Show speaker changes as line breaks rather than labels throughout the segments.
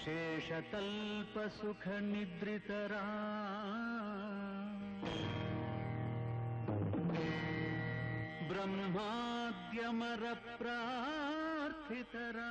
शेषतल्पसुखनिद्रितरा ब्रह्माद्यमरप्रार्थितरा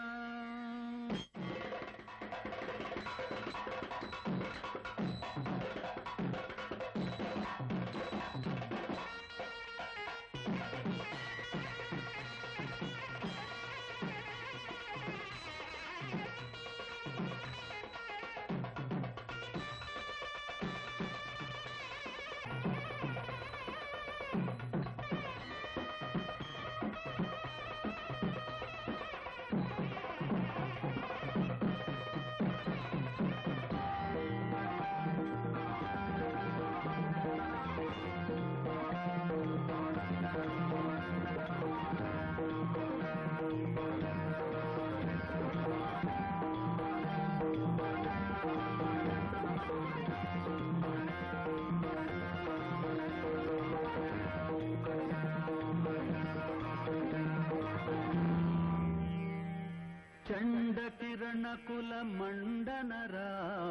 चण्डकिरणकुलमण्डनरा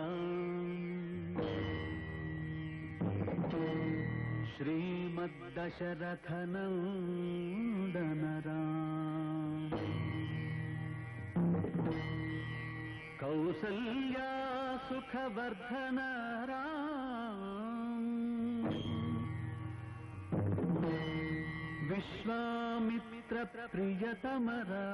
श्रीमद्दशरथनन्दनरा कौसल्या सुखवर्धनरा विश्वामित्रप्रियतमरा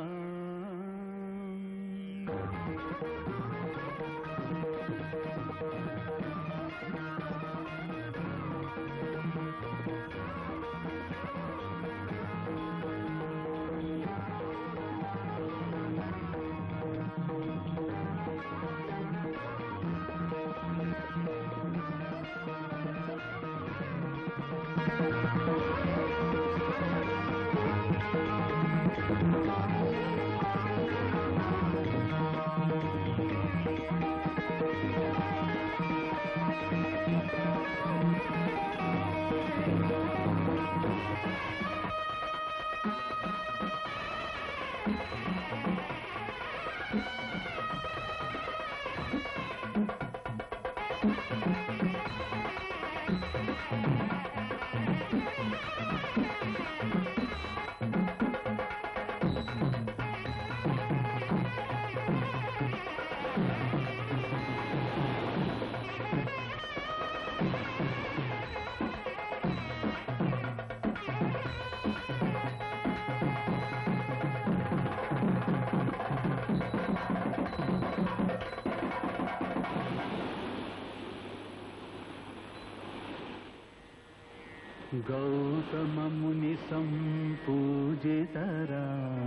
गौतममुनिसम्पूजितरा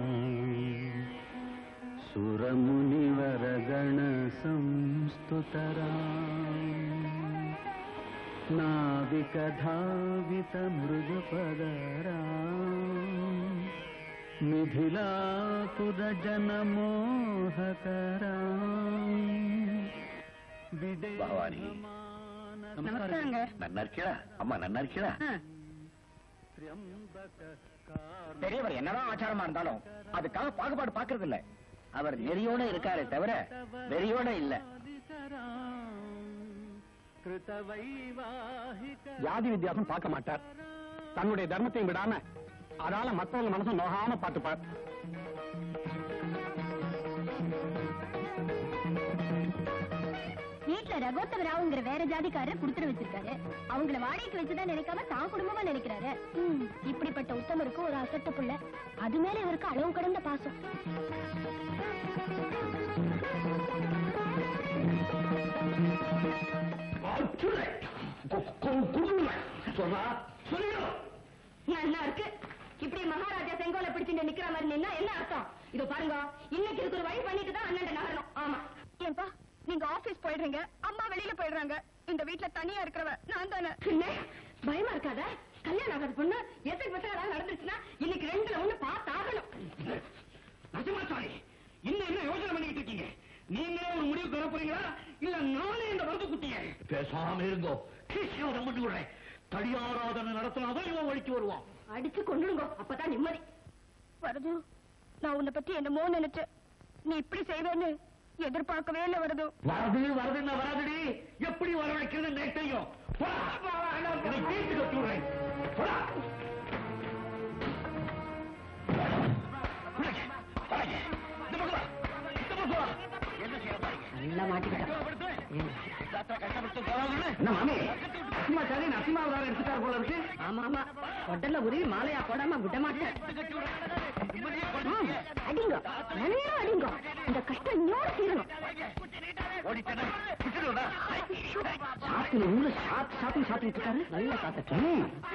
सुरमुनिवरगणसंस्तुतरा नाविकधावितमृदुपदरा मिथिलापुरजनमोहकरा
பவானி.
நமஸ்காரங்க.
நன்னா இருக்கியா அம்மா நன்னா இருக்கியா
பெரியவர் என்னதான் ஆச்சாரமா இருந்தாலும் அதுக்காக பாகுபாடு பாக்குறது இல்ல
அவர் நெறியோட இருக்காரே தவிர வெறியோட இல்ல
ஜாதி வித்தியாசம் பார்க்க மாட்டார் தன்னுடைய தர்மத்தையும் விடாம அதால மத்தவங்க மனசும் நோகாம பார்த்துப்பார்
வீட்டுல ரகோத்தம ராவுங்கிற வேற ஜாதிக்காரர் குடுத்துட்டு வச்சிருக்காரு அவங்கள வாடகைக்கு வச்சுதான் நினைக்காம தான் குடும்பமா நினைக்கிறாரு ம், இப்படிப்பட்ட உத்தமருக்கு ஒரு அசட்ட புள்ள அது மேல இவருக்கு அளவு கடந்த பாசம் நல்லா இருக்கு இப்படி மகாராஜா செங்கோலை பிடிச்சிட்டு நிக்கிற மாதிரி நின்னா என்ன அர்த்தம் இதோ பாருங்க இன்னைக்கு இதுக்கு ஒரு வழி பண்ணிட்டு தான் அண்ணன் நகரணும் ஆமா ஏன்பா நீங்க ஆபீஸ் போயிடுறீங்க அம்மா வெளியில போயிடுறாங்க இந்த வீட்ல தனியா இருக்கிறவ நான் தானே பயமா இருக்காத கல்யாணம் ஆகாத பொண்ணு எதுக்கு பசங்க நடந்துச்சுன்னா இன்னைக்கு ரெண்டுல ஒண்ணு பார்த்தாகணும்
நஜமாச்சாரி இன்னும் என்ன யோசனை பண்ணிக்கிட்டு இருக்கீங்க நீங்களே ஒரு முடிவுக்கு வர போறீங்களா இல்ல நானே இந்த வரது குட்டிய
பேசாம இருங்கோ
கிருஷ்ணாவை மட்டும் விடுறேன் தடியாராதனை நடத்தினாதான் இவன் வழிக்கு வருவான்
அடிச்சு கொண்டுடுங்க அப்பதான் நிம்மதி வரது நான் உன்னை பத்தி என்னமோ நினைச்சேன் நீ இப்படி செய்வேன்னு எதிர்பார்க்கவே இல்ல வருது
வரது வரதுன்னா வராதுடி எப்படி வரவழைக்கிறது நேட்டையும் வீட்டுக்கு வச்சுடுறேன் போடா. போடாங்க, போடாங்க. இந்த பக்கம் வா. இந்த பக்கம் வா.
நல்லா மாட்டிக்கிட்டான்
என்ன மாமி அசிமா சாரி நசிமா வேற எடுத்துட்டார் போல இருக்கு
ஆமா ஆமா கொட்டல உருவி மாலையா போடாம விட மாட்டேன்
அடிங்க நிறைய அடிங்க இந்த கஷ்டம் இன்னொரு தீரணும்
ஓடிட்டேனா விட்டுடுவதா
சாப்பிட்டு உள்ள சாப்பிட்டு சாப்பிட்டு சாப்பிட்டு இருக்காரு நல்லா சாப்பிட்டேன்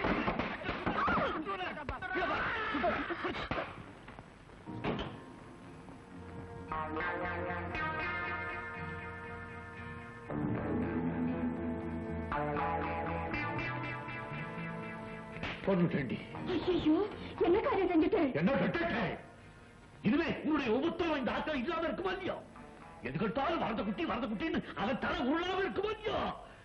போட்டுட்டேன்டி
ஐயோ என்ன காரியம் செஞ்சுட்டு
என்ன கட்டட்டே இதுவே உன்னுடைய ஒவ்வொருத்தரும் இந்த ஆட்டம் இல்லாம இருக்குமா இல்லையோ எதுக்கெடுத்தாலும் வரத குட்டி வரத குட்டின்னு அவன் தலை உருளாம இருக்குமா இல்லையோ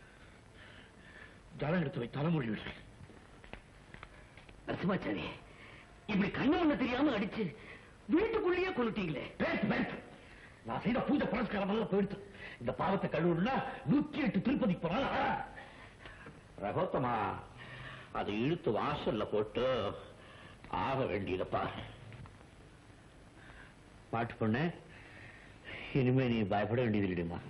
ஜலம் எடுத்து வை தலைமொழி விடு
நரசிம்மாச்சாரி இப்படி கண்ணு முன்ன தெரியாம அடிச்சு வீட்டுக்குள்ளேயே கொளுட்டீங்களே
பேசு பேசு நான் செய்த பூஜை புரஸ்காரம் எல்லாம் போயிடுத்து இந்த பாவத்தை கழுவுனா நூத்தி எட்டு திருப்பதி போனால ரகோத்தமா அதை இழுத்து வாசல்ல போட்டு ஆக வேண்டியதப்பா பாட்டு பொண்ணு இனிமே நீ பயப்பட வேண்டியது இல்லைமா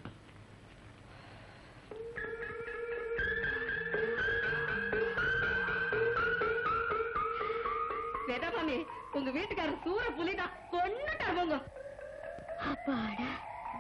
வேதாபாமி உங்க வீட்டுக்காரர் சூர புலிதான் கொன்னுட்டார் போங்க அப்பாடா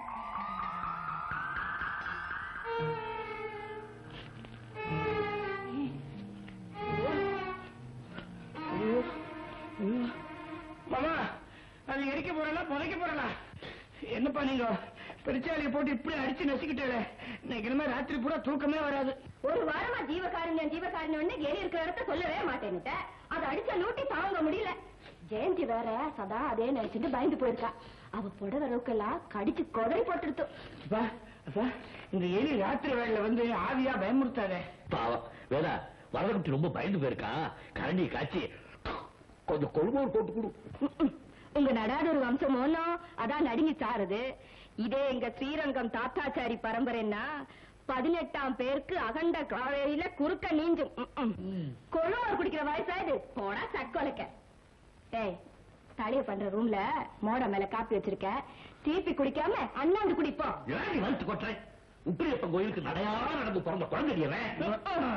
மாமா அது எரிக்க போறல புதைக்க போறல என்னப்பா நீங்க பெருச்சாலியை போட்டு இப்படி அடிச்சு நசுக்கிட்டே இன்னைக்கு இனிமே ராத்திரி பூரா தூக்கமே வராது
ஒரு வாரமா ஜீவகாருண்யம் ஜீவகாருண்யம்னு எலி இருக்கிற இடத்த சொல்லவே மாட்டேன்னுட்ட அதை அடிச்ச லூட்டி தாங்க முடியல ஜெயந்தி வேற சதா அதே நினைச்சிட்டு பயந்து போயிருக்கா அவ புடவை ரோக்கெல்லாம் கடிச்சு கொடை போட்டுடுத்து
அப்பா அப்பா இந்த எலி ராத்திரி வேளையில வந்து ஆவியா பயமுறுத்தாதே
பாவம் வேதா வரதகுட்டி ரொம்ப பயந்து போயிருக்கான் கரண்டி காய்ச்சி கொஞ்சம் கொழுமோல் போட்டு கொடு
ம்ம். உங்க நடாதொரு வம்சம் ஒன்னும் அதான் நடுங்கி சாருது இதே எங்க ஸ்ரீரங்கம் தாத்தாச்சாரி பரம்பரைன்னா பதினெட்டாம் பேருக்கு அகண்ட காவேரியில குறுக்க நீஞ்சும் ம்ம். கொழுவார் குடிக்கிற வயசா இது போடா சட்கொலைக்க டேய் தளிய பண்ற ரூம்ல மோட மேல காப்பி வச்சிருக்க தீப்பி குடிக்காம அண்ணாந்து குடிப்போம்
ஏன் நீ வளர்த்து கொட்டுற உப்பிரியப்பன் கோயிலுக்கு நடையா நடந்து பிறந்த குழந்தையவன்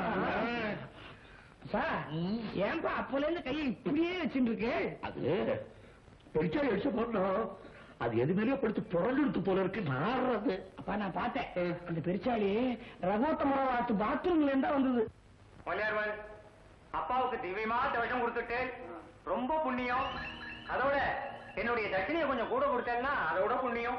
சார் ஏன்பா அப்போல இருந்து கையை இப்படியே வச்சுட்டு இருக்கு
அது பெருச்சாலி அடிச்ச போனோம் அது எது மேலேயோ படுத்து புரண்டு போல இருக்கு நாடுறது
அப்பா நான் பார்த்தேன் அந்த பெருச்சாலி ரகோத்தமரவாத்து பாத்ரூம்ல இருந்தா வந்தது
மலையார்வன் அப்பாவுக்கு திவ்யமா தவசம் கொடுத்துட்டு ரொம்ப புண்ணியம் அதோட என்னுடைய தட்சணையை கொஞ்சம் கூட கொடுத்தேன்னா அதோட புண்ணியம்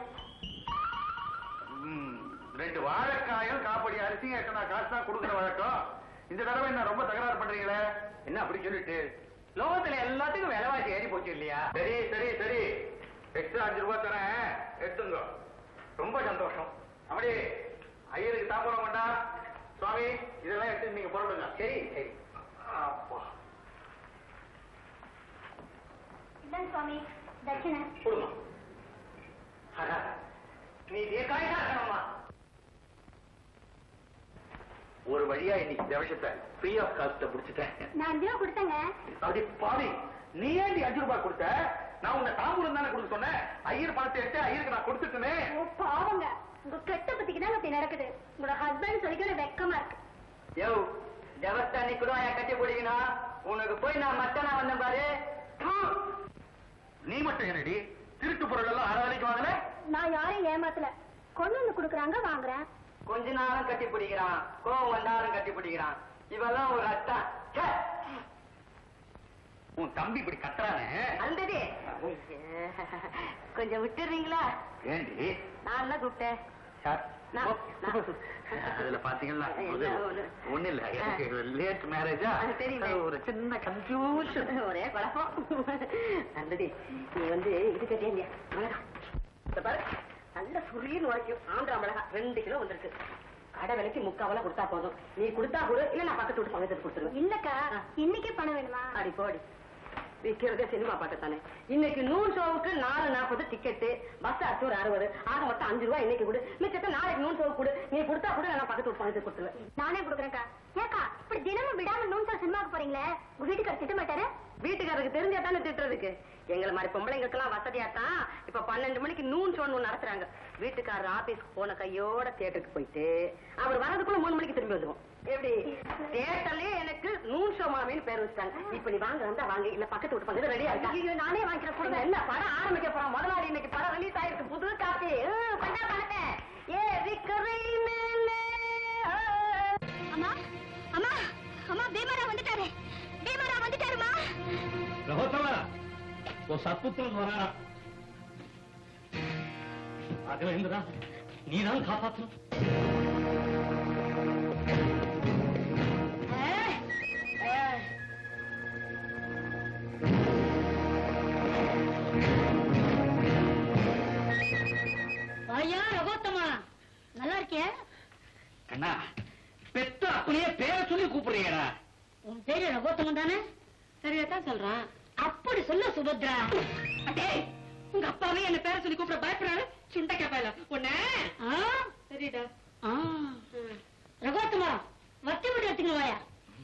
ம், ரெண்டு வாழைக்காயும் காப்படி அரிசியும் எட்டனா காசு தான் கொடுக்குற வழக்கம் இந்த தடவை என்ன ரொம்ப தகராறு பண்றீங்களே என்ன அப்படி சொல்லிட்டு லோகத்துல எல்லாத்துக்கும் விலைவாசி ஏறி போச்சு இல்லையா சரி சரி சரி எக்ஸ்ட்ரா அஞ்சு ரூபாய் தரேன் எடுத்துங்க ரொம்ப சந்தோஷம் அப்படி ஐயருக்கு தாம்பரம் வேண்டாம் சுவாமி இதெல்லாம் எடுத்து நீங்க புறப்படுங்க சரி சரி அப்பா
இதான் சுவாமி தட்சிணை
கொடுமா அடா, நீ தீர்க்காயா இருக்கணுமா ஒரு வழியா இன்னைக்கு தவசத்தை ஃப்ரீ ஆஃப் காஸ்ட முடிச்சுட்டேன்
நான் அஞ்சு ரூபா கொடுத்தேங்க
அப்படி பாவி நீ ஏன் அஞ்சு ரூபாய் கொடுத்த நான் உன்னை தாம்பூலம் தானே கொடுக்க சொன்னேன் ஐயர் பணத்தை எடுத்து ஐயருக்கு நான் கொடுத்துட்டேனே
ஓ பாவங்க உங்க கெட்ட பத்திக்கு தான் அப்படி நடக்குது உங்களோட ஹஸ்பண்ட் சொல்லிக்கிற வெக்கமா இருக்கு
யோ தேவஸ்தானி கூட என் கட்டி பிடிக்கணும் உனக்கு போய் நான் மத்தனா வந்தேன் பாரு தூ. நீ மட்டும் என்னடி திருட்டு பொருள் எல்லாம் அரை வரைக்கும் வாங்கல
நான் யாரையும் ஏமாத்தல கொண்டு வந்து குடுக்குறாங்க வாங்குறேன்
கொஞ்ச நாளும் கட்டி பிடிக்கிறான் கோவம் வந்தாலும் கட்டி பிடிக்கிறான் இவெல்லாம் ஒரு அத்தா ச்சே. உன் தம்பி இப்படி கத்துறானே
அந்தது கொஞ்சம் விட்டுறீங்களா
ஏண்டி
நான் தான் கூப்பிட்டேன்
சார்
நான்- நான்.
அதுல பாத்தீங்கன்னா
இல்ல, ஒண்ணு.
ஒண்ணு இல்ல எனக்கு லேட் மேரேஜா
அது தெரியுமே.
ஒரு சின்ன கன்ஃபியூஷன்
ஒரே குழப்பம் அந்தது நீ வந்து இது கட்டியா இல்லையா மிளகா இந்த பாரு நல்ல சுரியன்னு உரைக்கும் ஆந்திரா மிளகா ரெண்டு கிலோ வந்திருக்கு கடை விலைக்கு முக்காவெல்லாம் கொடுத்தா போதும் நீ கொடுத்தா கொடு இல்ல நான் பக்கத்து வீட்டு பக்கத்து கொடுத்துருவேன்
இல்லக்கா இன்னைக்கே பணம் வேணுமா
அடி போடி
விற்கிறதே சினிமா பாட்டு தானே இன்னைக்கு நூறு ஷோவுக்கு நாலு நாற்பது டிக்கெட்டு பஸ் அச்சு ஒரு அறுபது ஆக மொத்தம் அஞ்சு ரூபாய் இன்னைக்கு கொடு மிச்சத்தை நாளைக்கு நூறு ஷோவுக்கு கொடு நீ கொடுத்தா கூட நான் பக்கத்து வீட்டு பணத்தை கொடுத்துருவேன்
நானே கொடுக்குறேன்க்கா ஏக்கா இப்படி தினமும் விடாம நூன் சார் சினிமாவுக்கு போறீங்களே உங்க வீட்டுக்காரர் திட்ட மாட்டாரு
வீட்டுக்காரருக்கு தெரிஞ்சா தானே திட்டுறதுக்கு எங்களை மாதிரி பொம்பளைங்களுக்கெல்லாம் வசதியா தான் இப்ப பன்னெண்டு மணிக்கு நூன் ஷோன்னு ஒண்ணு நடத்துறாங்க வீட்டுக்காரர் ஆபீஸ்க்கு போன கையோட தியேட்டருக்கு போயிட்டு அவர் வரதுக்குள்ள மூணு மணிக்கு திரும்பி வந்துருவோம் எப்படி தியேட்டர்லயே எனக்கு நூன் ஷோ மாமின்னு பேர் வச்சுட்டாங்க இப்ப நீ வாங்க வந்தா வாங்க இல்ல பக்கத்து வீட்டு பக்கத்துல ரெடியா இருக்கா
ஐயோ, நானே வாங்கிக்கிறேன் கொடுங்க.
என்ன படம் ஆரம்பிக்க போறோம் முதலாளி இன்னைக்கு படம் ரிலீஸ் ஆயிருக்கு புது காப்பி ஹம், பண்ணா பணத்தை ஏ விக்கரை மேலே ஆ.
அம்மா அம்மா அம்மா பீமரா வந்துட்டாரு பீமரா வந்துட்டாருமா
ரகோத்தமா உன் சத்புத்திரன் வராரா ராகவேந்திரா நீதான் காப்பாற்றணும்
ஐயா ரகோத்தமா நல்லா இருக்கியா
அண்ணா பெத்த அப்படியே பேரை சொல்லி கூப்பிடுறீங்கடா
உன் பேரு ரகோத்தமன் தானே
சரியா தான் சொல்றான்
அப்படி சொல்ல சுபத்ரா
அடே உங்க அப்பாவே என்ன பேர சொல்லி கூப்பிட பயப்படுறாரு சுண்டக்கா பயல உன்ன
ஆ?
சரிடா
ஆ. ரகோத்தமா வத்தி விட்டு எடுத்துக்கணும் வாயா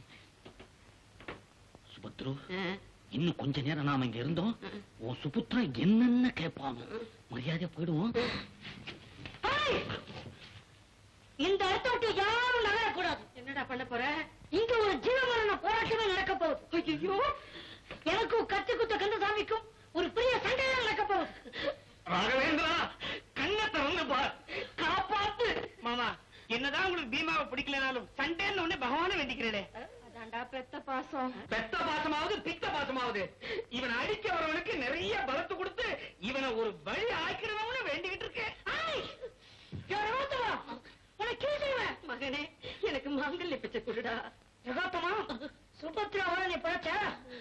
சுபத்ரு இன்னும் கொஞ்ச நேரம் நாம இங்க இருந்தோம் உன் சுபுத்திரன் என்னென்ன கேட்பானோ மரியாதையா போயிடுவோம்
ஏய்! இந்த இடத்த விட்டு யாரும் நகரக்கூடாது
என்னடா பண்ண போற
இங்க ஒரு ஜீவமரண போராட்டமே நடக்க போகுது
ஐயோ
எனக்கும் கத்தி குத்த கந்தசாமிக்கும் ஒரு பெரிய சண்டையே நடக்க போகுது
ராகவேந்திரா கண்ணை திறந்து பார் காப்பாத்து
மாமா என்னதான் உங்களுக்கு பீமாவை பிடிக்கலனாலும் சண்டேன்னு உடனே பகவானை வேண்டிக்கிறேனே
அதான்டா பெத்த பாசம்
பெத்த பாசமாவது பித்த பாசமாவது இவனை அடிக்க வரவனுக்கு நிறைய பலத்து கொடுத்து இவனை ஒரு வழி ஆக்கிடுவோம்னு வேண்டிக்கிட்டு இருக்கேன்
ஏய்! ஏய், ரகோத்தமா உனக்கு கீழ்வேன்
மகனே எனக்கு மாங்கல்ய பிச்சை கொடுடா
ரகோத்தமா சுபத்ராவோட நீ பிழைச்ச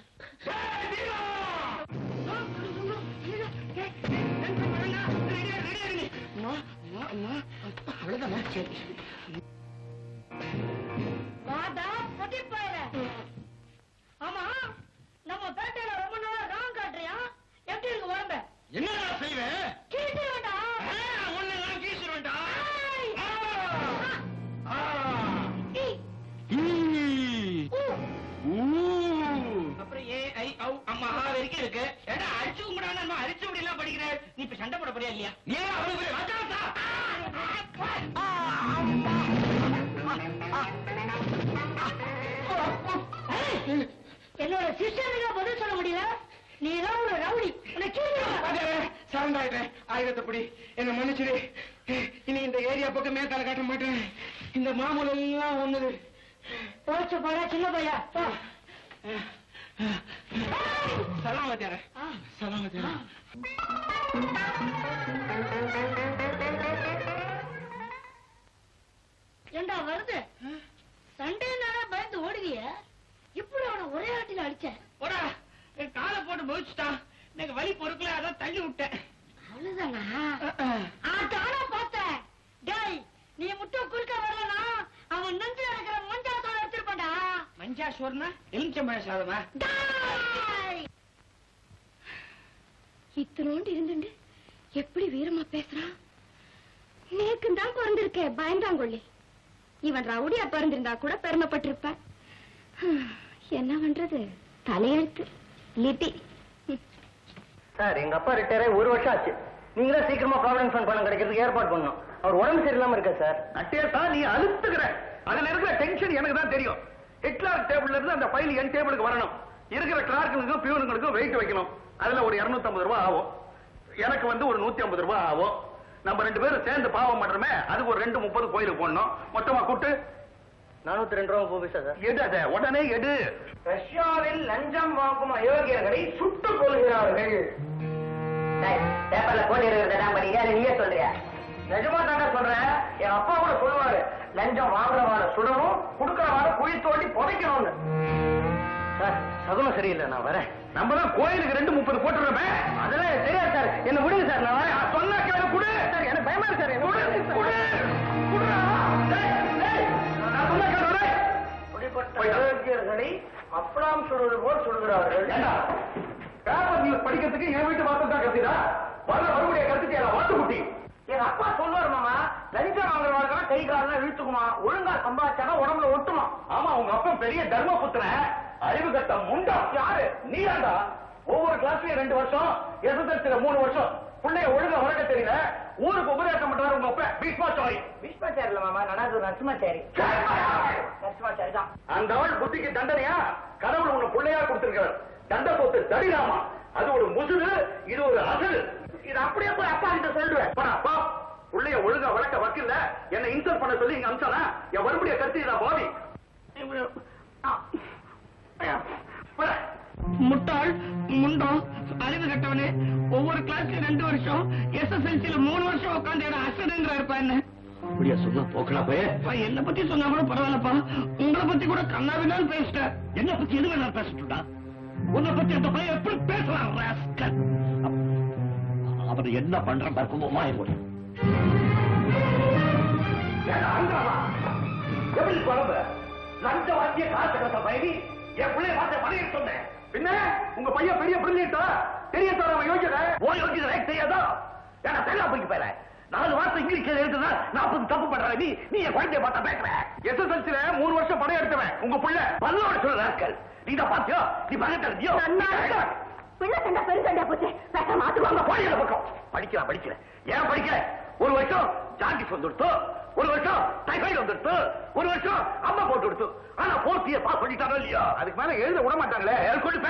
வாடா பொட்டிப்பாயிர ஆமா நம்ம பேட்டையில ரொம்ப நாளா ராங் காட்டுறியா எப்படி இருக்கு உடம்ப
என்னடா செய்வேன்
கீழ்த்து வேண்டாம்
ஒண்ணு நான் கீசுருவேன்டா
ஏய்!
ஆ.
ஏய்! ஊ!
அப்புறம் ஏ ஐ ஔ அம்மா ஆ வரைக்கும் இருக்கு ஏடா அடிச்சு கூட நம்ம அரிச்சு முடி எல்லாம் படிக்கிற நீ இப்ப சண்டை போட போறியா இல்லையா நீ அவனுக்கு போய் வச்சாத்தா
ஏய்! என்னோட சிஸ்டருக்கு பதில் சொல்ல முடியல நீ தான் ஒரு ரவுடி உன்னை கீழ்த்து
சரண்டாயிட்டேன் ஆயுதத்தைப்படி என்ன மன்னிச்சிடு இனி இந்த ஏரியா பக்கம் மேத்தால காட்ட மாட்டேன் இந்த மாமூலம் எல்லாம் ஒண்ணுது
போச்சு போடா சின்ன பையா போ
சலாம் வத்தியார சலாம் வத்தியார
ஏண்டா வருது சண்டைனால பயந்து ஓடுவிய இப்படி அவனை ஒரே ஆட்டில அடிச்சேன்
போடா என் காலை போட்டு முடிச்சுட்டான் எனக்கு வலி பொறுக்கல அதான் தள்ளி விட்டேன்
அவ்வளவுதானா ஆட்டானா பார்த்தேன் டேய் நீ மட்டும் குறுக்க வரலனா அவன் நெஞ்சில இருக்கிற மஞ்சாத்தோட எடுத்துருப்பான்டா
மஞ்சா சோறுனா எலுமிச்சம்பழ சாதமா
டேய்!
இத்தனோண்டு இருந்துண்டு எப்படி வீரமா பேசுறான் நேக்கு தான் பிறந்திருக்கேன் பயந்தாங்கொள்ளி இவன் ரவுடியா பிறந்திருந்தா கூட பெருமைப்பட்டிருப்ப என்ன பண்றது தலையெழுத்து லிட்டி
சார் எங்க அப்பா ரிட்டையர் ஆகி ஒரு வருஷம் ஆச்சு நீங்களே சீக்கிரமா ப்ராவிடன்ட் ஃபண்ட் பணம் கிடைக்கிறதுக்கு ஏற்பாடு பண்ணணும் அவர் உடம்பு சரியில்லாம இருக்க சார்
அட்டேசா நீ அழுத்துக்கிற அதுல இருக்கிற டென்ஷன் எனக்கு தான் தெரியும் ஹெட்லாக் டேபிள்ல இருந்து அந்த ஃபைல் என் டேபிளுக்கு வரணும் இருக்கிற கிளார்க்குங்களுக்கும் பியூனுங்களுக்கும் வெயிட் வைக்கணும் அதுல ஒரு 250 ரூபாய் ஆகும் எனக்கு வந்து ஒரு 150 ரூபாய் ஆகும் நம்ம ரெண்டு பேரும் சேர்ந்து பாவம் பண்றோமே அதுக்கு ஒரு ரெண்டு முப்பது கோயிலுக்கு போடணும் மொத்தமா கூட்டு
நானூத்தி ரெண்டு ரூபா போகுது சார்
எடு அதை உடனே எடு
ரஷ்யாவில் லஞ்சம் வாங்கும் அயோக்கியர்களை சுட்டுக் கொள்கிறார்கள் பேப்பர்ல போட்டி இருக்கிறதா படிக்க நீயே சொல்றியா நிஜமா தாங்க சொல்றேன் என் அப்பா கூட சொல்லுவாரு லஞ்சம் வாங்குறவான சுடணும் குடுக்கறவான குழி தோண்டி புதைக்கணும்னு சார் சகுனம் சரியில்லை நான் வரேன்
நம்ம தான் கோயிலுக்கு ரெண்டு முப்பது போட்டுறோமே
அதெல்லாம் எனக்கு தெரியாது சார் என்ன விடுங்க சார் நான் வரேன்
நான் சொன்னா கேளு குடு
சார் எனக்கு பயமா இருக்கு சார் என்ன
குடு
விடுங்க
குடு
சார்.
குடுறா டேய், டேய், நான் சொன்னா கேளு டேய்.
இப்படிப்பட்ட அயோக்கியர்களை அப்பளம் சுடுவது போல் சுடுகிறார்கள்
ஏண்டா பேப்பர் நியூஸ் படிக்கிறதுக்கு என் வீட்டு வாசல் தான் கத்திதா வர மறுபடிய கருத்துக்கு எல்லாம் வாட்டு குட்டி
எங்க அப்பா சொல்லுவாரு மாமா லஞ்சம் வாங்குறவங்க கை காலெல்லாம் இழுத்துக்குமா ஒழுங்கா சம்பாதிச்சாங்க உடம்புல ஒட்டுமா
ஆமா உங்க அப்பா பெரிய தர்மபுத்திரன் அறிவு கட்ட முண்டம் யாரு நீதாண்டா ஒவ்வொரு கிளாஸ்லயும் ரெண்டு வருஷம் எஸ்எஸ்எல்சில மூணு வருஷம் பிள்ளைய ஒழுங்கா வளர்க்க தெரியல ஊருக்கு உபதேசம் பண்றாரு உங்க அப்பா பீஷ்மாச்சாரி
விஸ்வாச்சாரி இல்ல மாமா நடாது நரசிம்மாச்சாரி நரசிம்மாச்சாரி தான்
அந்த அவள் புத்திக்கு தண்டனையா கடவுள் உன்னை பிள்ளையா கொடுத்திருக்கிறார் தண்ட போத்து தடிராமா அது ஒரு முசுடு இது ஒரு அசடு இது அப்படியே போய் அப்பா கிட்ட சொல்லுவேன் போடா, அப்பா பிள்ளைய ஒழுங்கா வளர்க்க வக்கில்ல என்ன இன்சல்ட் பண்ண சொல்லி இங்க அம்சானா என் மறுபடிய கருத்து இதான் பாவி போடா.
முட்டாள் முண்டம் அறிவு கட்டவனு ஒவ்வொரு கிளாஸ்லயும் ரெண்டு வருஷம் எஸ்எஸ்எல்சில மூணு வருஷம் உட்காந்து என்ன அசடுங்கிறாருப்பா என்ன
அப்படியா சொன்னா போக்கலாம் போய்
அப்பா, என்ன பத்தி சொன்னா கூட பரவாயில்லப்பா உங்களை பத்தி கூட கண்ணாவினாலும் பேசிட்டேன்
என்ன பத்தி எது வேணாலும் பேசட்டுடா உன்னை பத்தி அந்த பையன் எப்படி பேசலாம் rascal? அவ- அவன் என்ன பண்றான் பக்குவமா முடியும்
ஏடா, அங்கவா? எப்படி குழம்பு லஞ்ச வாங்கிய காசு கட்ட பயணி என் பிள்ளைய பார்த்து பணிய சொன்னேன் பின்ன உங்க பையன் பெரிய பிரில்லியட்டா தெரிய தர அவன் யோகியத ஓ யோகியத எனக்கு தெரியாதா ஏன்னா தெரியல போய் போயில நாலு வார்த்தை இங்கிலீஷ்ல எழுதுனா நாற்பது தப்பு பண்ற நீ நீ என் குழந்தைய பார்த்தா பேசுற எஸ்எஸ்எல்சில மூணு வருஷம் படம் எடுத்தவன் உங்க பிள்ளை பல்லோட சொல்ற ராஸ்கல் நீ தான் பாத்தியோ நீ பக்கத்துல இருந்தியோ
பிள்ளை சண்டை பெரு சண்டையா போச்சு பேச மாத்துவாங்க
போயில பக்கம் படிக்கிறேன் படிக்கிறேன் ஏன் படிக்கல ஒரு வருஷம் ஜாண்டிஸ் வந்துடுத்து ஒரு வருஷம் டைஃபாய்டு வந்துடுத்து ஒரு வருஷம் அம்மா போட்டு கொடுத்து ஆனா போர்த்திய பாஸ் பண்ணிட்டாரோ இல்லையா அதுக்கு மேல எழுத விட மாட்டாங்களே கொண்டு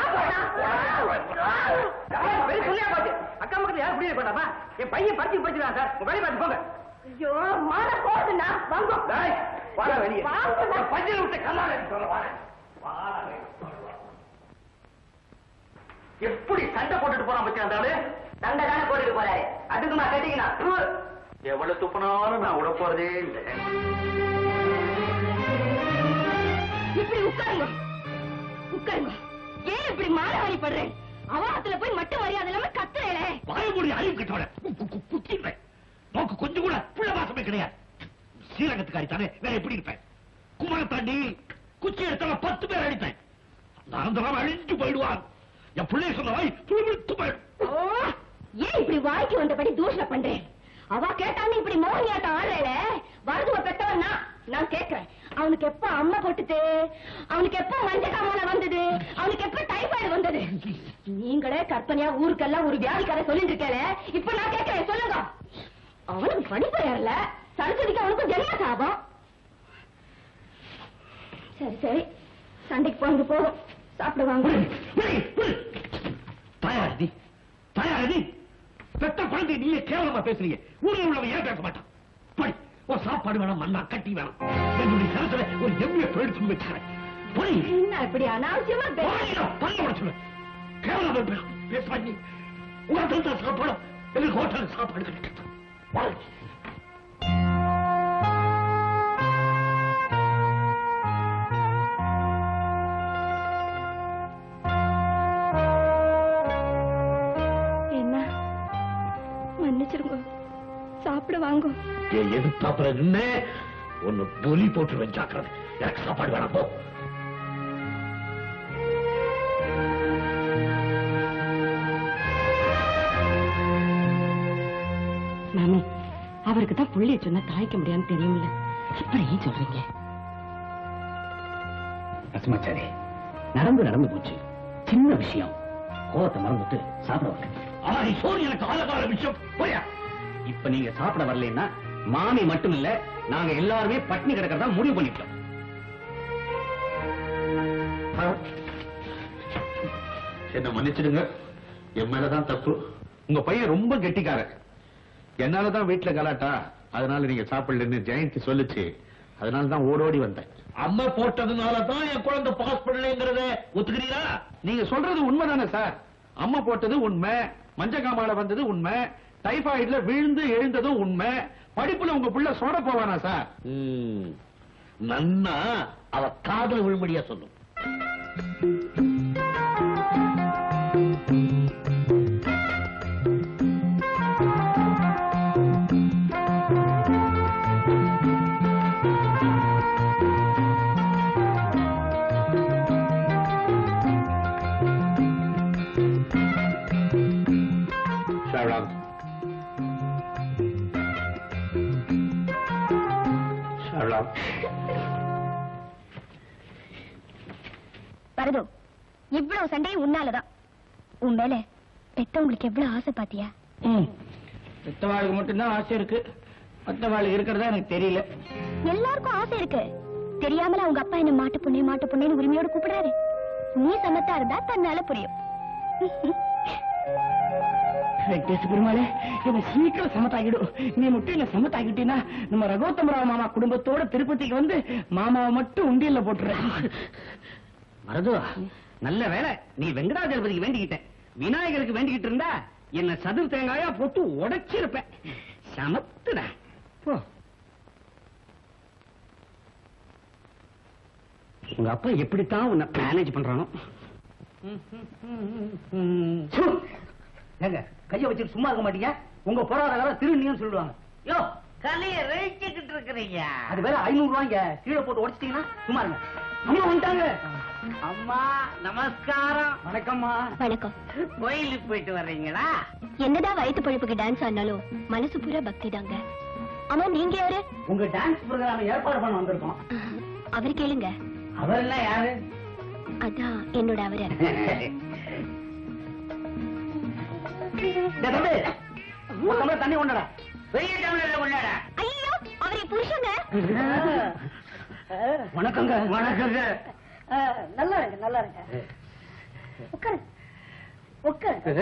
சொல்லியா பாத்து அக்கா மக்கள் யாரும் புரிய பண்ணாமா என் பையன் படிச்சு படிச்சுதான் சார் உங்க வேலையை பார்த்து போங்க
ஐயோ மான போகுதுண்ணா வாங்க
டேய், வாடா வெளியே
வாங்கண்ணா.
பஞ்சல விட்டு கல்லால சொல்ல வாடா வாடா. எப்படி சண்டை போட்டுட்டு போறான் பத்தி அந்த ஆளு
சண்டை தானே போட்டுட்டு போறாரு அதுக்குமா கேட்டீங்கன்னா
எவ்வளவு துப்புனாலும் நான் விட போறதே இல்லை
இப்படி உட்காருங்க உட்காருங்க ஏன் இப்படி மாறவாரி படுறேன் அவாத்துல போய் மட்டும் மரியாதை இல்லாம கத்துறேனே
வாயமொழி அறிவு கட்டவன குத்திடுவேன் நோக்கு கொஞ்சம் கூட புள்ள வாசமே கிடையாது ஸ்ரீரங்கத்துக்காரி தானே வேற எப்படி இருப்பேன் குமர தாண்டி குச்சி எடுத்தால பத்து பேர் அடிப்பேன் நான் அழிஞ்சு போயிடுவான் என் பிள்ளைய சொன்ன வாய் துளிவிட்டு போயிடும்
ஓ, ஏன் இப்படி வாய்க்கு வந்தபடி தூஷணை பண்றேன் அவ கேட்டான்னு இப்படி மோகினியாட்டம் ஆடுறேல வரதுவ பெத்தவன் நான் நான் கேக்குறேன் அவனுக்கு எப்ப அம்மா போட்டுது அவனுக்கு எப்ப மஞ்ச காமால வந்தது அவனுக்கு எப்ப டைபாய்டு வந்தது நீங்களே கற்பனையா ஊருக்கெல்லாம் ஒரு வியாதி கதை சொல்லிட்டு இருக்கேல இப்ப நான் கேக்குறேன் சொல்லுங்க அவனுக்கு படிப்பு ஏறல சரஸ்வதிக்கு அவனுக்கும் ஜென்ம சாபம் சரி சரி சண்டைக்கு போங்க போதும் சாப்பிடுவாங்க
தயாரதி தயாரதி பெத்த குழந்தை நீங்க கேவலமா பேசுறீங்க ஊரில் உள்ளவன் ஏன் பேச மாட்டான் படி ஒரு சாப்பாடு வேணும் மண்ணா கட்டி வேணும் என்னுடைய கருத்துல ஒரு எம்ஏ எடுத்து வச்சுக்கிறேன் போய்
என்ன இப்படி அனாவசியமா பேச
வாயில பல்ல உடைச்சுடுவேன் கேவலமா பேச பேசுவா நீ உங்க தான் சாப்பாடு எனக்கு ஹோட்டல் சாப்பாடு கிடைக்கிறது வாங்க.
என்ன மன்னிச்சிருங்க சாப்பிட வாங்க
என் எதிர்த்தாப்புல நின்னு ஒன்னு பொலி போட்டுருவேன் ஜாக்கிரதை எனக்கு சாப்பாடு வேணாம் போ
மாமி அவருக்கு தான் புள்ளிய சொன்னா தாய்க்க முடியாதுன்னு தெரியும்ல அப்புறம் ஏன் சொல்றீங்க
ரசமாச்சாரி நடந்து நடந்து போச்சு சின்ன விஷயம் கோவத்தை மறந்துட்டு சாப்பிட வரேன்
ஆனா நீ சோறு எனக்கு ஆலகால விஷயம் போயா
இப்ப நீங்க சாப்பிட வரலைன்னா மாமி மட்டும் இல்ல நாங்க எல்லாருமே பட்னி கிடக்கிறதா முடிவு பண்ணிட்டோம்
என்ன மன்னிச்சிடுங்க என் மேலதான் தப்பு உங்க பையன் ரொம்ப கெட்டிக்காரன் என்னாலதான் வீட்டுல கலாட்டா அதனால நீங்க சாப்பிடலன்னு ஜெயந்தி சொல்லுச்சு அதனால தான் ஓடோடி வந்தேன்
அம்மா போட்டதுனால தான் என் குழந்தை பாஸ் பண்ணலைங்கிறத ஒத்துக்கிறீங்களா
நீங்க சொல்றது உண்மைதானே சார் அம்மா போட்டது உண்மை மஞ்சக்காமால வந்தது உண்மை டைபாய்டுல விழுந்து எழுந்ததும் உண்மை படிப்புல உங்க புள்ள சோட போவானா சார்
ம். நன்னா அவ காதல விழும்படியா சொல்லும் ஷாவ்லாம் ஷாவ்லாம்
வரதோ இவ்வளவு சண்டையும் உன்னாலதான் உன் மேல பெத்தவங்களுக்கு எவ்வளவு ஆசை பாத்தியா
பெத்தவாளுக்கு மட்டும்தான் ஆசை இருக்கு மத்தவாளுக்கு இருக்கிறதா எனக்கு தெரியல
எல்லாருக்கும் ஆசை இருக்கு தெரியாமல அவங்க அப்பா என்ன மாட்டு பொண்ணே மாட்டு பொண்ணேன்னு உரிமையோட கூப்பிடாரு நீ சமத்தா இருந்தா தன்னால புரியும்
வெங்கடேஷ் பெருமாளே என்ன சீக்கிரம் சமத்தாக்கிடும் நீ மட்டும் என்ன சமத்தாக்கிட்டீன்னா நம்ம ரகோத்தமராவ மாமா குடும்பத்தோட திருப்பதிக்கு வந்து மாமாவை மட்டும் உண்டியல்ல போட்டுறேன்
மருது நல்ல வேலை நீ வெங்கடாஜலபதிக்கு வேண்டிக்கிட்ட விநாயகருக்கு வேண்டிக்கிட்டு இருந்தா என்ன சதுர் தேங்காயா போட்டு உடைச்சிருப்பேன் சமத்துட போ உங்க அப்பா எப்படித்தான் உன்னை மேனேஜ் பண்றானோ சு! ஏங்க கைய வச்சுட்டு சும்மா இருக்க மாட்டீங்க உங்க பொருளாதார திருநீங்கன்னு சொல்லுவாங்க யோ
கலைய ரசிச்சுக்கிட்டு இருக்கிறீங்க
அது வேற ஐநூறு ரூபாய்ங்க கீழே போட்டு உடைச்சிட்டீங்கன்னா சும்மா இருங்க அம்மா வந்துட்டாங்க
அம்மா நமஸ்காரம்
வணக்கம்மா
வணக்கம்
கோயிலுக்கு போயிட்டு வர்றீங்களா
என்னதான் வயிற்று பழுப்புக்கு டான்ஸ் ஆனாலும் மனசு பூரா பக்தி தாங்க ஆமா நீங்க யாரு
உங்க டான்ஸ் ப்ரோக்ராம் ஏற்பாடு பண்ண வந்திருக்கோம்
அவர் கேளுங்க
அவரெல்லாம் யாரு
அதான் என்னோட அவரு
டேய் தம்பி, ஒரு டம்ளர் தண்ணி கொண்டடா
பெரிய தமிழர்ல கொண்டாட
ஐயோ அவரை புருஷங்க
வணக்கங்க வணக்கங்க
நல்லா இருங்க நல்லா இருங்க உட்காரு உட்காரு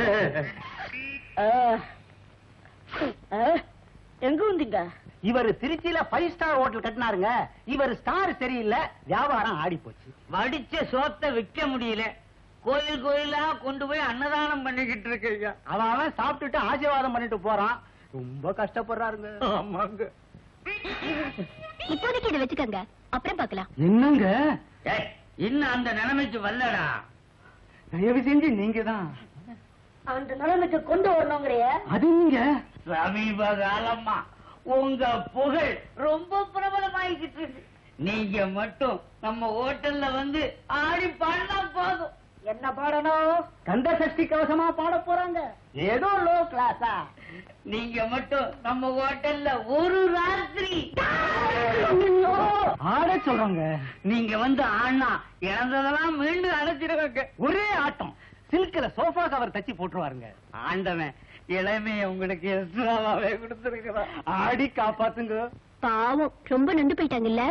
எங்க வந்தீங்க
இவர் திருச்சியில ஃபைவ் ஸ்டார் ஹோட்டல் கட்டினாருங்க இவர் ஸ்டார் சரியில்லை வியாபாரம் ஆடி போச்சு
வடிச்ச சோத்தை விற்க முடியல கோயில் கோயிலா கொண்டு போய் அன்னதானம் பண்ணிக்கிட்டு இருக்கீங்க
அவன் அவன் சாப்பிட்டுட்டு ஆசீர்வாதம் பண்ணிட்டு போறான் ரொம்ப கஷ்டப்படுறாருங்க ஆமாங்க
இப்போதைக்கு இதை வச்சுக்கோங்க அப்புறம் பார்க்கலாம்
என்னங்க
ஏய், இன்னும் அந்த நிலைமைக்கு வரலடா
தயவு செஞ்சு நீங்க தான்
அந்த நிலைமைக்கு கொண்டு வரணுங்கிறிய
அது நீங்க
சமீப காலமா உங்க புகழ் ரொம்ப பிரபலமாயிக்கிட்டு இருக்கு நீங்க மட்டும் நம்ம ஹோட்டல்ல வந்து ஆடி பாடினா போதும்
என்ன பாடணும்
கந்த சஷ்டி கவசமா பாட போறாங்க ஏதோ லோ கிளாஸா
நீங்க மட்டும் நம்ம ஹோட்டல்ல ஒரு ராத்திரி
ஆட சொல்றாங்க
நீங்க வந்து ஆனா இழந்ததெல்லாம் மீண்டும் அடைச்சிருவாங்க
ஒரே ஆட்டம் சில்க்ல சோஃபா கவர் தச்சு போட்டுருவாருங்க
ஆண்டவன் இளமைய உங்களுக்கு எக்ஸ்ட்ராவாவே கொடுத்துருக்கிறான்
ஆடி காப்பாத்துங்க
பாவம் ரொம்ப நொந்து போயிட்டாங்கல்ல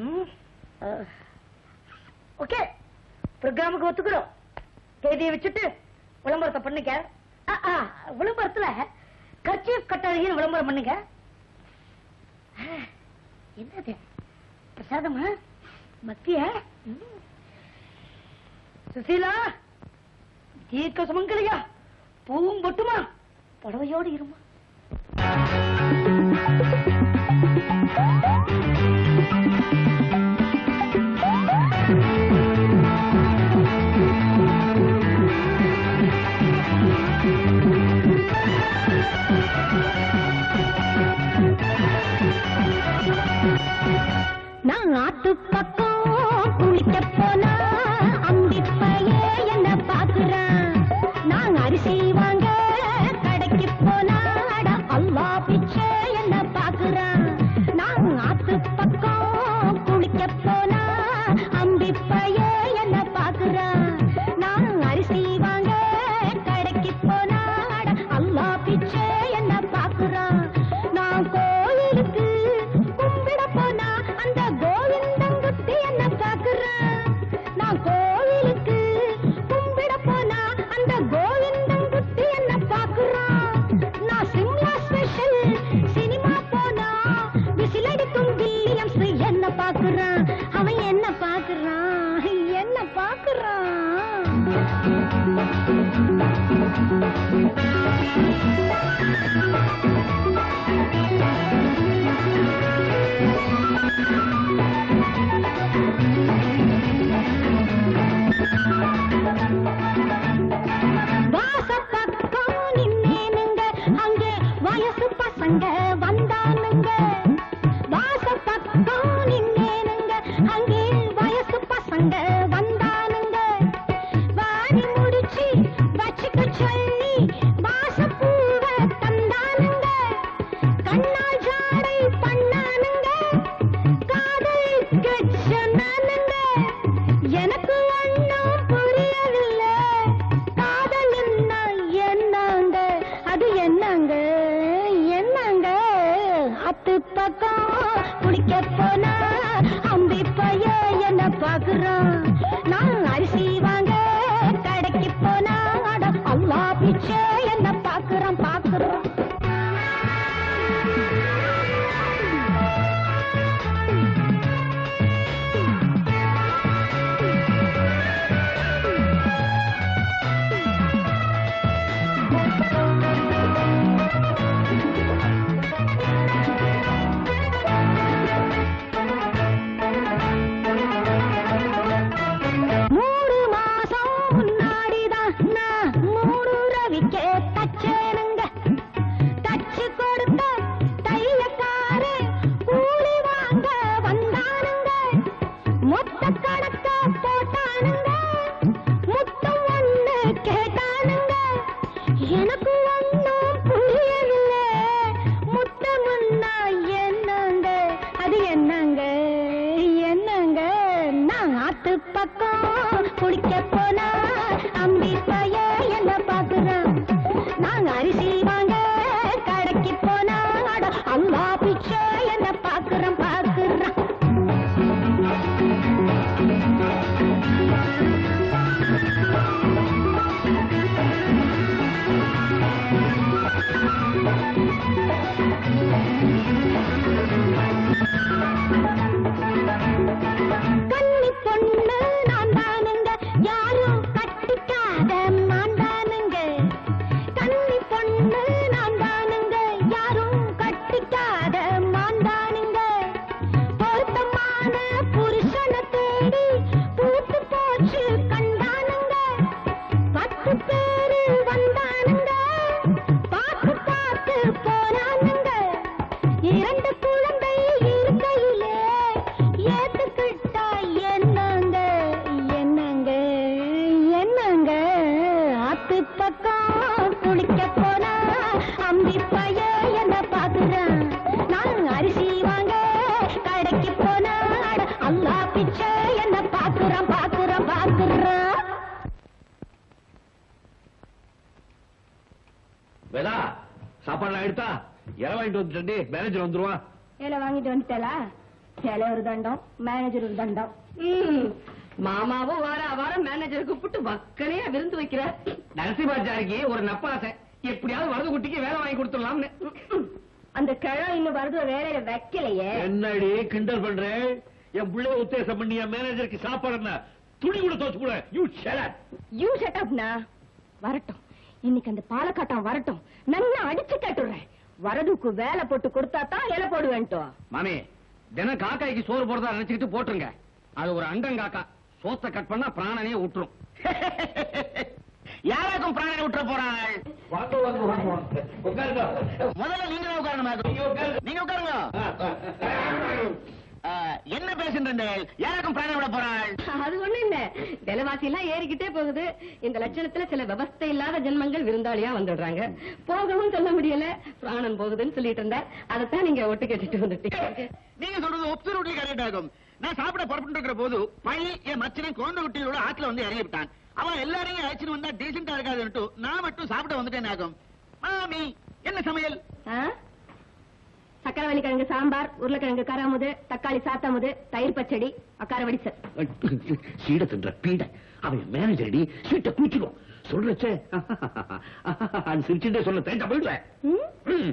ஓகே ப்ரோக்ராமுக்கு ஒத்துக்கிறோம் தேதியை வச்சுட்டு விளம்பரத்தை பண்ணுங்க ஆ, ஆ, விளம்பரத்துல கர்ச்சீஃப் கட்டழகின்னு விளம்பரம் பண்ணுங்க ஆ, என்னது பிரசாதமா மத்திய ம். சுசீலா தீர்க்க சுமங்கலியா பூவும் பொட்டுமா புடவையோடு இருமா
நான் ஆத்து பக்கம் குளிக்க போனா அம்பிப்பையே என்ன பாக்குறான் நான் அரிசி வாங்க கடைக்கு போனா அட அல்லா பிச்சை என்ன பாக்குறான் நான் ஆத்து பக்கம் குளிக்க போனா அம்பிப்பையே என்ன பாக்குறான் நான் அரிசி வாங்க கடைக்கு போனா அட அல்லா பிச்சை என்ன பாக்குறான் நான் கோயிலுக்கு கும்பிட போனா அந்த கோவிந்தங்குத்தி என்ன பாக்குறான் நான் கோவிலுக்கு கும்பிட போனா அந்த கோவிந்தங்குத்தி என்ன பாக்குறான் நான் சிம்லா ஸ்பெஷல் சினிமா போனா விசிலடிக்கும் வில்லியம்ஸ் என்ன பாக்குறான் அவன் என்ன பாக்குறான் என்ன பாக்குறான் வாசப்பக்கம் நின்னேனுங்க அங்கே வயசு பசங்க வந்தானுங்க வாசப்பக்கம் நின்னேனுங்க அங்கே வயசு பசங்க வந்தானுங்க வாடி முடிச்சு வச்சுக்க சொல்லி வாசப்பூவ பக்கம் குளிக்க போனா அம்பி பைய என்ன பாக்குறான் நான் அரிசி வாங்க கடைக்கு போனா அட அல்லா பிச்சை என்ன பாக்குறான் பாக்குறான் மூணு மாசம் முன்னாடிதான் நான் மூணு ரவிக்கே தச்சேனுங்க தச்சு கொடுத்த தையக்காரே கூலி வாங்க வந்தானுங்க மொத்த கணக்க போட்டானுங்க முத்தம் ஒண்ணு கேட்டானுங்க எனக்கு ஒண்ணும் புரியவில்லை முத்தமுன்னா என்னங்க அது என்னங்க என்னங்க நான் ஆத்து பக்கம் குளிக்க போனா அம்பி பைய என்ன பாக்குறான் நான் அரிசி வாங்க கடைக்கு போனா அட அல்லா பிச்சை என்ன பாக்குறேன் பாக்குறான் கன்னி பொண்ணு நான் தானுங்க யாரும் கட்டிக்காத நான் தானுங்க கன்னி பொண்ணு நான் தானுங்க யாரும் கட்டிக்காத நான் தானுங்க பொருத்தமான புருஷனை தேடி பூத்து போச்சு கண்டானுங்க பத்து பேரு வந்தானுங்க பார்த்து பார்த்து போனானுங்க இரண்டு குழந்தை இருக்கையிலே ஏத்துக்கிட்டா என்னங்க என்னங்க என்னங்க ஆத்து பக்கம் குளிக்க போனா அம்பி பைய என்ன பாக்குறான் நான் அரிசி வாங்க கடைக்கு போனா அட அல்லா பிச்சை என்ன பாக்குறான் பாக்குறான் பாக்குறான்
வேதா சாப்பாடுலாம் எடுத்தா இற வாங்கிட்டு வந்துட்டு மேனேஜர் வந்துருவான்
வேலை வாங்கிட்டு வந்துட்டலா சேலை ஒரு தண்டம் மேனேஜர் ஒரு தண்டம்
ம். மாமாவும் வார வாரம் மேனேஜருக்கு கூப்பிட்டு வக்கனையா விருந்து வைக்கிறார்
நரசிம்மாச்சாரிக்கு ஒரு நப்பாசை எப்படியாவது வரது குட்டிக்கு வேலை வாங்கி கொடுத்துடலாம்னு
அந்த கிழம் இன்னும் வருது வேலையில வைக்கலையே
என்னடி கிண்டல் பண்றேன் என் பிள்ளைய உத்தேசம் பண்ணி என் மேனேஜருக்கு சாப்பாடு என்ன துணி கூட தோச்சு கூட யூ ஷட்
யூ ஷட் அப்னா வரட்டும் இன்னைக்கு அந்த பாலக்காட்டம் வரட்டும் நல்லா அடிச்சு கட்டுறேன் வரதுக்கு வேலை போட்டு கொடுத்தா தான் இலை போடுவேன்ட்டோ
மாமி தினம் காக்காய்க்கு சோறு போறதா நினைச்சுக்கிட்டு போட்டுருங்க அது ஒரு அண்டங்காக்கா சோத்தை கட் பண்ணா பிராணனே விட்டுரும் யாராக்கும் பிராணனை விட்டுற போறாள்
வாங்க வாங்க வாங்க வாங்க உட்காருங்க
முதல்ல நீங்க தான் உட்காரணும் நீங்க உட்காருங்க ஆ, என்ன பேசுன்றீர்கள் யாருக்கும் பிராணம் விட போறாள்
அது ஒண்ணு இல்ல விலைவாசி எல்லாம் ஏறிக்கிட்டே போகுது இந்த லட்சணத்துல சில விவஸ்தை இல்லாத ஜென்மங்கள் விருந்தாளியா வந்துடுறாங்க போகவும் சொல்ல முடியல பிராணம் போகுதுன்னு சொல்லிட்டு இருந்தார் அதைத்தான் நீங்க ஒட்டு கேட்டுட்டு வந்துட்டீங்க
நீங்க சொல்றது ஒப்சர்வட்லி கரெக்ட் ஆகும் நான் சாப்பிட புறப்பட்டு இருக்கிற போது பழி என் மச்சனை குழந்தை குட்டிகளோட ஆத்துல வந்து இறங்கி விட்டான் அவன் எல்லாரையும் அழைச்சிட்டு வந்தா டீசெண்டா இருக்காதுன்ட்டு நான் மட்டும் சாப்பிட வந்துட்டேன் ஆகும் மாமி என்ன சமையல்
ஆ? சக்கரவள்ளி கிழங்கு சாம்பார் உருளைக்கிழங்கு கராமுது தக்காளி சாத்தமுது தயிர் பச்சடி அக்கார வடிசல்
சீட தின்ற பீட அவன் மேனேஜர் சீட்டை குச்சிடும் சொல்றச்சே அது சிரிச்சுட்டே சொல்ல தேஞ்சா போயிடுவேன்
ம்?
ம்.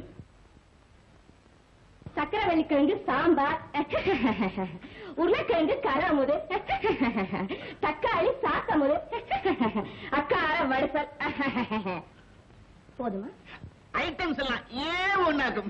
சக்கரவள்ளி கிழங்கு சாம்பார் உருளைக்கிழங்கு கராமுது தக்காளி சாத்தமுது அக்கார வடிசல் போதுமா
ஐட்டம்ஸ் எல்லாம் ஏன் ஒண்ணாக்கும்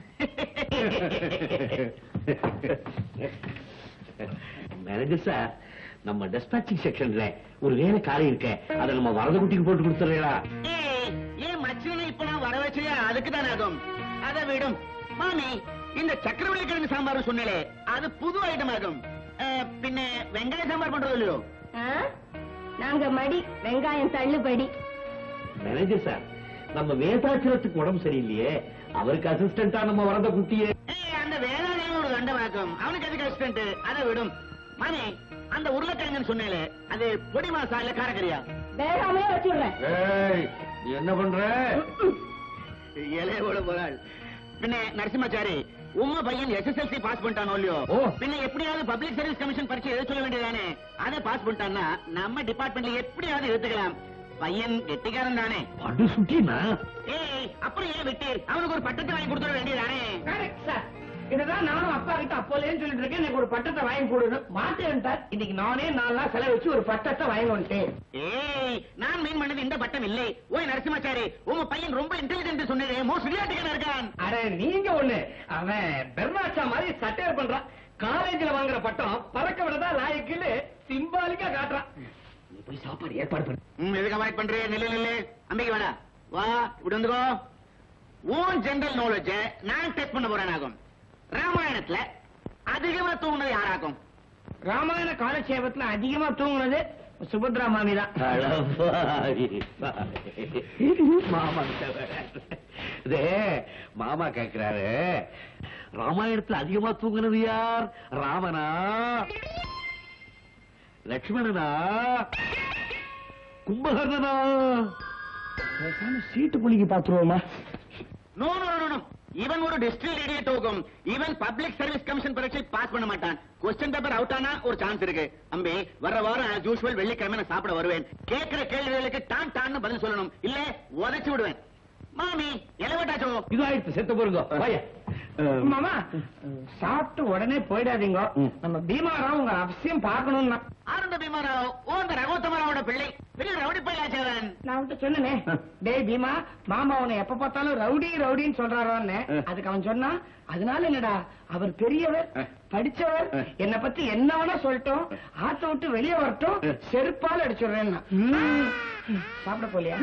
மேனேஜர் சார் நம்ம டெஸ்பாச்சிங் செக்ஷன்ல ஒரு வேலை காலை இருக்க அதை நம்ம வரத குட்டிக்கு போட்டு கொடுத்துறீங்களா
ஏய், ஏன் மச்சனை இப்ப நான் வர வச்சையா அதுக்கு தான் ஆகும் அதை விடும் மாமி இந்த சக்கரவள்ளி கிழங்கு சாம்பார் சொன்னேலே அது புது ஐட்டம் ஆகும் அஹ், பின்ன வெங்காய சாம்பார் பண்றது இல்லையோ
ஆ? நாங்க மடி வெங்காயம் தள்ளுபடி
மேனேஜர் சார் நம்ம வேதாச்சலத்துக்கு உடம்பு சரியில்லையே அவருக்கு அசிஸ்டண்டா நம்ம வரத குட்டியே
ஏய், அந்த வேளாண்மையும் ஒரு கண்டமாக்கும் அவனுக்கு அதுக்கு அசிஸ்டன்ட் அதை விடும் மாமி அந்த உருளைக்கிழங்குன்னு சொன்னேலே அது பொடி மாசா இல்ல காரக்கறியா
வேகாமே வச்சுடுறேன்
ஏய் நீ என்ன பண்ற
இலையோட போறாள் பின்ன நரசிம்மாச்சாரி உம்ம பையன் எஸ்எஸ்எல்சி பாஸ் பண்ணிட்டானோ இல்லையோ
ஓ.
பின்ன எப்படியாவது பப்ளிக் சர்வீஸ் கமிஷன் பரீட்சை எழுத சொல்ல வேண்டியதானே அதை பாஸ் பண்ணிட்டான்னா நம்ம டிபார்ட்மெண்ட்ல எப்படியாவது எடுத்துக்கலாம் பையன் கெட்டிக்காரன் தானே
படு சுட்டினா
ஏய் அப்புறம் ஏன் விட்டீர் அவனுக்கு ஒரு பட்டத்தை வாங்கி கொடுத்துட வேண்டியதானே
கரெக்ட் சார் இதுதான் நானும் அப்பா கிட்ட அப்போலேன்னு சொல்லிட்டு இருக்கேன் எனக்கு ஒரு பட்டத்தை வாங்கி கொடுன்னு மாட்டேன் சார் இன்னைக்கு நானே நாலு நாள் செலவு வச்சு ஒரு பட்டத்தை வாங்கி வந்துட்டேன்
ஏய் நான் மீன் பண்ணது இந்த பட்டம் இல்லை ஓய் நரசிம்மாச்சாரி உங்க பையன் ரொம்ப இன்டெலிஜென்ட் சொன்னது மோஸ்ட் விளையாட்டுக்கான இருக்கான்
அட நீங்க ஒண்ணு அவன் பெர்னாச்சா மாதிரி சட்டையர் பண்றான் காலேஜ்ல வாங்குற பட்டம் பறக்க விடதா லாயக்குன்னு சிம்பாலிக்கா காட்டுறான் நீ போய் சாப்பாடு ஏற்பாடு பண்ணு
ம், எதுக்கு அவாய்ட் பண்றே நில்லு நில்லு அம்பிக்கு வேடா வா இப்படி வந்துக்கோ உன் ஜெனரல் நாலேஜ் நான் டெஸ்ட் பண்ண போறேன் ஆகும் ராமாயணத்துல அதிகமா தூங்குனது யாராகும்
ராமாயண காலட்சேபத்துல அதிகமா தூங்குனது சுபத்ரா மாமி தான்
மாமா கிட்ட வேற. இதே மாமா கேக்குறாரு ராமாயணத்துல அதிகமா தூங்குனது யார் ராமனா லட்சுமணனா கும்பகர்ணனா
சீட்டு புளிக்கு பாத்துருவோமா
நோ நோ நோ நோ இவன் ஒரு டிஸ்ட்ரிக்ட் இடியட் ஆகும் இவன் பப்ளிக் சர்வீஸ் கமிஷன் பரீட்சை பாஸ் பண்ண மாட்டான் கொஸ்டின் பேப்பர் அவுட் ஆனா ஒரு சான்ஸ் இருக்கு அம்பி வர்ற வாரம் as usual வெள்ளிக்கிழமை நான் சாப்பிட வருவேன் கேட்கிற கேள்விகளுக்கு டான் டான்னு பதில் சொல்லணும் இல்ல உதைச்சு விடுவேன் மாமி எலவட்டாச்சோ
இது ஆயிடுச்சு செத்த போருங்க வாயா. அஹ்,
மாமா சாப்பிட்டு உடனே போயிடாதீங்க
ம்.
நம்ம பீமாராவ் உங்க அவசியம் பார்க்கணும்னா
ஆனந்த பீமாராவ் ஓ அந்த ரகோத்தமராவோட பிள்ளை பெரிய ரவுடி பையாச்சவன்
நான் உன்கிட்ட சொன்னனே டேய் பீமா மாமா உன்னை எப்ப பார்த்தாலும் ரவுடி ரவுடின்னு சொல்றாரோன்னு
அஹ்.
அதுக்கு அவன் சொன்னா அதனால என்னடா அவர் பெரியவர்
அஹ்.
படிச்சவர்
அஹ்.
என்ன பத்தி என்ன வேணா சொல்லட்டும் ஆத்த விட்டு வெளியே வரட்டும்
அஹ்.
செருப்பால் அடிச்சுடுறேன்னா சாப்பிட போலியா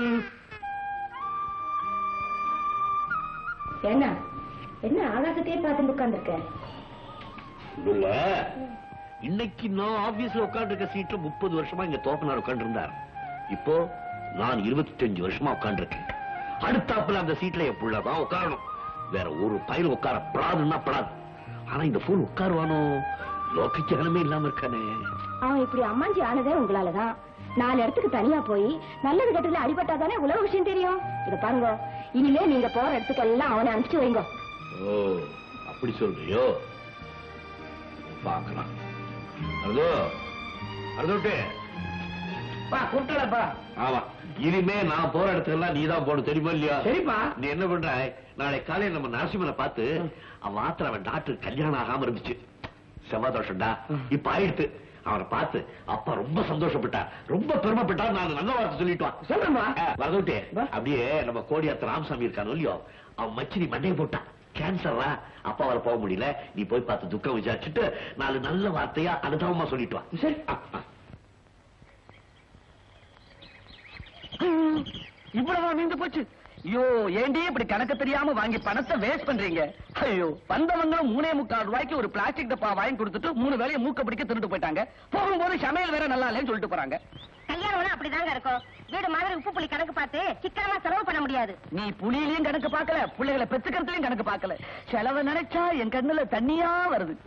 என்ன என்ன ஆகாசத்தையே பார்த்துட்டு உட்கார்ந்துருக்க
இல்ல இன்னைக்கு நான் ஆபீஸ்ல உட்கார்ந்து இருக்க சீட்ல முப்பது வருஷமா இங்க தோப்பனார் உட்கார்ந்து இருந்தார் இப்போ நான் இருபத்தஞ்சு வருஷமா உட்கார்ந்து இருக்கேன் அடுத்தாப்புல அந்த சீட்ல என் புள்ளதான் உட்காரணும் வேற ஒரு பயிர் உட்கார படாதுன்னா படாது ஆனா இந்த போன் உட்காருவானோ லோக்க ஜனமே இல்லாம இருக்கானே
அவன் இப்படி அம்மாஞ்சி ஆனதே உங்களாலதான் நாலு இடத்துக்கு தனியா போய் நல்லது கெட்டதுல அடிபட்டாதானே உலக விஷயம் தெரியும் இத பாருங்க இனிமே நீங்க போற இடத்துக்கு எல்லாம் அவனை அனுப்பிச்சு வைங்க
ஓ அப்படி சொல்றியோ பார்க்கலாம் அதோ அதோட்டு
பா கூப்பிட்டலப்பா
ஆமா இனிமே நான் போற இடத்துக்கெல்லாம் நீதான் போகணும் தெரியுமா இல்லையா
சரிப்பா
நீ என்ன பண்ற நாளை காலையில நம்ம நரசிம்மனை பார்த்து அவன் ஆத்திர அவன் டாக்டர் கல்யாணம் ஆகாம இருந்துச்சு செவ்வாதோஷம்டா இப்ப ஆயிடுத்து அவனை பார்த்து அப்பா ரொம்ப சந்தோஷப்பட்டா ரொம்ப பெருமைப்பட்டா நான் நல்ல வார்த்தை சொல்லிட்டுவான்
சொல்றேன்பா
வரதுட்டே
வா.
அப்படியே நம்ம கோடியாத்த ராமசாமி இருக்கானோ இல்லையோ அவன் மச்சினி மண்டையை போட்டான் கேன்சரா அப்பா வர போக முடியல நீ போய் பார்த்து துக்கம் விசாரிச்சுட்டு நாலு நல்ல வார்த்தையா அனுதாபமா சொல்லிட்டு வா
சரி.
ஆ, ஆ.
இவ்வளவு நீந்து போச்சு ஐயோ ஏண்டி இப்படி கணக்கு தெரியாம வாங்கி பணத்தை வேஸ்ட் பண்றீங்க ஐயோ வந்தவங்க மூணே முக்கால் ரூபாய்க்கு ஒரு பிளாஸ்டிக் டப்பா வாங்கி கொடுத்துட்டு மூணு வேலையை மூக்க பிடிக்க திருட்டு போயிட்டாங்க போகும்போது சமையல் வேற நல்லா இல்லைன்னு சொல்லிட்டு போறாங்க
கல்யாணம்னா அப்படிதாங்க இருக்கும் வீடு மாதிரி உப்பு புளி கணக்கு பார்த்து சிக்கனமா செலவு பண்ண முடியாது
நீ புலியிலையும் கணக்கு பார்க்கல பிள்ளைகளை பெத்துக்கிறதுலயும் கணக்கு பார்க்கல செலவை நினைச்சா என் கண்ணுல தண்ணியா வருது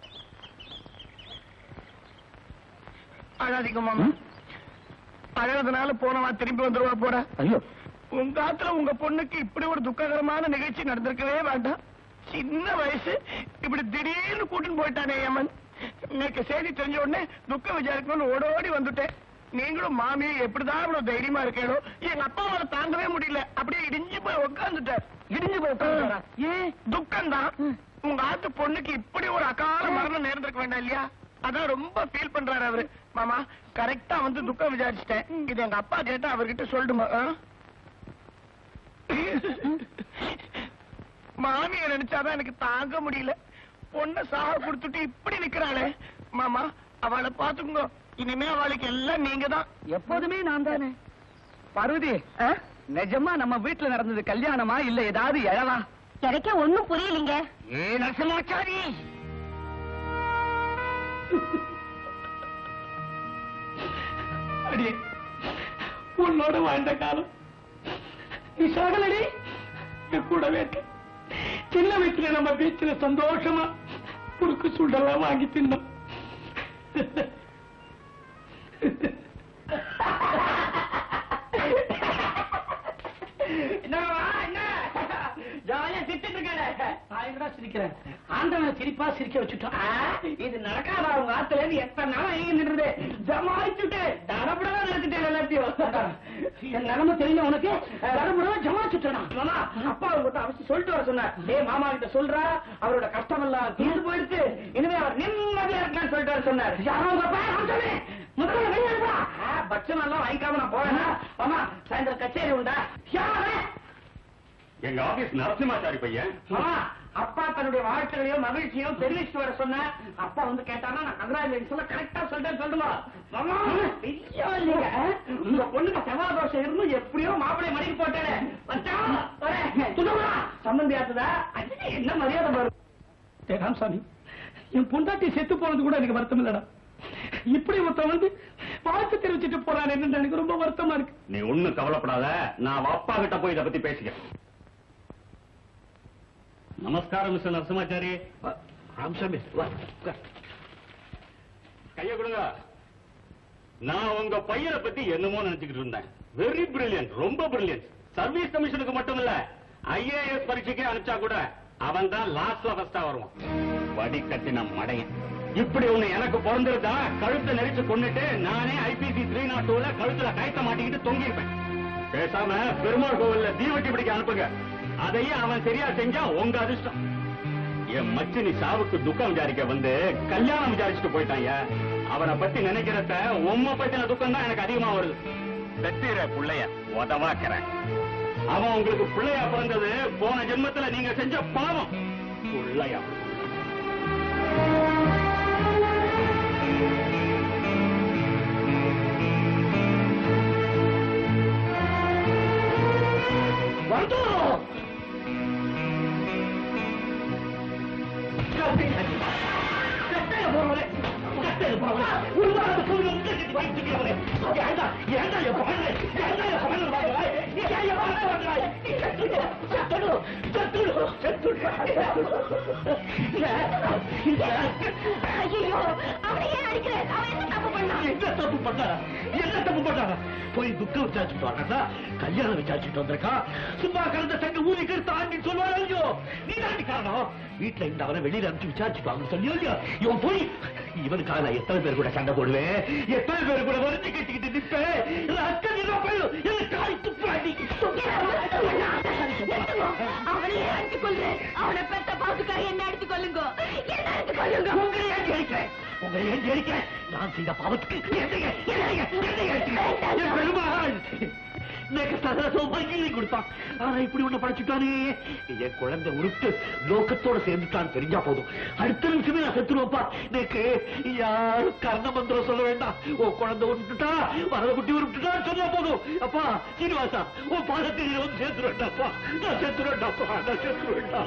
அழாதீங்க மாமா அழகதுனால போனவா திரும்பி வந்துருவா போற
ஐயோ
உங்க ஆத்துல உங்க பொண்ணுக்கு இப்படி ஒரு துக்ககரமான நிகழ்ச்சி நடந்திருக்கவே வேண்டாம் சின்ன வயசு இப்படி திடீர்னு கூட்டின்னு போயிட்டானே ஏமன் இன்னைக்கு செய்தி தெரிஞ்ச உடனே துக்க விசாரிக்கணும்னு ஓடோடி வந்துட்டேன் நீங்களும் மாமி எப்படிதான் இவ்வளவு தைரியமா இருக்கீங்களோ எங்க அப்பாவால தாங்கவே முடியல அப்படியே இடிஞ்சு போய் உட்காந்துட்டார் இடிஞ்சு போய் உட்காந்துட்டாரா ஏன் துக்கம் தான் உங்க ஆத்து பொண்ணுக்கு இப்படி ஒரு அகால மரணம் நேர்ந்திருக்க வேண்டாம் இல்லையா அதான் ரொம்ப ஃபீல் பண்றாரு அவரு மாமா கரெக்டா வந்து துக்கம் விசாரிச்சிட்டேன் இது எங்க அப்பா கேட்டா அவர்கிட்ட சொல்லிடுமா ஆ? மாமிய நினைச்சாதான் எனக்கு தாங்க முடியல பொண்ண சாக கொடுத்துட்டு இப்படி நிக்கிறாளே மாமா அவளை பாத்துக்கோ இனிமே அவளுக்கு எல்லாம் நீங்க தான் எப்போதுமே நான் தானே பார்வதி நிஜமா நம்ம வீட்டுல நடந்தது கல்யாணமா இல்ல ஏதாவது எழவா
எனக்கே ஒண்ணும் புரியலீங்க
ஏ நரசிம்மாச்சாரி அடி உன்னோட வாழ்ந்த காலம் நீ சாகலடி என் கூடவே இருக்க சின்ன வயசுல நம்ம பீச்சில சந்தோஷமா குறுக்கு சுண்டெல்லாம் வாங்கி தின்னோம் ஜாலியா திட்டு இருக்காரு நான் எங்கடா சிரிக்கிறேன் ஆண்டவன் சிரிப்பா சிரிக்க வச்சுட்டான் இது நடக்காத அவங்க ஆத்துல இருந்து எத்தனை நாள் ஐந்து நின்றது ஜமாயிச்சுட்டு தடபடவா நடத்திட்டேன் எல்லாத்தையும் என் நிலைமை தெரியும் உனக்கு தடபடவா ஜமாச்சுட்டா மாமா அப்பா உங்ககிட்ட அவசியம் சொல்லிட்டு வர சொன்னார் டேய் மாமா கிட்ட சொல்றா அவரோட கஷ்டம் எல்லாம் தீர்ந்து போயிடுச்சு இனிமே அவர் நிம்மதியா இருக்கலாம்னு சொல்லிட்டு வர சொன்னார் யாரோ உங்க பையன் அவன் சொல்லு முதல்ல வெளியே இருப்பா பட்சம் எல்லாம் வாங்கிக்காம நான் போறேன் மாமா சாயந்தரம் கச்சேரி உண்டா யாரே
எங்க ஆபீஸ் நரசிம்மாச்சாரி பையன்
மாமா அப்பா தன்னுடைய வாழ்க்கையையும் மகிழ்ச்சியும் தெரிவிச்சுட்டு வர சொன்னேன் அப்பா வந்து கேட்டானா நான் கங்கராஜ் சொல்ல கரெக்டா சொல்லிட்டேன் சொல்லுமா மாமா ஐயோ இல்லைங்க உங்க பொண்ணுக்கு செவ்வாய் தோஷம் இருந்து எப்படியோ மாப்பிளை மணிக்கு போட்டேன் வச்சான் சொல்லுவா சம்பந்தி ஆத்துதா அது என்ன மரியாதை வரும் ஏ ராமசாமி என் பொண்டாட்டி செத்து போனது கூட எனக்கு வருத்தம் இல்லடா இப்படி ஒருத்தன் வந்து வாழ்த்து தெரிவிச்சிட்டு போறான் என்ன எனக்கு ரொம்ப வருத்தமா இருக்கு
நீ ஒண்ணும் கவலைப்படாத நான் அப்பா கிட்ட போய் இத பத்தி பேசிக்கிறேன் நமஸ்காரம் மிஸ்டர் நரசிம்மாச்சாரி
ராமசாமி வா உட்கார்.
கைய கொடுங்க நான் உங்க பையனை பத்தி என்னமோ நினைச்சுக்கிட்டு இருந்தேன் வெரி பிரில்லியன்ட் ரொம்ப பிரில்லியன்ட் சர்வீஸ் கமிஷனுக்கு மட்டும் இல்ல ஐஏஎஸ் பரீட்சைக்கே அனுப்பிச்சா கூட அவன் தான் லாஸ்ட்ல ஃபர்ஸ்டா வருவான் வடி கட்டின மடையன் இப்படி ஒண்ணு எனக்கு பிறந்திருந்தா கழுத்தை நெரிச்சு கொண்டுட்டு நானே ஐபிசி த்ரீ நாட் டூல கழுத்துல கயத்த மாட்டிக்கிட்டு தொங்கிருப்பேன் பேசாம பெருமாள் கோவில்ல தீவட்டி பிடிக்க அனுப்புங்க அதையும் அவன் சரியா செஞ்சா உங்க அதிர்ஷ்டம் என் மச்சினி சாவுக்கு துக்கம் விசாரிக்க வந்து கல்யாணம் விசாரிச்சுட்டு போயிட்டாங்க அவனை பத்தி நினைக்கிறத உம்மை பத்தின துக்கம் தான் எனக்கு அதிகமா வருது செத்துற புள்ளைய உதவாக்குறேன் அவன் உங்களுக்கு பிள்ளையா பிறந்தது போன ஜென்மத்துல நீங்க செஞ்ச பாவம் புள்ளையா
வந்துடும் கட்டையில போறவரே கட்டையில போறவரே உருவாத சூழ்நிலை முன்னாடி வைத்துக்கிறவரே ஏண்டா ஏண்டா என் பகல் ஏண்டா என் பகல் வாங்க ஏன் என் பகல் வாங்க சத்துடு சத்துடு சத்துடு
ஐயோ அவனை ஏன் அடிக்கிற அவன் என்ன தப்பு பண்ணான்
என்ன தப்பு பண்ணாரா என்ன தப்பு பண்ணாரா போய் துக்கம் விசாரிச்சுட்டு வாங்க கல்யாணம் விசாரிச்சுட்டு வந்திருக்கா சும்மா கலந்த சங்க ஊதி கருத்து ஆண்டி சொல்லுவாரு ஐயோ நீ தாண்டி காரணம் வீட்டுல இந்த அவனை வெளியில அனுப்பிச்சு விசாரிச்சுட்டு வாங்க சொல்லியோ இல்லையோ இவன் போய் இவனுக்காக நான் எத்தனை பேர் கூட சண்டை போடுவேன் எத்தனை பேர் கூட வருத்தி கட்டிக்கிட்டு நிற்பேன் ரத்த நிறம் போயிடும் என்ன காய் துப்பாடி
அவனை ஏன் அடிச்சு கொள்ளு அவனை பெத்த பாசுக்காக என்ன அடிச்சு கொள்ளுங்க என்ன அடிச்சு கொள்ளுங்க
உங்களை ஏன் ஜெயிக்கிறேன் உங்களை ஏன் ஜெயிக்கிறேன் நான் செய்த பாவத்துக்கு என்னைய என்னைய என்னைய என் பெருமாள் எனக்கு சகல சௌபாகியம் கொடுத்தான் ஆனா இப்படி ஒண்ணு படைச்சுட்டானே என் குழந்தை உருட்டு லோகத்தோட சேர்ந்துட்டான் தெரிஞ்சா போதும் அடுத்த நிமிஷமே நான் செத்துருவப்பா எனக்கு யாரும் கர்ண மந்திரம் சொல்ல வேண்டாம் உன் குழந்தை உருட்டுட்டா வரத குட்டி உருட்டுட்டா சொன்னா போதும் அப்பா சீனிவாசா உன் பாதத்தில் வந்து சேர்த்துருவேண்டாப்பா நான் செத்துருவேண்டாப்பா நான் செத்துருவேண்டா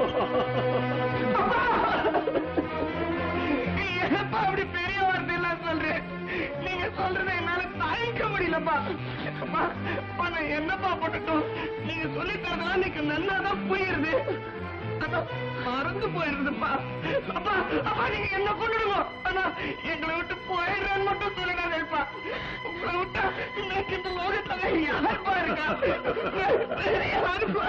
ஏப்பா அப்படி பெரிய வார்த்தை எல்லாம் சொல்றேன் நீங்க சொல்றதை என்னால தாங்கிக்க முடியலப்பா அப்பா அப்பா, நான் என்னப்பா பண்ணட்டும் நீங்க சொல்லி தரதெல்லாம் நீங்க நல்லாதான் போயிருது அதான் மறந்து போயிருதுப்பா அப்பா அப்பா நீங்க என்ன கொண்டுடுவோம் ஆனா எங்களை விட்டு போயிடுறேன்னு மட்டும் சொல்லிடாதேப்பா உங்களை விட்டா எனக்கு இந்த லோகத்துல யாருப்பா இருக்கா வேற யாருப்பா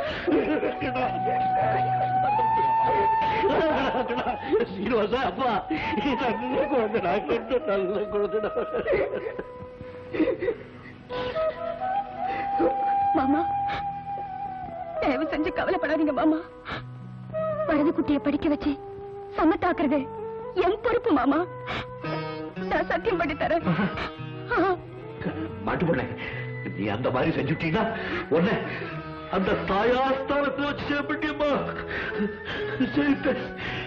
சீனிவாசா அப்பா நல்ல குழந்தைடா கெட்ட நல்ல குழந்தைடா
மாமா தயவு செஞ்சு கவலைப்படாதீங்க மாமா வலது குட்டியை படிக்க வச்சு சமத்தாக்குறது என் பொறுப்பு மாமா நான் சத்தியம் பண்ணி தரேன் ஆ.
மாட்டு பொண்ணே நீ அந்த மாதிரி செஞ்சுட்டீங்கன்னா உன்னை அந்த தாயாஸ்தானத்தை வச்சு சேப்பிட்டியம்மா சேர்த்தேன்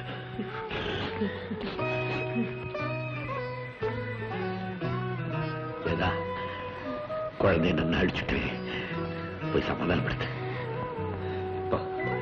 ஏதா குழந்தைய நான் அடிச்சுட்டு போய் சமாதானப்படுத்து போ.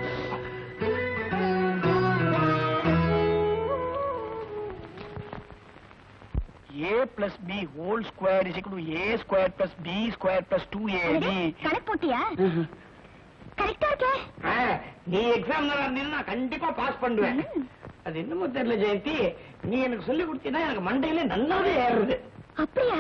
a plus b whole square is equal to a square plus b square plus 2ab
கணக்கு போட்டியா கரெக்டா இருக்கே
நீ எக்ஸாம் நான் கண்டிப்பா பாஸ் பண்ணுவேன்
ம்.
அது என்னமோ தெரியல ஜெயந்தி நீ எனக்கு சொல்லி கொடுத்தீங்கன்னா எனக்கு மண்டையில நல்லாவே ஏறுது
அப்படியா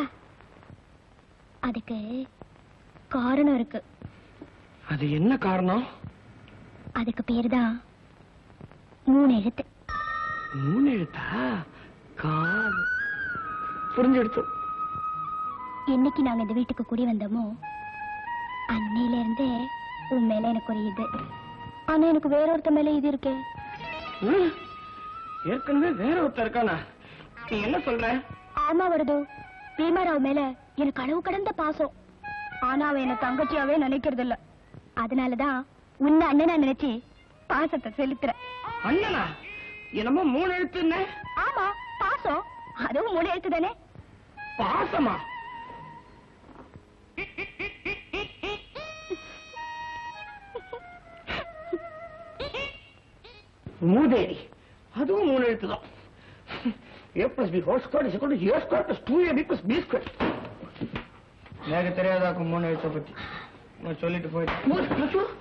அதுக்கு காரணம் இருக்கு
அது என்ன காரணம்
அதுக்கு பேரு தான் மூணு எழுத்து
மூணு எழுத்தா கால் புரிஞ்செடுத்து
என்னைக்கு நாங்க இந்த வீட்டுக்கு குடி வந்தோமோ அன்னையில இருந்தே உன் மேல எனக்கு ஒரு இது ஆனா எனக்கு வேற ஒருத்த மேல இது இருக்கே
ம், ஏற்கனவே வேற ஒருத்தர் இருக்கானா நீ என்ன சொல்ற
ஆமா வருது பீமாராவ் மேல எனக்கு அளவு கடந்த பாசம் ஆனா அவன் என்ன தங்கச்சியாவே நினைக்கிறது இல்ல அதனாலதான் உன்னை அண்ணனா நினைச்சு பாசத்தை செலுத்துறேன்
அண்ணனா என்னமோ மூணு எழுத்துன்னு
ஆமா பாசம் அதுவும் மூணு எழுத்து தானே
பாசமா மூதேவி அதுவும் மூணு எழுத்து தான் A plus B whole square is equal to A square plus two A B plus B square எனக்கு தெரியாதாக்கும் மூணு எழுத்தை பத்தி நான் சொல்லிட்டு போயிட்டேன்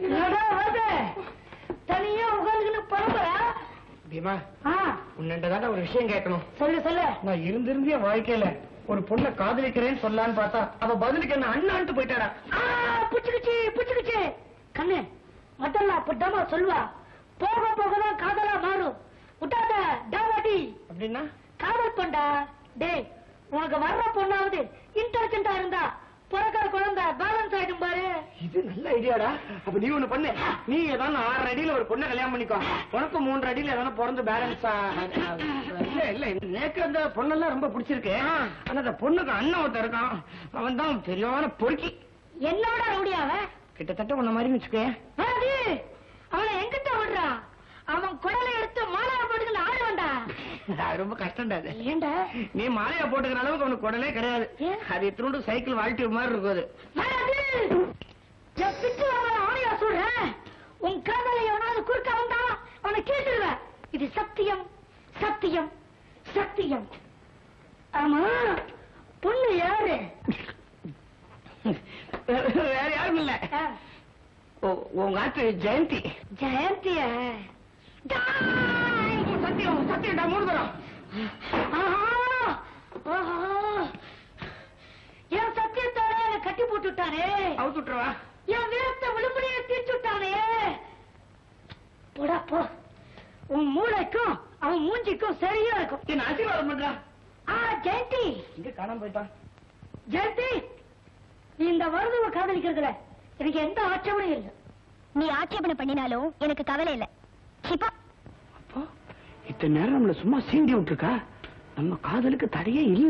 தனியா உட்காந்துக்கிட்டு பரம்பரா
பீமா உன்னிட்ட ஒரு விஷயம் கேட்கணும்
சொல்லு சொல்லு
நான் இருந்திருந்து என் வாழ்க்கையில ஒரு பொண்ணை காதலிக்கிறேன்னு சொல்லலான்னு பார்த்தா அவ பதிலுக்கு என்ன அண்ணான்ட்டு போயிட்டாடா
ஆ, புடிச்சுக்கிச்சு புடிச்சுக்கிச்சு கண்ணு முதல்ல அப்படிதாம்மா சொல்லுவா போக போக தான் காதலா மாறும் விட்டாத டாவாட்டி
அப்படின்னா
காதல் பண்ணா டேய் உனக்கு வர்ற பொண்ணாவது இன்டெலிஜென்டா இருந்தா பிறக்கிற குழந்தை பேலன்ஸ் ஆயிடும் பாரு
இது நல்ல ஐடியாடா அப்ப நீ ஒண்ணு பண்ணு நீ ஏதாவது ஆறு அடியில ஒரு பொண்ணை கல்யாணம் பண்ணிக்கோ உனக்கு மூன்று அடியில ஏதாவது பிறந்து பேலன்ஸா இல்ல இல்ல எனக்கு அந்த பொண்ணெல்லாம் ரொம்ப பிடிச்சிருக்கு ஆனா அந்த பொண்ணுக்கு அண்ணன் ஒருத்தன் இருக்கான் அவன் தான் பெரியான பொறுக்கி
என்னோட ரவுடியாவ
கிட்டத்தட்ட உன்ன மாதிரி வச்சுக்கோ
அது அவனை எங்கிட்ட விடுறான் அவன் குடலை எடுத்து மாலையா போட்டுக்கிட்டு ஆடு வந்தா
அது ரொம்ப கஷ்டம்டா அது
ஏண்டா
நீ மாலையா போட்டுக்கிற அளவுக்கு அவனுக்கு உடனே கிடையாது
ஏன்?
அது இத்தினோண்டு சைக்கிள் வாழ்க்கை மாதிரி இருக்கும் அது
வராது என் பிச்சு அவனை ஆணையா சொல்றேன் உன் காதலை எவனாவது குறுக்க வந்தா அவனை கேட்டுருவேன் இது சத்தியம் சத்தியம் சத்தியம் ஆமா பொண்ணு யாரு
வேற யாரும் இல்ல
ஆ,
உ- உங்க ஆத்து ஜெயந்தி
ஜெயந்திய
சத்தியம் சத்தியம்டா மூணு தரம்
என் சத்தியத்தோட என்னை கட்டி போட்டு விட்டானே
அவுத்து விட்டுருவா
என் வீரத்தை விழும்படியே தீர்த்து விட்டானே போடா போ உன் மூளைக்கும் அவன் மூஞ்சிக்கும் சரியா இருக்கும்
என்ன ஆசீர்வாதம் பண்றா
ஆ ஜெயந்தி
இங்க காணாம போயிட்டான்
ஜெயந்தி நீ இந்த வருதுவ காதலிக்கிறதுல எனக்கு எந்த ஆட்சேபனையும் இல்லை
நீ ஆட்சேபனை பண்ணினாலும் எனக்கு கவலை இல்ல சிப்பா
அப்போ இத்தனை நேரம் நம்மள சும்மா சீண்டி விட்டுருக்கா நம்ம காதலுக்கு தடையே இல்ல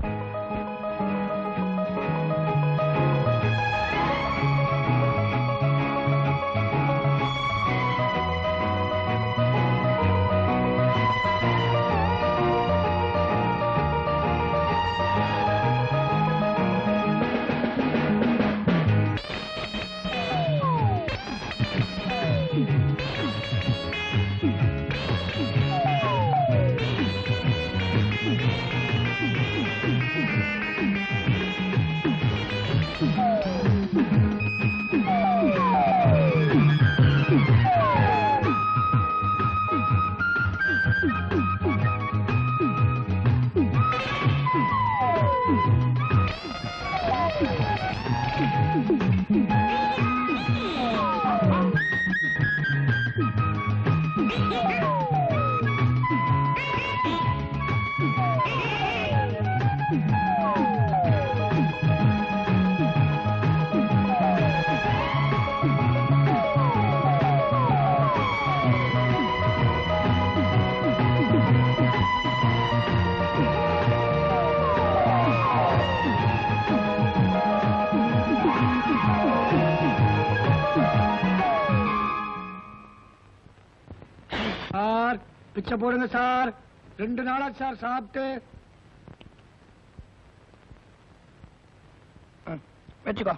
சார் பிச்சை போடுங்க சார் ரெண்டு நாளா சார் சாப்பிட்டு ஆ, வச்சுக்கோ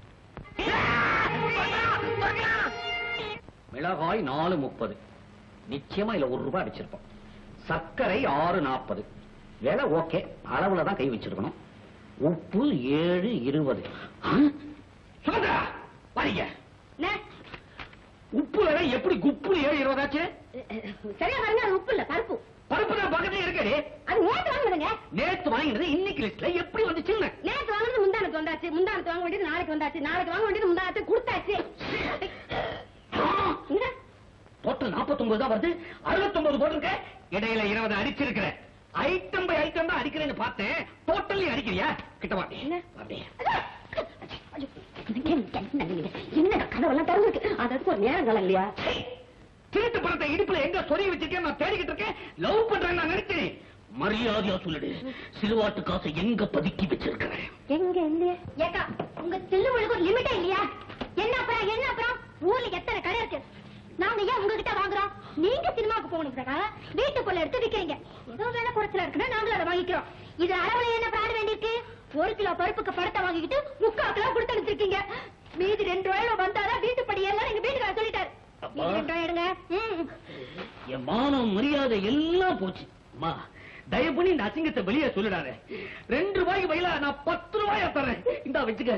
மிளகாய் நாலு முப்பது நிச்சயமா இல்ல ஒரு ரூபாய் அடிச்சிருப்போம் சர்க்கரை ஆறு நாற்பது விலை ஓகே அளவுல தான் கை வச்சிருக்கணும் உப்பு ஏழு இருபது சுமந்திரா வரீங்க உப்பு விலை எப்படி குப்பு ஏழு இருபதாச்சு
சரியா பாருங்க அது உப்பு இல்ல பருப்பு
பருப்பு தான் பக்கத்துல இருக்கே
அது நேத்து வாங்குதுங்க
நேத்து வாங்கினது இன்னைக்கு லிஸ்ட்ல எப்படி வந்துச்சுன்னு
நேத்து வாங்குறது முந்தானத்து வந்தாச்சு முந்தானத்து வாங்க வேண்டியது நாளைக்கு வந்தாச்சு நாளைக்கு வாங்க வேண்டியது முந்தானத்து கொடுத்தாச்சு
பணத்துல 49 தான் வருது 69 போட்டிருக்க இடையில 20 அடிச்சிருக்கிறேன் ஐட்டம் பை ஐட்டம் தான் அடிக்கிறேன்னு பார்த்தேன் டோட்டலி அடிக்கிறியா கிட்ட வாடி அப்படியே
என்ன கதவெல்லாம் திறந்துருக்கு அதுக்கு ஒரு நேரம் காலம் இல்லையா
திருட்டு பணத்தை இடுப்புல எங்க சொருகி வச்சிருக்கேன் நான் தேடிக்கிட்டு இருக்கேன் லவ் பண்றேன்னு நான் நினைக்கிறேன் மரியாதையா சொல்லிடு சிலுவாட்டு காசை எங்க பதுக்கி வச்சிருக்கிறேன்
எங்க இல்லையா
ஏக்கா உங்க தில்லுமுழுக்கு ஒரு லிமிட்டே இல்லையா என்ன அப்புறம் என்ன அப்புறம் ஊர்ல எத்தனை கடை இருக்கு நாங்க ஏன் உங்ககிட்ட வாங்குறோம் நீங்க சினிமாவுக்கு போகணுங்கிறக்காக வீட்டுக்குள்ள எடுத்து விக்கிறீங்க ஏதோ வேலை குறைச்சல இருக்குன்னா நாங்களும் அதை வாங்கிக்கிறோம் இது அளவுல என்ன பிராடு வேண்டியிருக்கு ஒரு கிலோ பருப்புக்கு படத்தை வாங்கிக்கிட்டு முக்கால் கிலோ கொடுத்து அனுப்பிச்சிருக்கீங்க மீதி ரெண்டு ரூபாயில வந்தாதான் வீட்டு படி எல்லாம் எங்க வீட்டுக்கார சொல்லிட்டாரு
அப்பா.
மீதி ரெண்டு ரூபாய் எடுங்க ம்.
என் மானம் மரியாதை எல்லாம் போச்சு அம்மா தயவு பண்ணி இந்த அசிங்கத்தை வெளியே சொல்லிடாத ரெண்டு ரூபாய்க்கு பதிலா நான் பத்து ரூபாயா தரேன் இந்தா வச்சுக்க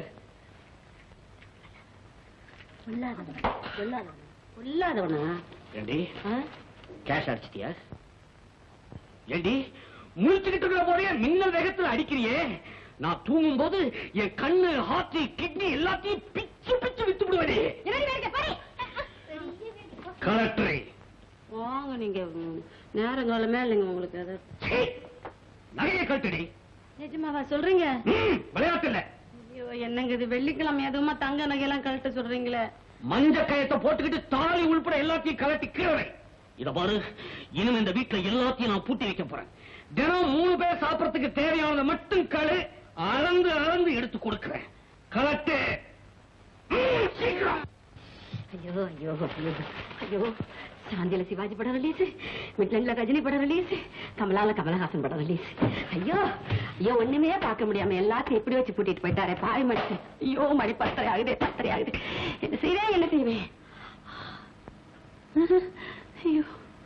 சொல்லாதவனா சொல்லாதவனா சொல்லாதவனா
ஏண்டி
ஆ?
கேஷ் அடிச்சிட்டியா ஏண்டி முழிச்சுக்கிட்டு இருக்கிற போதே மின்னல் வேகத்துல அடிக்கிறியே நான் தூங்கும் போது என் கண்ணு ஹார்ட் கிட்னி எல்லாத்தையும் பிச்சு பிச்சு வித்து விடுவேனே
என்னடி வேடிக்கை பாரு.
கலெக்டரை
வாங்க நீங்க நேரங்காலமே இல்லைங்க உங்களுக்கு அது
நகையை கட்டுடி
நிஜமாவா சொல்றீங்க
ம், விளையாட்டு இல்ல
ஐயோ என்னங்க இது வெள்ளிக்கிழமை எதுவுமா தங்க நகையெல்லாம் கழட்ட சொல்றீங்களே
மஞ்ச கயத்தை போட்டுக்கிட்டு தாலி உள்பட எல்லாத்தையும் கலட்டி கீழே இத பாரு இனிமே இந்த வீட்டுல எல்லாத்தையும் நான் பூட்டி வைக்க போறேன் தினம் மூணு பேர் சாப்பிடறதுக்கு தேவையானதை மட்டும் களு அளந்து அளந்து எடுத்து கொடுக்கிறேன் கலட்டு ம், சீக்கிரம்
ஐயோ ஐயோ ஐயோ ஐயோ சாந்தியில சிவாஜி படம் ரிலீஸ் மிட்லண்ட்ல ரஜினி படம் ரிலீஸ் கமலால கமலஹாசன் படம் ரிலீஸ் ஐயோ ஐயோ ஒண்ணுமே பார்க்க முடியாம எல்லாத்தையும் எப்படி வச்சு கூட்டிட்டு போயிட்டாரே பாய் மனுஷன் ஐயோ மணி பத்தரை ஆகுது பத்தரை ஆகுது என்ன செய்வேன் என்ன செய்வேன் ஐயோ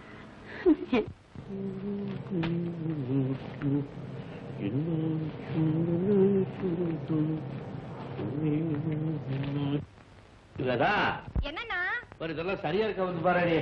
இல்லதா
என்னன்னா
ஒரு இதெல்லாம் சரியா இருக்க வந்து பாரு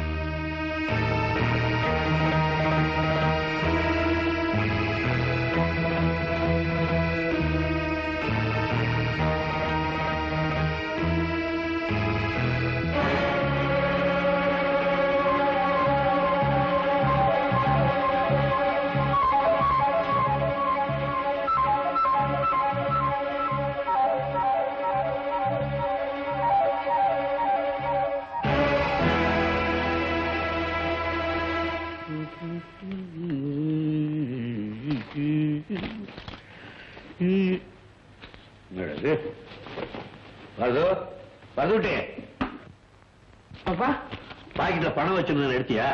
என்னது அது பதுட்டே
அப்பா
பாக்கெட்ல பணம் வச்சிருந்தேன் எடுத்தியா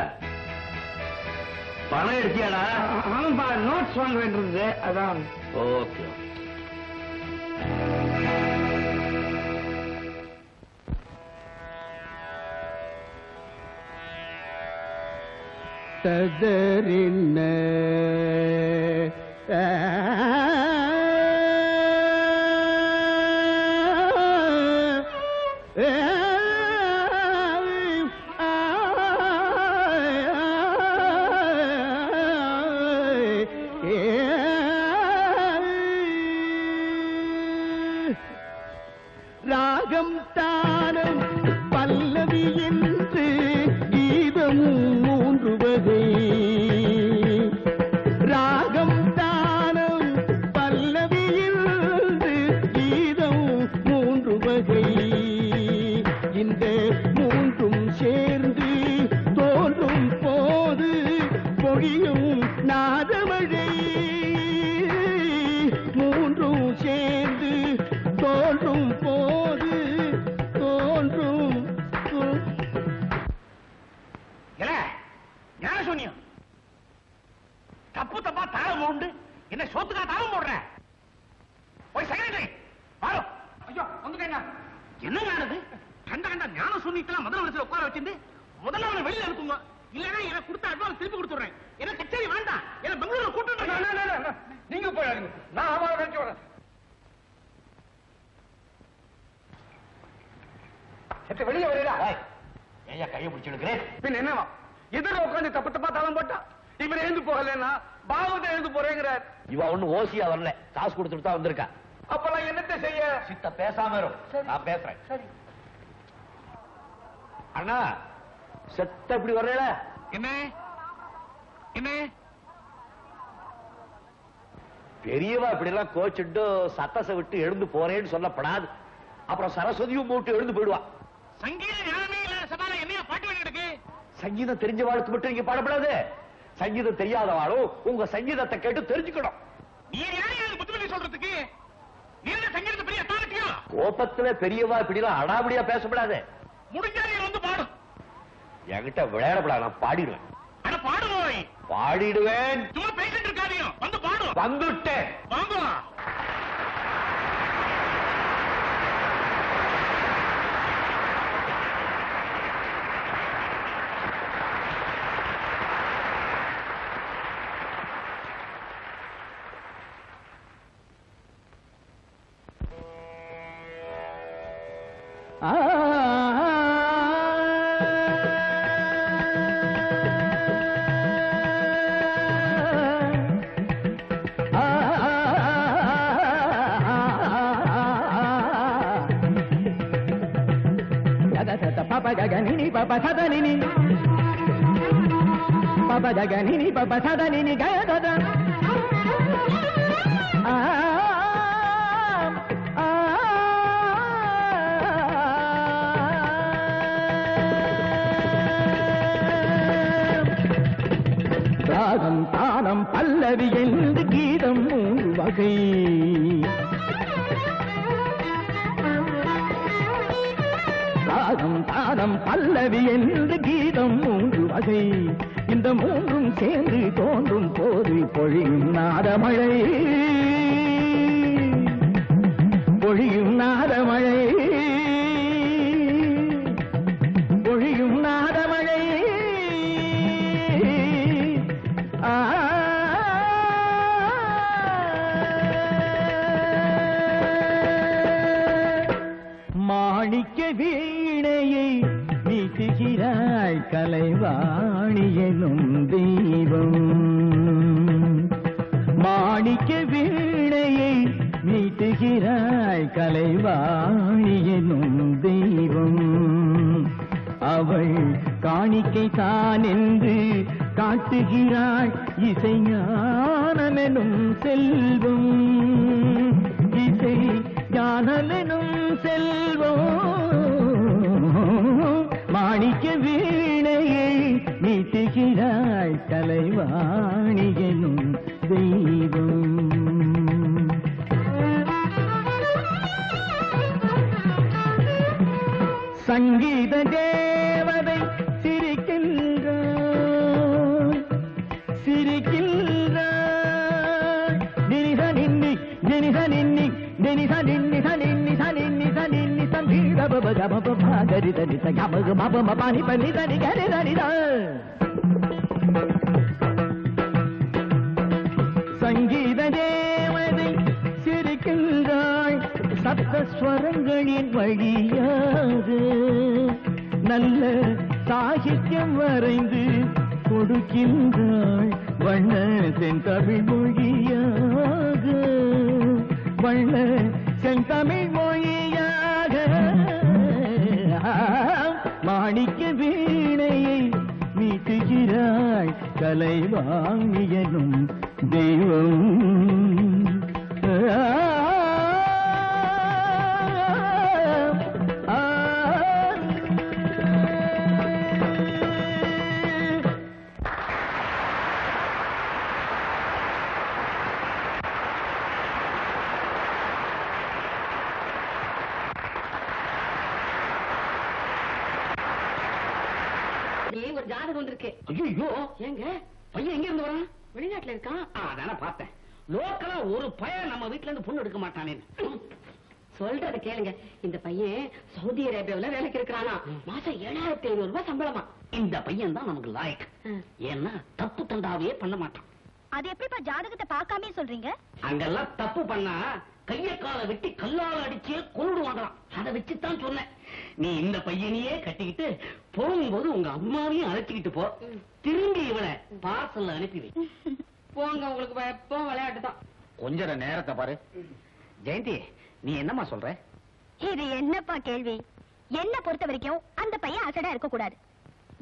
பணம் எடுத்தியாடா
ஆமாப்பா நோட்ஸ் வாங்க வேண்டியிருந்தது அதான்
ஓகே
ததறின ராகம் தானம் பல்லவி என்று கீதமும் மூன்று வகை ராகம் தானம் பல்லவி என்று கீதம் மூன்று வகை இந்த மூன்றும் சேர்ந்து தோன்றும் போது பொழியும் நாதமழை மூன்றும் சேர்ந்து தோன்றும் போது தோன்றும் தோ-
ஞான சூன்யம் தப்பு தப்பா தாளம் உண்டு என்ன சோத்துக்கா தாளம் போடுற போய் செக்ரட்டரி பாரு ஐயோ வந்துட்டேங்க என்ன ஞானது கண்ட கண்ட ஞான சூன்யத்தெல்லாம் முதல் வரிசையில் உட்கார வச்சிருந்து முதல்ல அவனை வெளியில அனுப்புங்க இல்லைன்னா எனக்கு கொடுத்த அட்வான்ஸ் திருப்பி கொடுத்துறேன் எனக்கு கச்சேரி வேண்டாம் என்ன பெங்களூர் கூட்டு நீங்க போய் நான் அவரை நினைச்சு வரேன் சத்து வெளியே வரீரா
ஏயா கையை பிடிச்சு எடுக்கிறேன்
பின் என்னவா எதிர உட்காந்து தப்பு தப்பா தாளம் போட்டா இவர் எழுந்து போகலன்னா பாவத்தை எழுந்து போறேங்கிறார்
இவ ஒண்ணு ஓசியா வரல காசு கொடுத்துட்டு தான் வந்திருக்கா
அப்ப நான் என்னத்தை செய்ய
சித்த பேசாம இரும் நான் பேசுறேன்
சரி
அண்ணா
செத்த இப்படி வர்றேல
என்ன என்ன
பெரியவா இப்படி எல்லாம் கோச்சிட்டு சத்தசை விட்டு எழுந்து போறேன்னு சொல்லப்படாது அப்புறம் சரஸ்வதியும் போட்டு எழுந்து போயிடுவா
சங்கீத ஞானமே இல்லாத சபால என்னையா பாட்டு வேண்டி கிடக்கு
சங்கீதம் தெரிஞ்சவாளுக்கு மட்டும் இங்க பாடப்படாது சங்கீதம் தெரியாதவாளும் உங்க சங்கீதத்தை கேட்டு தெரிஞ்சுக்கணும்
நீ யாரு யாரு புத்துமதி சொல்றதுக்கு நீ என்ன சங்கீதத்தை பெரிய அத்தாரிட்டியா
கோபத்துல பெரியவா இப்படி எல்லாம் அடாபடியா பேசப்படாது
முடிஞ்சா நீ வந்து பாடு
என்கிட்ட விளையாடப்படாது நான் பாடிடுவேன்
அட பாடுவோய்
பாடிடுவேன்
சும்மா பேசிட்டு இருக்காதீங்க வந்து பாடு
வந்துட்டேன்
வாங்க
Papa Gaganini, Papa Sadanini. Papa Gaganini, Papa Sadanini, Gaya Dada. ராகம் தானம் பல்லவி என்று கீதம் மூன்று வகை ராகம் தானம் பல்லவி என்று கீதம் மூன்று வகை இந்த மூன்றும் சேர்ந்து தோன்றும் போது பொழியும் நாதமழை பொழியும் நாதமழை பொழியும் நாதமழை ஆ மாணிக்க வீணையை நீட்டுகிறாய் கலைவாணி எனும் தெய்வம் மாணிக்க வீணையை மீட்டுகிறாய் கலைவாணி எனும் தெய்வம் அவள் காணிக்கை தான் என்று காட்டுகிறாள் இசைஞானமெனும் செல்வம் இசை ஞானமெனும் செல்வம் மாணிக்க வீணையை மீட்டுகிறாய் கலைவாணி எனும் தெய்வம் சங்கீத தேவதை சிரிக்கின்றார் சிரிக்கின்றார் நினிச நின்னி நினிச நின்னி நினிச நின்னி ச நின்னி ச நின்னி ச நின்னி சங்கீத பப கப பப கரி தனி ச கப க மப ம பனி பனி தனி கரி தனி த சங்கீத தேவதை சிரிக்கின்றாள் சப்தஸ்வரங்களின் வழியாக நல்ல சாகித்யம் வரைந்து கொடுக்கின்றாள் வண்ண செந்தமிழ் மொழியாக வண்ண செந்தமிழ் மொழியாக மாணிக்க வீணையை மீட்டுகிறாள் கலைவாணியனும் தெய்வம் ஆ,
ஏன் ஒரு ஜாதகம் வந்திருக்கு
ஐயோ
ஏங்க
பையன் எங்க இருந்து வரான்
வெளிநாட்டுல இருக்கான்
அதானே பார்த்தேன் லோக்கலா ஒரு பையன் நம்ம வீட்ல இருந்து பொண்ணு எடுக்க மாட்டானே
சொல்றத கேளுங்க இந்த பையன் சவுதி அரேபியாவுல வேலைக்கு இருக்கிறானா மாசம் ஏழாயிரத்தி ஐநூறு ரூபாய் சம்பளமா
இந்த பையன் தான் நமக்கு லாயக் ஏன்னா தப்பு தண்டாவே பண்ண மாட்டான்
அது எப்படிப்பா ஜாதகத்தை பார்க்காமே சொல்றீங்க
அங்கெல்லாம் தப்பு பண்ணா கைய காலை வெட்டி கல்லால அடிச்சே கொண்டுடுவாங்களாம் அதை வச்சுதான் சொன்னேன் நீ இந்த பையனையே கட்டிக்கிட்டு போகும்போது உங்க அம்மாவையும் அழைச்சிக்கிட்டு போ திரும்பி இவளை பார்சல்ல அனுப்பி வை
போங்க உங்களுக்கு எப்போ விளையாட்டு தான்
கொஞ்ச நேரத்தை பாரு ஜெயந்தி நீ என்னம்மா சொல்ற
இது என்னப்பா கேள்வி என்ன பொறுத்த வரைக்கும் அந்த பையன் அசடா இருக்க கூடாது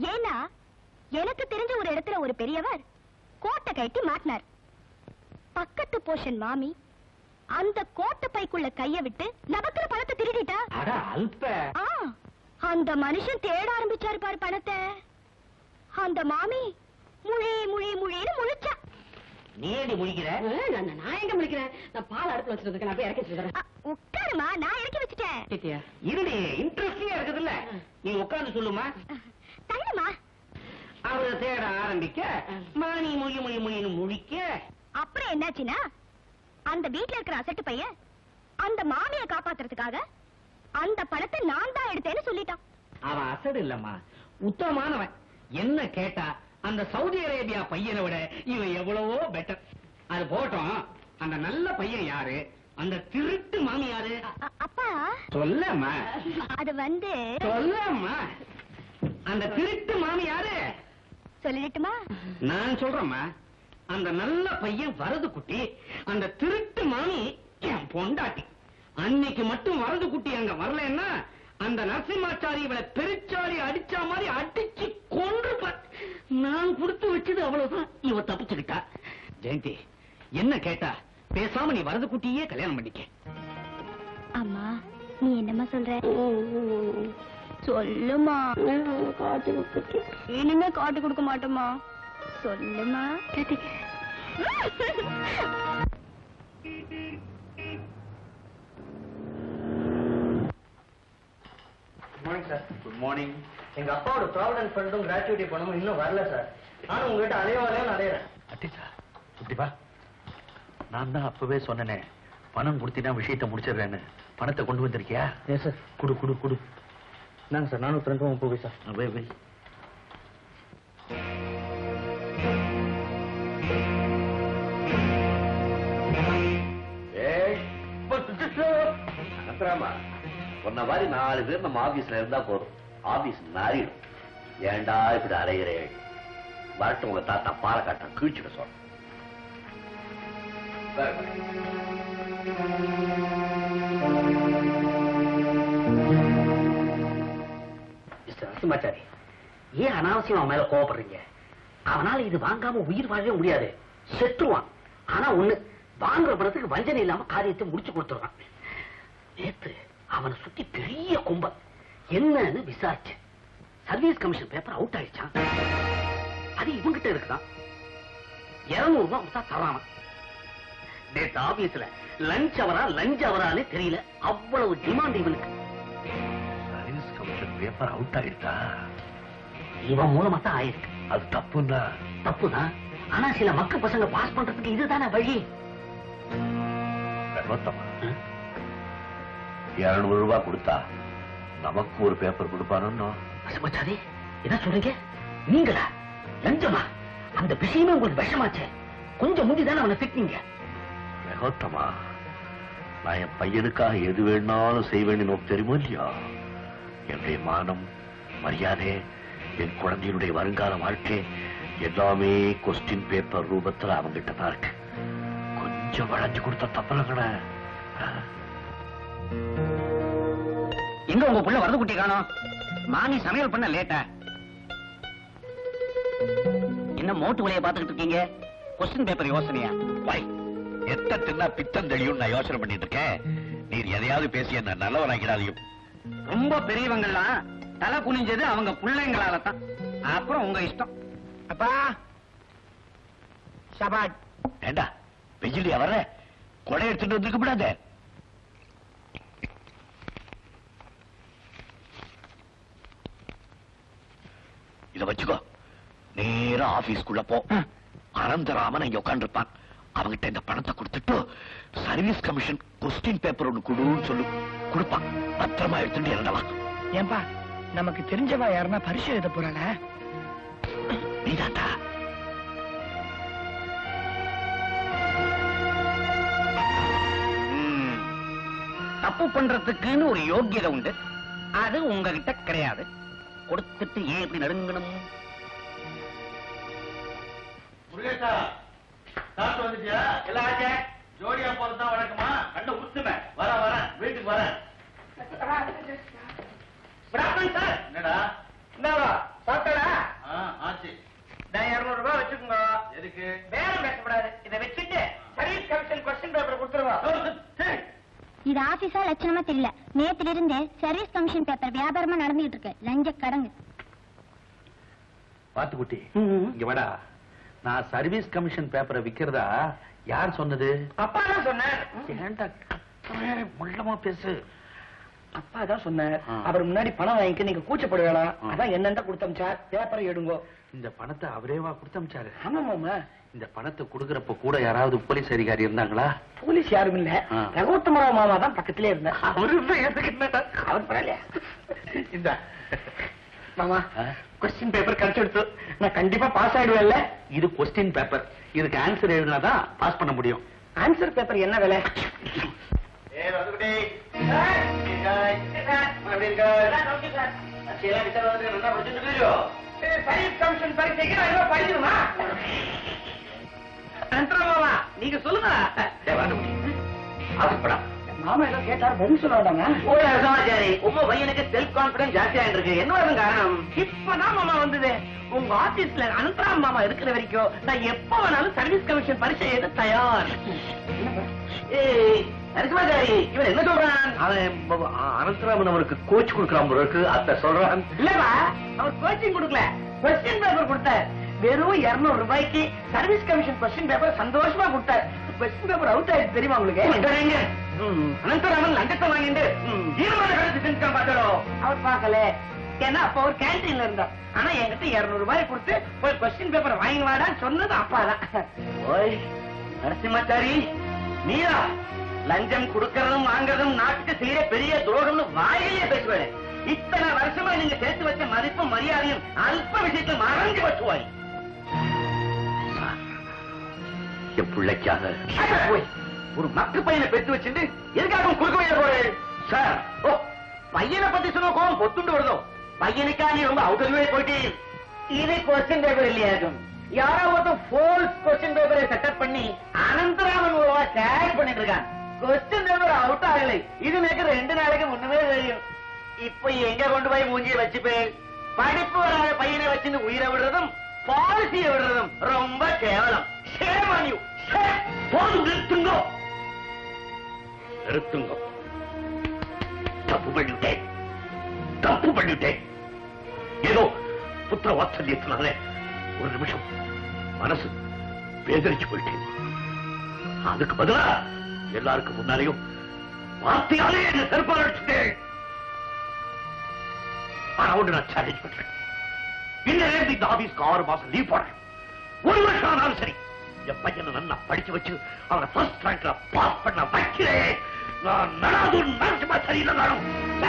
ஏன்னா எனக்கு தெரிஞ்ச ஒரு இடத்துல ஒரு பெரியவர் கோட்டை கட்டி மாட்டினார் பக்கத்து போஷன் மாமி அந்த கோட்டை பைக்குள்ள கைய விட்டு நபக்கிற பணத்தை திருடிட்டா
அட அல்ப
ஆ, அந்த மனுஷன் தேட ஆரம்பிச்சாரு பாரு பணத்தை அந்த மாமி முழி முழி முழின்னு முழிச்சா
நீ ஏடி முடிக்கிற
நான் எங்க முடிக்கிறேன் நான் பால் அடுப்பு வச்சிருக்கேன் நான் போய் இறக்கி வச்சிருக்கேன்
அ, உட்காருமா நான் இறக்கி வச்சுட்டேன்
இருடி இன்ட்ரெஸ்டிங்கா இருக்குதுல்ல நீ உட்கார்ந்து சொல்லுமா
தள்ளுமா
அவரை தேட ஆரம்பிக்க மானி மொழி மொழி மொழின்னு முழிக்க
அப்புறம் என்னாச்சுன்னா அந்த வீட்ல இருக்கிற அசட்டு பையன் அந்த மாமியை காப்பாத்துறதுக்காக அந்த பணத்தை நான் தான் எடுத்தேன்னு சொல்லிட்டான்
அவன் அசடு இல்லம்மா உத்தமமானவன் என்ன கேட்டா அந்த சவுதி அரேபியா பையனை விட இவன் எவ்வளவோ பெட்டர் அது போட்டோம் அந்த நல்ல பையன் யாரு அந்த திருட்டு மாமி யாரு
அ- அப்பா
சொல்லம்மா
அது வந்து
சொல்லம்மா அந்த திருட்டு மாமி யாரு
சொல்லிடட்டுமா
நான் சொல்றேம்மா அந்த நல்ல பையன் வரது குட்டி அந்த திருட்டு மாமி என் பொண்டாட்டி அன்னைக்கு மட்டும் வரது குட்டி அங்க வரலன்னா அந்த நரசிம்மாச்சாரி இவளை பெருச்சாரி அடிச்சா மாதிரி அடிச்சு கொன்று நான் கொடுத்து வச்சது அவ்வளவுதான் இவ தப்பிச்சுக்கிட்டா ஜெயந்தி என்ன கேட்டா பேசாம நீ வரது குட்டியே கல்யாணம் பண்ணிக்க
அம்மா நீ என்னம்மா சொல்ற சொல்லுமா இனிமே காட்டு கொடுக்க மாட்டோமா சொல்லுமா
மார்னிங் சார் குட் மார்னிங் எங்க அப்பாவோட ப்ராவிடன்ட் ஃபண்டும் கிராச்சுவிட்டி பணமும் இன்னும் வரல சார் நானும் உங்ககிட்ட அலைய வரையும் அலையிறேன்
அட்டிசா இப்படிப்பா நான் தான் அப்பவே சொன்னேனே பணம் கொடுத்தீங்கன்னா விஷயத்தை முடிச்சிடுறேன்னு பணத்தை கொண்டு வந்திருக்கியா
ஏன் சார்
குடு குடு குடு
நாங்க சார் நானூத்தி ரெண்டு முப்பது பைசா
வை வை
அனந்தராமா சொன்ன மாதிரி நாலு பேர் நம்ம ஆபீஸ்ல இருந்தா போதும் ஆபீஸ் நாரிடும் ஏன்டா இப்படி அலைகிறேன் வரட்டும் உங்க தாத்தா பாறை காட்டம் கீழ்ச்சிட சொல்றேன்
மிஸ்டர் நரசிம்மாச்சாரி ஏன் அனாவசியம் அவன் மேல கோவப்படுறீங்க அவனால இது வாங்காம உயிர் வாழவே முடியாது செத்துருவான் ஆனா ஒண்ணு வாங்குற பணத்துக்கு வஞ்சனை இல்லாம காரியத்தை முடிச்சு கொடுத்துருவான் நேத்து அவனை சுத்தி பெரிய கும்பல் என்னன்னு விசாரிச்சேன் சர்வீஸ் கமிஷன் பேப்பர் அவுட் ஆயிடுச்சான் அது இவங்கிட்ட இருக்குதான் இருநூறு ரூபாய் கொடுத்தா தராம நேத்து ஆபீஸ்ல லஞ்ச் அவரா லஞ்ச் அவரானே தெரியல அவ்வளவு டிமாண்ட் இவனுக்கு
சர்வீஸ் கமிஷன் பேப்பர் அவுட் ஆயிடுதா
இவன் மூலமா தான் ஆயிருக்கு
அது தப்புன்னா
தப்புதான் ஆனா சில மக்க பசங்க பாஸ் பண்றதுக்கு இதுதானே வழி
சர்வத்தமா இருநூறு ரூபாய் கொடுத்தா நமக்கு ஒரு பேப்பர் கொடுப்பானோ
பசுமச்சாரி என்ன சொல்றீங்க நீங்களா லஞ்சமா அந்த விஷயமே உங்களுக்கு விஷமாச்சே கொஞ்சம் முந்திதானே அவனை திட்டினீங்க
ரகோத்தமா நான் என் பையனுக்காக எது வேணாலும் செய்வேன்னு நோக்கு தெரியுமோ இல்லையா என்னுடைய மானம் மரியாதை என் குழந்தையினுடைய வருங்கால வாழ்க்கை எல்லாமே கொஸ்டின் பேப்பர் ரூபத்துல அவங்கிட்ட தான் இருக்கு கொஞ்சம் வளைஞ்சு கொடுத்தா தப்பலங்கட
எங்க உங்க புள்ள வரது குட்டி காணோம் மாமி சமையல் பண்ண லேட்டா என்ன மோட்டு வழியை பார்த்துக்கிட்டு இருக்கீங்க கொஸ்டின் பேப்பர் யோசனையா
பாய் எத்த தின்னா பித்தம் தெளியும் நான் யோசனை பண்ணிட்டு இருக்கேன் நீர் எதையாவது பேசி என்ன நல்லவனாக்கிறாதையும்
ரொம்ப பெரியவங்கெல்லாம் தலை குனிஞ்சது அவங்க பிள்ளைங்களால தான் அப்புறம் உங்க இஷ்டம்
அப்பா சபாட்
ஏண்டா வெயிலியா வர்ற கொடை எடுத்துட்டு வந்துருக்க கூடாது இத வச்சுக்கோ நேரா ஆபீஸ்க்குள்ள போ அனந்தராமன் இங்க உட்காந்துருப்பான் அவங்கிட்ட இந்த பணத்தை கொடுத்துட்டு சர்வீஸ் கமிஷன் கொஸ்டின் பேப்பர் ஒண்ணு கொடுன்னு சொல்லு கொடுப்பான் பத்திரமா எடுத்துட்டு இறந்தலாம்
ஏன்பா நமக்கு தெரிஞ்சவா யாருன்னா பரிசு எழுத போறாளா
நீதாத்தா
ம். தப்பு பண்றதுக்குன்னு ஒரு யோக்கியதை உண்டு அது உங்ககிட்ட கிடையாது கொடுத்துட்டு ஏன் இப்படி நடுங்கணும்
முருகேசா சாப்பிட்டு வந்துட்டியா எல்லாம் ஆச்சே ஜோடியா போறதுதான் வழக்கமா கண்ணை உத்துமே வர வர வீட்டுக்கு வரேன் என்னடா என்னடா சாப்பிட்டடா
இருந்து சர்வீஸ் கமிஷன் பேப்பர் வியாபாரமா நடந்துகிட்டு இருக்கு லஞ்ச கடங்கு
பாத்துக்குட்டி இங்க வாடா நான் சர்வீஸ் கமிஷன் பேப்பரை விக்கிறதா யார் சொன்னது
அப்பா தான் சொன்னார்
ஏன்டா கத்துற? முள்ளமா பேசு
அப்பா தான் சொன்னார்
ஆ.
அவர் முன்னாடி பணம் வாங்கிக்க நீங்க கூச்சப்பட வேணாம்
ஆ.
அதான் என்னண்டா கொடுத்தமிச்சார் பேப்பரை எடுங்கோ
இந்த பணத்தை அவரேவா கொடுத்தமிச்சாரு
ஆமா மாமா
இந்த பணத்தை கொடுக்கறப்ப கூட யாராவது போலீஸ் அதிகாரி இருந்தாங்களா
போலீஸ் யாரும் இல்ல
ஆ.
ரகோத்தமராவ் மாமா தான் பக்கத்திலே இருந்தார்
அவரு எதுக்கு என்னடா?
அவர் பரவாயில்லையா இந்த மாமா
ஆ?
கொஸ்டின் பேப்பர் கிடைச்செடுத்து நான் கண்டிப்பா பாஸ் ஆயிடுவேன்ல
இது கொஸ்டின் பேப்பர் இதுக்கு ஆன்சர் எழுதினாதான் பாஸ் பண்ண முடியும்
ஆன்சர் பேப்பர் என்ன விலை நீங்க சொல்லுங்க மாமா ஏதோ கேட்டார் பதில் சொல்ல வேண்டாங்க
சமாச்சாரி உங்க பையனுக்கு செல்ஃப் கான்பிடன்ஸ் ஜாஸ்தியா இருக்கு என்ன காரணம்
இப்பதான் மாமா வந்தது உங்க ஆபீஸ்ல அனந்தராம் மாமா இருக்கிற வரைக்கும் நான் எப்ப வேணாலும் சர்வீஸ் கமிஷன் பரீட்சை எழுத தயார்
ஏய் நரசிம்மாச்சாரி இவன் என்ன சொல்றான்
அவன் அனந்தராமன் அவருக்கு கோச் கொடுக்கறான் போல இருக்கு அத்த சொல்றான்
இல்லப்பா அவர் கோச்சிங் கொடுக்கல கொஸ்டின் பேப்பர் கொடுத்தார் வெறும் 200 ரூபாய்க்கு சர்வீஸ் கமிஷன் கொஸ்டின் பேப்பர் சந்தோஷமா கொடுத்தார் கொஸ்டின் பேப்பர் அவுட் ஆயிடுச்சு தெரியுமா உங்களுக்கு
அனந்தராமன் லஞ்சத்தை வாங்கிட்டு ஈரமான கழுத்து செஞ்சுக்கான் பாத்தோ
அவர் பார்க்கல ஏன்னா அப்ப அவர் கேன்டீன்ல இருந்தார் ஆனா என்கிட்ட 200 ரூபாய் கொடுத்து போய் கொஸ்டின் பேப்பர் வாங்கி வாடான்னு சொன்னது அப்பாதான்
ஓய் நரசிம்மாச்சாரி நீரா லஞ்சம் கொடுக்கறதும் வாங்குறதும் நாட்டுக்கு செய்யற பெரிய துரோகம்னு வாயிலே பேசுவேன் இத்தனை வருஷமா நீங்க சேர்த்து வச்ச மதிப்பும் மரியாதையும் அல்ப விஷயத்துல மறந்து வச்சுவாய்
என் பிள்ளைக்காக
போய் ஒரு மக்கு பையனை பெற்று வச்சுட்டு எதுக்காக கொடுக்க வைக்க போறேன் சார் ஓ பையனை பத்தி சொன்ன கோவம் பொத்துண்டு வருதோ பையனுக்கா நீ ரொம்ப அவுட்டர்வே போயிட்டு இது கொஸ்டின் பேப்பர் இல்லையாகும் யாரோ ஒருத்தன் ஃபோல்ஸ் கொஸ்டின் பேப்பரை செட்டப் பண்ணி அனந்தராமன் மூலமா கேரி பண்ணிட்டு இருக்கான் கொஸ்டின் பேப்பர் அவுட் ஆகலை இது எனக்கு ரெண்டு நாளைக்கு முன்னமே தெரியும் இப்ப எங்க கொண்டு போய் மூஞ்சிய வச்சுப்பேன் படிப்பு வராத பையனை வச்சுன்னு உயிரை விடுறதும் பாலிசியை விடுறதும் ரொம்ப கேவலம் Shame on you. Shame. போதும் நிறுத்துங்கோ
நிறுத்துங்க தப்பு பண்ணிட்டேன் தப்பு பண்ணிட்டேன் ஏதோ புத்திர வாத்சல்யத்தினால ஒரு நிமிஷம் மனசு வேதரிச்சு போயிட்டேன் அதுக்கு பதிலா எல்லாருக்கும் முன்னாலேயும் வார்த்தையாலே என்ன செருப்பால் அடிச்சுட்டேன் ஆனா ஒன்று நான் சேலஞ்ச் பண்றேன் இன்னும் இந்த ஆபீஸ்க்கு ஆறு மாசம் லீவ் போடுறேன் ஒரு வருஷம் ஆனாலும் சரி என் பையனை நல்லா படிச்சு வச்சு அவனை ஃபர்ஸ்ட் ரேங்க்ல பாஸ் பண்ண வைக்கிறேன் நான் நடாது நரசிம்மா சரியில்லை நானும்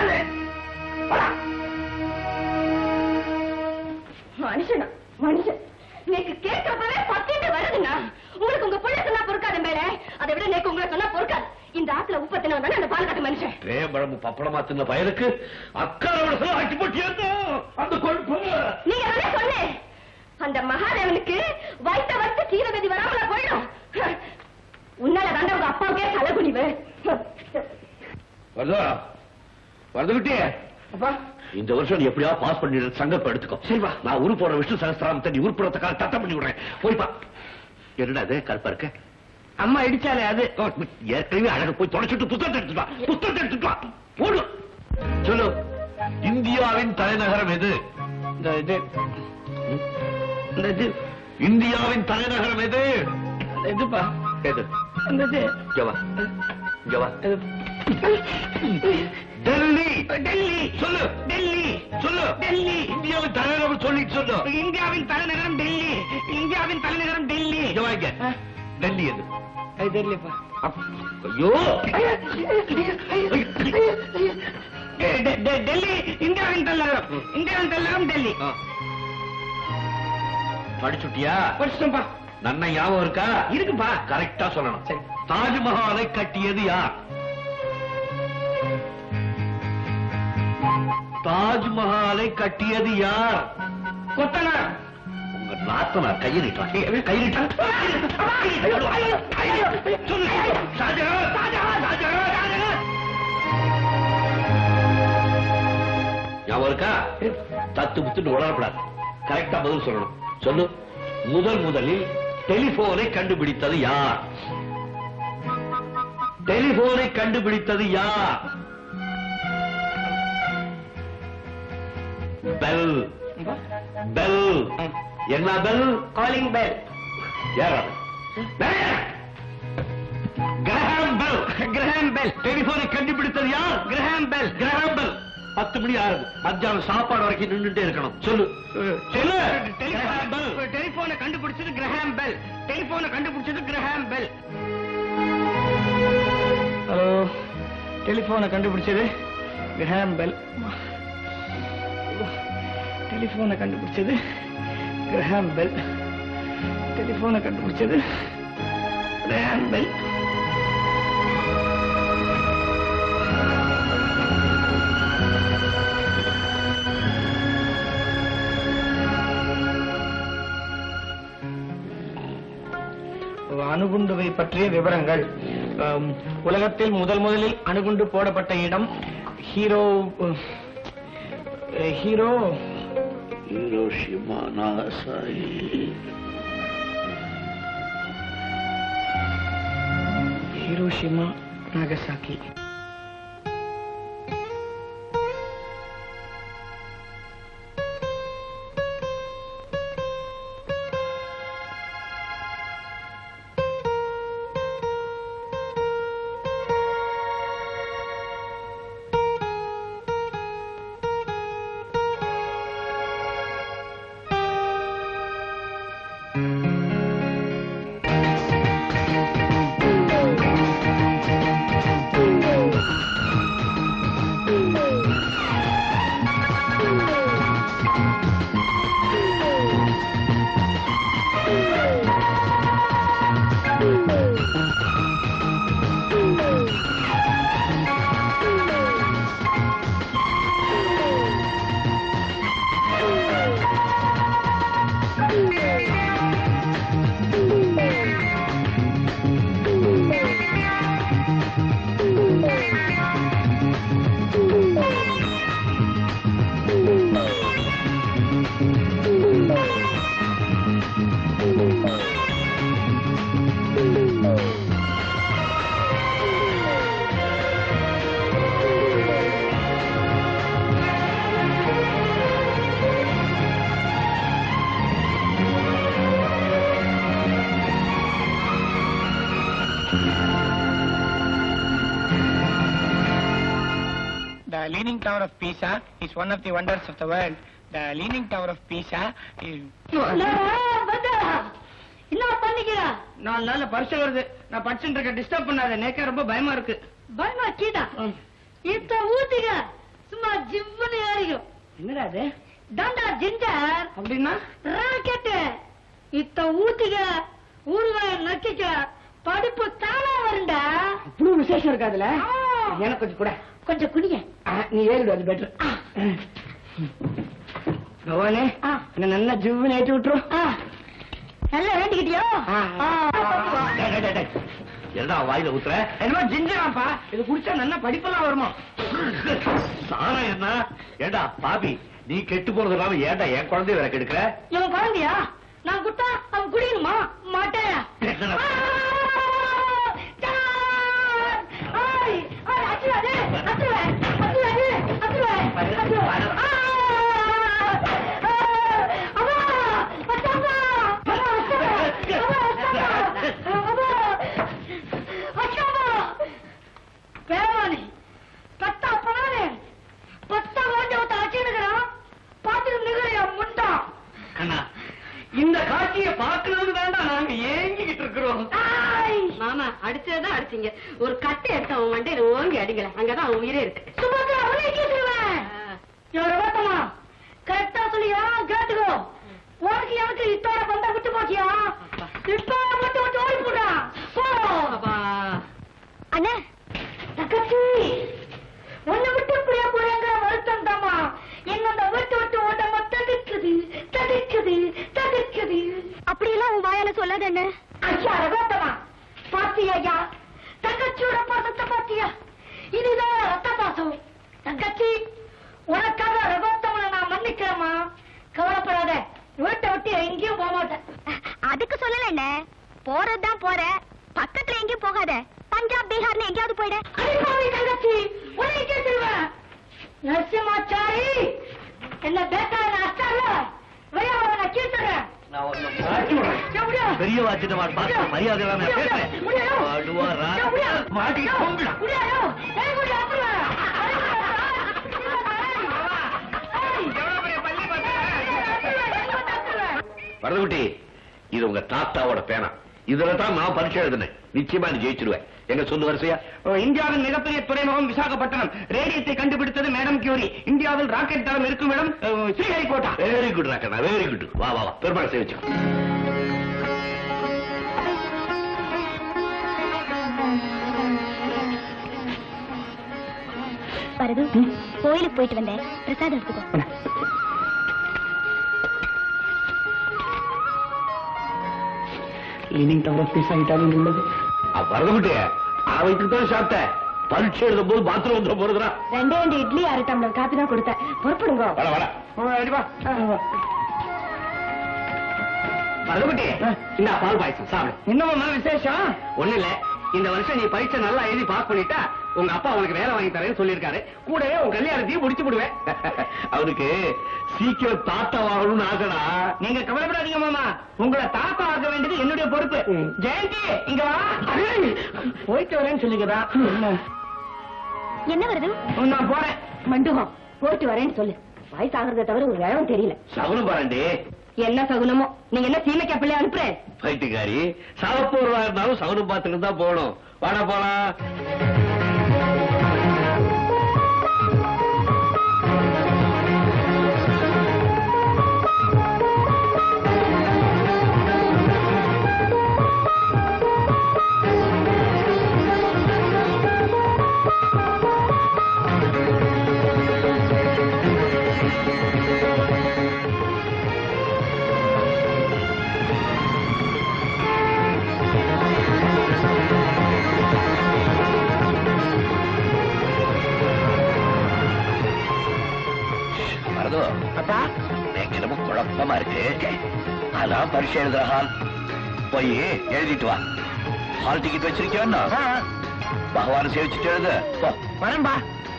மனுஷனா மனுஷன் நேக்கு கேட்கறப்பவே பத்திட்டு வருதுண்ணா உங்களுக்கு உங்க புள்ள சொன்னா பொறுக்காது மேல அதை விட நேக்கு உங்களை சொன்னா பொறுக்காது இந்த ஆத்துல உப்பத்தின வந்தானே அந்த பால் காட்டு மனுஷன்
தேம்பழமும் பப்பளமா தின்ன பயலுக்கு அக்காரோட ஆக்கி போட்டியா அந்த கொழுப்பு
நீங்க தானே சொன்னேன் அந்த மகாதேவனுக்கு வைத்த வச்சு சீரகதி வராமல போயிடும் உன்னால தாண்டா உங்க அப்பாவுக்கே தலைகுனிவு
வருதா வருதுகிட்டே
அப்பா
இந்த வருஷம் நீ எப்படியா பாஸ் பண்ணிடு சங்கப்ப எடுத்துக்கோ சரிவா நான் உரு போற விஷ்ணு சகஸ்திராமத்தை நீ உருப்புறத்துக்காக தட்டம் பண்ணி விடுறேன் போய்ப்பா என்னடா அது கருப்பா இருக்க
அம்மா இடிச்சாலே அது
ஓ, ஏற்கனவே அழகு போய் தொடச்சிட்டு புத்தகத்தை எடுத்துட்டு வா புத்தகத்தை எடுத்துட்டு வா போடு சொல்லு இந்தியாவின் தலைநகரம் எது
இந்த இது இந்த இது
இந்தியாவின் தலைநகரம் எது
இந்த இதுப்பா
எது
இந்த இது
இங்க வா இங்க வா
இது.
டெல்லி
டெல்லி
சொல்லு
டெல்லி
சொல்லு
டெல்லி
இந்தியாவின் தலைநகரம் சொல்லிட்டு சொல்லு
இந்தியாவின் தலைநகரம் டெல்லி இந்தியாவின் தலைநகரம் டெல்லி
இங்க வாங்க
ஆ.
டெல்லி எது
அது தெரியலப்பா
அப்- ஐயோ
டெ- டெ- டெ- டெல்லி இந்தியாவின் தலைநகரம் இந்தியாவின் தலைநகரம் டெல்லி
ஆ. படிச்சுட்டியா
படிச்சுட்டோம்பா
நன்ன ஞாபகம் இருக்கா
இருக்குப்பா
கரெக்டா சொல்லணும்
சரி.
தாஜ்மஹாலை கட்டியது யார் தாஜ்மஹாலை கட்டியது யார்
கொத்தனார்
உங்க நாத்தனார் கையை நீட்டான் கை நீட்டான் சொல்லு ஷாஜகான், ஷாஜகான், ஷாஜகான், ஷாஜகான். ஞாபகம் இருக்கா தத்து முத்துன்னு உளரப்படாது கரெக்டா பதில் சொல்லணும் சொல்லு முதல் முதலில் டெலிபோனை கண்டுபிடித்தது யார் டெலிபோனை கண்டுபிடித்தது யார் பெல் பெல் என்ன பெல்
காலிங் பெல்
யாரா கிரஹாம் பெல்
கிரஹாம் பெல்
டெலிபோனை கண்டுபிடித்தது யார்
கிரஹாம் பெல்
கிரஹாம் பெல் பத்து மணி ஆகுது மத்தியானம் சாப்பாடு வரைக்கும் நின்னுட்டே இருக்கணும் சொல்லு சொல்லு கிரஹாம் பெல்
டெலிபோனை கண்டுபிடிச்சது கிரஹாம் பெல் டெலிபோனை கண்டுபிடிச்சது கிரஹாம் பெல் ஹலோ டெலிபோனை கண்டுபிடிச்சது கிரஹாம் பெல் டெலிபோனை கண்டுபிடிச்சது கிரஹாம் பெல் டெலிபோனை கண்டுபிடிச்சது கிரஹாம் பெல் அணுகுண்டுவை பற்றிய விவரங்கள் ஆம், உலகத்தில் முதல் முதலில் அணுகுண்டு போடப்பட்ட இடம் ஹீரோ அஹ், ஹீரோ
Hiroshima Nagasaki
Hiroshima Nagasaki The Leaning Tower of Pisa is one of the wonders of the world. The Leaning Tower of Pisa is...
என்ன பண்ணிக்கிறா
நாலு நாள்ல பரிசு வருது நான் படிச்சுட்டு இருக்க டிஸ்டர்ப் பண்ணாத நேக்கே ரொம்ப பயமா இருக்கு
பயமா கீதா இத்த ஊத்திக சும்மா ஜிவ்வுன்னு ஏறிக்கும்
என்னடா அது
தாண்டா ஜிஞ்சர்
அப்படின்னா
ராக்கெட்டு இத்த ஊத்திக ஊறுகாய நக்கிக்க படிப்பு தானா வருண்டா
அவ்வளவு விசேஷம் இருக்கு அதுல
ஆ.
எனக்கு கொஞ்சம் கூட
கொஞ்சம் குடிங்க
நீ ஏறிடு அது பெட்டர் பவானே
ஆ.
என்ன நல்லா ஜிவ்னு ஏற்றி விட்டுரும்
ஆ. நல்லா வேண்டிக்கிட்டியோ
ஆ.
ஆ.
டேய், டேய், டேய், டேய். என்னடா வாயில ஊத்துற
என்னமோ ஜிஞ்சராப்பா இது குடிச்சா நல்லா படிப்பெல்லாம் வருமா
சாரம் என்ன ஏண்டா பாபி நீ கெட்டு போறது இல்லாம ஏன்டா என் குழந்தைய வேற கெடுக்கிற
இவன் குழந்தையா நான் குட்டா அவன் குடிக்கணுமா மாட்டேன்
என்னடா?
கண்ணா இந்த காட்சியை பார்க்கணும்னு வேண்டாம் நாங்க ஏங்கிக்கிட்டு இருக்கிறோம்
மாமா அடிச்சதுதான் அடிச்சீங்க ஒரு கட்டை எடுத்து அவன் மண்டையில ஓங்கி அடிங்களேன் அங்கதான் அவன் உயிரே இருக்கு
சுமந்திரா உன்னை கேட்டுருவேன் இவரை ஓட்டமா கரெக்டா சொல்லியா கேட்டுக்கோ உனக்கு எனக்கு இத்தோட பந்த விட்டு போச்சியா இப்போ மட்டும் விட்டு ஓடி போடா போ
அப்பா
அண்ணே தங்கச்சி உன்னை விட்டு இப்படியா போறேங்கிற வருத்தம் தாமா என்ன அந்த விட்டு விட்டு ஓட்டமா தடுக்குது தடுக்குது தடுக்குது
அப்படியெல்லாம் உன் வாயால சொல்லாத என்ன
ஐயா ரகோத்தமா பாத்தியா ஐயா தங்கச்சியோட பாசத்தை பாத்தியா இதுதான் ரத்த பாசம் தங்கச்சி உனக்காக ரகோத்தமனை நான் மன்னிக்கிறேம்மா கவலைப்படாத வீட்டை விட்டு எங்கேயும் போக மாட்டேன்
அதுக்கு சொல்லல என்ன போறதுதான் போற பக்கத்துல எங்கேயும் போகாத பஞ்சாப் பீகார்னு எங்கேயாவது போயிட
அடிப்பாவி தங்கச்சி உன்னை கேட்டுருவேன் நரசிம்மாச்சாரி என்ன பேக்காத அச்சால வெளியே வர நான் கீழ்த்துறேன்
நான் உன்னை மாட்டி விடுறேன். பெரிய வாச்சிட்ட மாட்டு பார்த்து மரியாதை இல்லாம நான் பேசுறேன் வாடுவா, ரா- மாட்டி போங்கடா. வரதுகுட்டி இது உங்க தாத்தாவோட பேனா இதுல தான் நான் பரீட்சை எழுதினேன் நிச்சயமா நீ ஜெயிச்சிருவேன் எங்க சொல்லு வரிசையா
இந்தியாவின் மிகப்பெரிய துறைமுகம் விசாகப்பட்டினம் ரேடியத்தை கண்டுபிடித்தது மேடம் கியூரி இந்தியாவில் ராக்கெட் தளம் இருக்கும் இடம் அஹ், ஸ்ரீஹரிகோட்டா
வெரி குட் ராக்கண்ணா வெரி குட் வா வா வா பெருமாள் சேவிச்சு
வரது கோயிலுக்கு போயிட்டு வந்தேன் பிரசாதம் எடுத்துக்கோ
லீனிங் டவர் பீஸ் ஆகிட்டாலும் உள்ளது
வரதுகுட்டி அவனுக்கு தான் சாப்பிட்டேன் பரீட்சை எழுதும் போது பாத்ரூம் வந்துட போறதுடா
ரெண்டே ரெண்டு இட்லி அரை டம்ளர் காப்பி தான் கொடுத்தேன் பொறுப்படுங்க
வர வர
மருதுகுட்டி இந்த பால் பாயசம் சாப்பிடு இன்னும் விசேஷம் ஒண்ணு இல்ல இந்த வருஷம் நீ பரீட்சை நல்லா எழுதி பாஸ் பண்ணிட்டா உங்க அப்பா உனக்கு வேலை வாங்கி தரேன்னு சொல்லியிருக்காரு கூடவே உன் கல்யாணத்தையும் முடிச்சு விடுவேன்
அவனுக்கு சீக்கிரம் தாத்தா வாங்கணும்னு ஆசைடா
நீங்க கவலைப்படாதீங்க மாமா உங்களை தாத்தா ஆக்க வேண்டியது என்னுடைய பொறுப்பு ஜெயந்தி இங்க வா போயிட்டு வரேன்னு சொல்லிக்கிறா
என்ன வருது
நான் போறேன்
மண்டுகம் போயிட்டு வரேன்னு சொல்லு வயசாகிறத தவிர ஒரு வேகம் தெரியல
சகுனம் பாருண்டி
என்ன சகுனமோ நீங்க என்ன சீமைக்கா பிள்ளை அனுப்புறேன்
பைட்டுக்காரி சாவப்போர்வா இருந்தாலும் சகுனம் பார்த்துட்டு தான் போகணும் வாடா போலாம் வரதோ
அப்பா
எனக்கு என்னமோ குழப்பமா இருக்கு அதான் பரிசு எழுதுற ஹால் போய் எழுதிட்டு வா ஹால் டிக்கெட் வச்சிருக்கியா பகவான் சேவிச்சுட்டு எழுது போ
வரேன்பா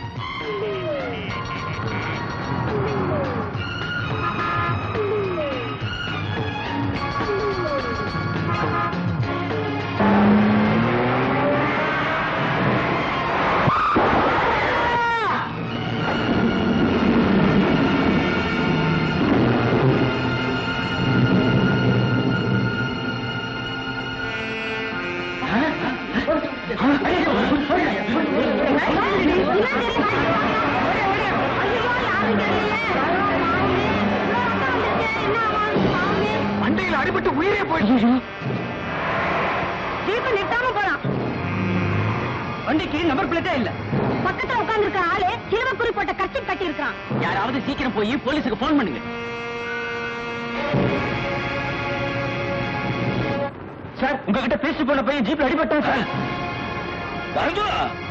மண்டையில் அடிபட்டு உயிரே போயிடுச்சு
ஜீப்பை நிறுத்தாம போறான்
வண்டிக்கு நம்பர் பிளேட்டே இல்ல
பக்கத்துல உட்கார்ந்து இருக்க ஆளு சிலுவக்குறி போட்ட கட்சி கட்டி இருக்கான்
யாராவது சீக்கிரம் போய் போலீஸுக்கு போன் பண்ணுங்க சார் உங்ககிட்ட பேசி போன பையன் ஜீப்ல அடிபட்டான் சார்
வரதோ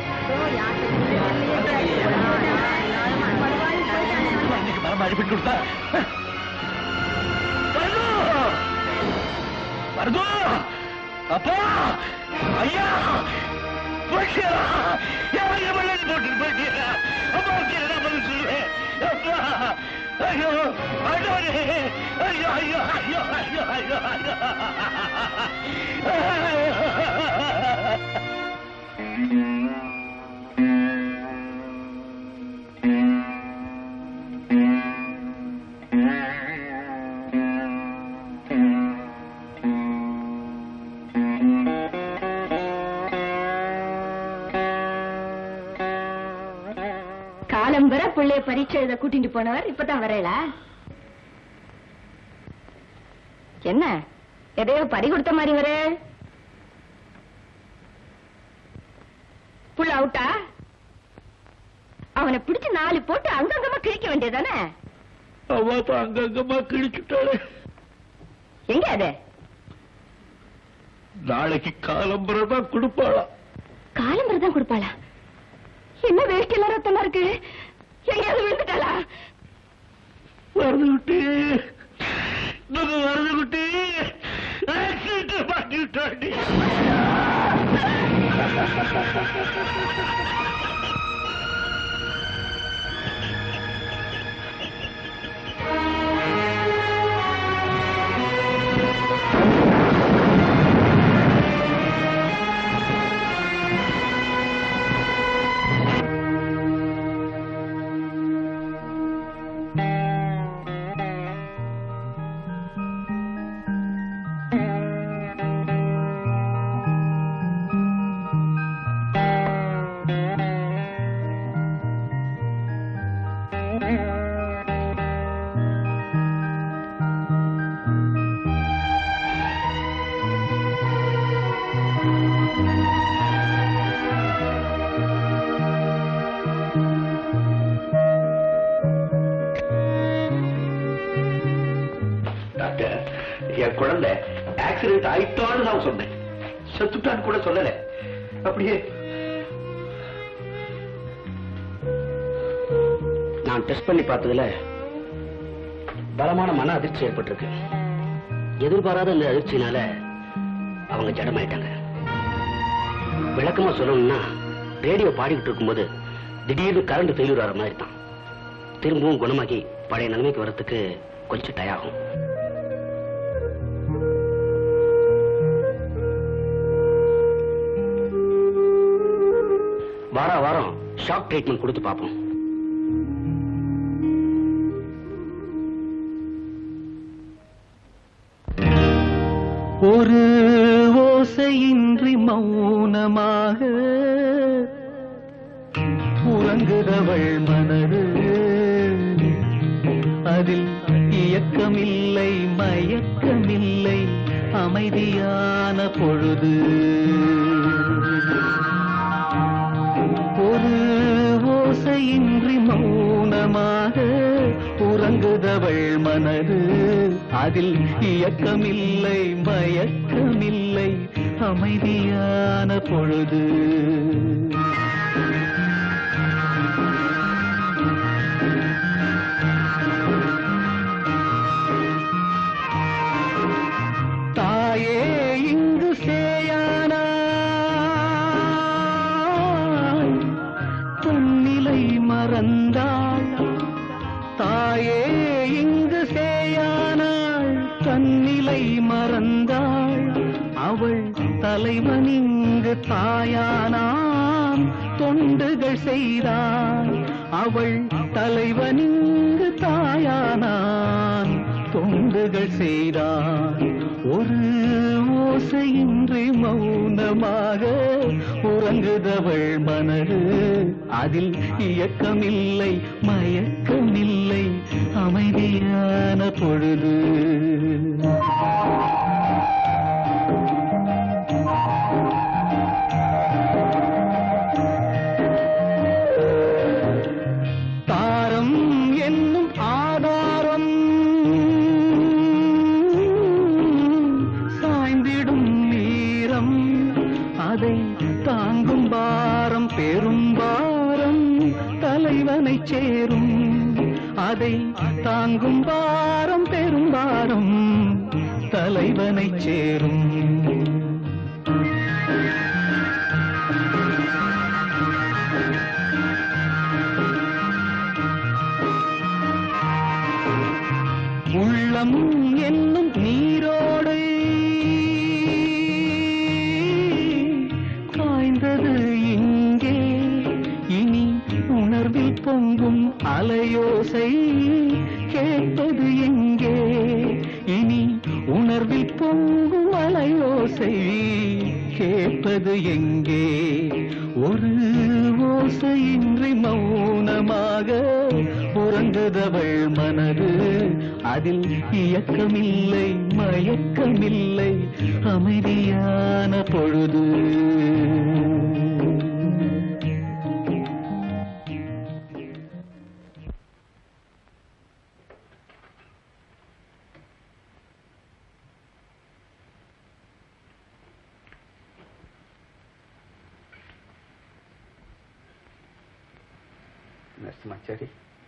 இன்னைக்கு மரம் அடிப்பிட்டு கொடுத்தா வரதோ வரதோ அப்பா ஐயா போயிட்டியா யாரையும் வெள்ளம் போட்டு போயிட்டியா அம்மாவுக்கு என்ன பதில் சொல்லுவேன் அப்பா ஐயோ ஆண்டவரே ஐயோ ஐயோ ஐயோ ஐயோ ஐயோ ஐயோ
காலம் வர பிள்ளைய பரீட்சை எழுத கூட்டிட்டு போனவர் இப்பதான் வரையல என்ன எதையோ பறி கொடுத்த மாதிரி வர புள்ள அவுட்டா அவனை பிடிச்சு நாலு போட்டு அங்கங்கமா கிழிக்க வேண்டியதானே
அவ தான் அங்கங்கமா கிழிச்சுட்டாளே
எங்க அது
நாளைக்கு காலம்பரை தான் கொடுப்பாளா
காலம் தான் கொடுப்பாளா என்ன வேஷ்டி எல்லாம் ரத்தமா இருக்கு எங்கேயாவது விழுந்துட்டாளா
வருது குட்டி நம்ம வருது குட்டி ஆக்சிடென்ட் மாட்டி விட்டாண்டி
என் குழந்தை ஆக்சிடென்ட் ஆயிட்டான்னு நான் சொன்னேன் செத்துட்டான்னு கூட சொல்லல அப்படியே
நான் டெஸ்ட் பண்ணி பார்த்ததுல பலமான மன அதிர்ச்சி ஏற்பட்டிருக்கு எதிர்பாராத இந்த அதிர்ச்சினால அவங்க ஜடமாயிட்டாங்க விளக்கமா சொல்லணும்னா ரேடியோ பாடிக்கிட்டு இருக்கும்போது திடீர்னு கரண்ட் ஃபெயிலியர் ஆகிற மாதிரி தான் திரும்பவும் குணமாக்கி பழைய நிலைமைக்கு வரத்துக்கு கொஞ்சம் டயம் ஆகும் வார வாரம் ஷாக் ட்ரீட்மெண்ட் கொடுத்து பார்ப்போம்
ஒரு ஓசையின்றி மௌனமாக உறங்குதவள் மனது அதில் இயக்கமில்லை மயக்கமில்லை அமைதியான பொழுது ஒரு ஓசையின்றி மௌனமாக உறங்குதவள் மனது அதில் இயக்கமில்லை மயக்கமில்லை அமைதியான பொழுது தாயே இங்கு சேயானாய் தன்னிலை மறந்தாள் தாயே இங்கு சேயானாள் தன்னிலை மறந்தாள் அவள் தலைவன் இங்கு தாயானாம் தொண்டுகள் செய்தாள் அவள் தலைவன் இங்கு தாயானான் தொண்டுகள் செய்தாள் ஒரு ஓசையின்றி மௌனமாக உறங்குதவள் மனது அதில் இயக்கமில்லை மயக்கமில்லை அமைதியான பொழுது தாரம் என்னும் ஆதாரம் சாய்ந்திடும் நீரம் அதை தாங்கும் பாரம் பெரும் பாரம் தலைவனை சேரும் அதை தாங்கும் பாரம் பெரும் பாரம் தலைவனை சேரும் உள்ளம் என்னும் நீரோடை காய்ந்தது இங்கே இனி உணர்வில் பொங்கும் அலையோசை கேட்பது எங்கே இனி உணர்வில் பொங்கும் அலையோசை கேட்பது எங்கே ஒரு ஓசையின்றி மௌனமாக உறங்குதவள் மனது அதில் இயக்கமில்லை மயக்கமில்லை அமைதியான பொழுது
நரசிம்மாச்சாரி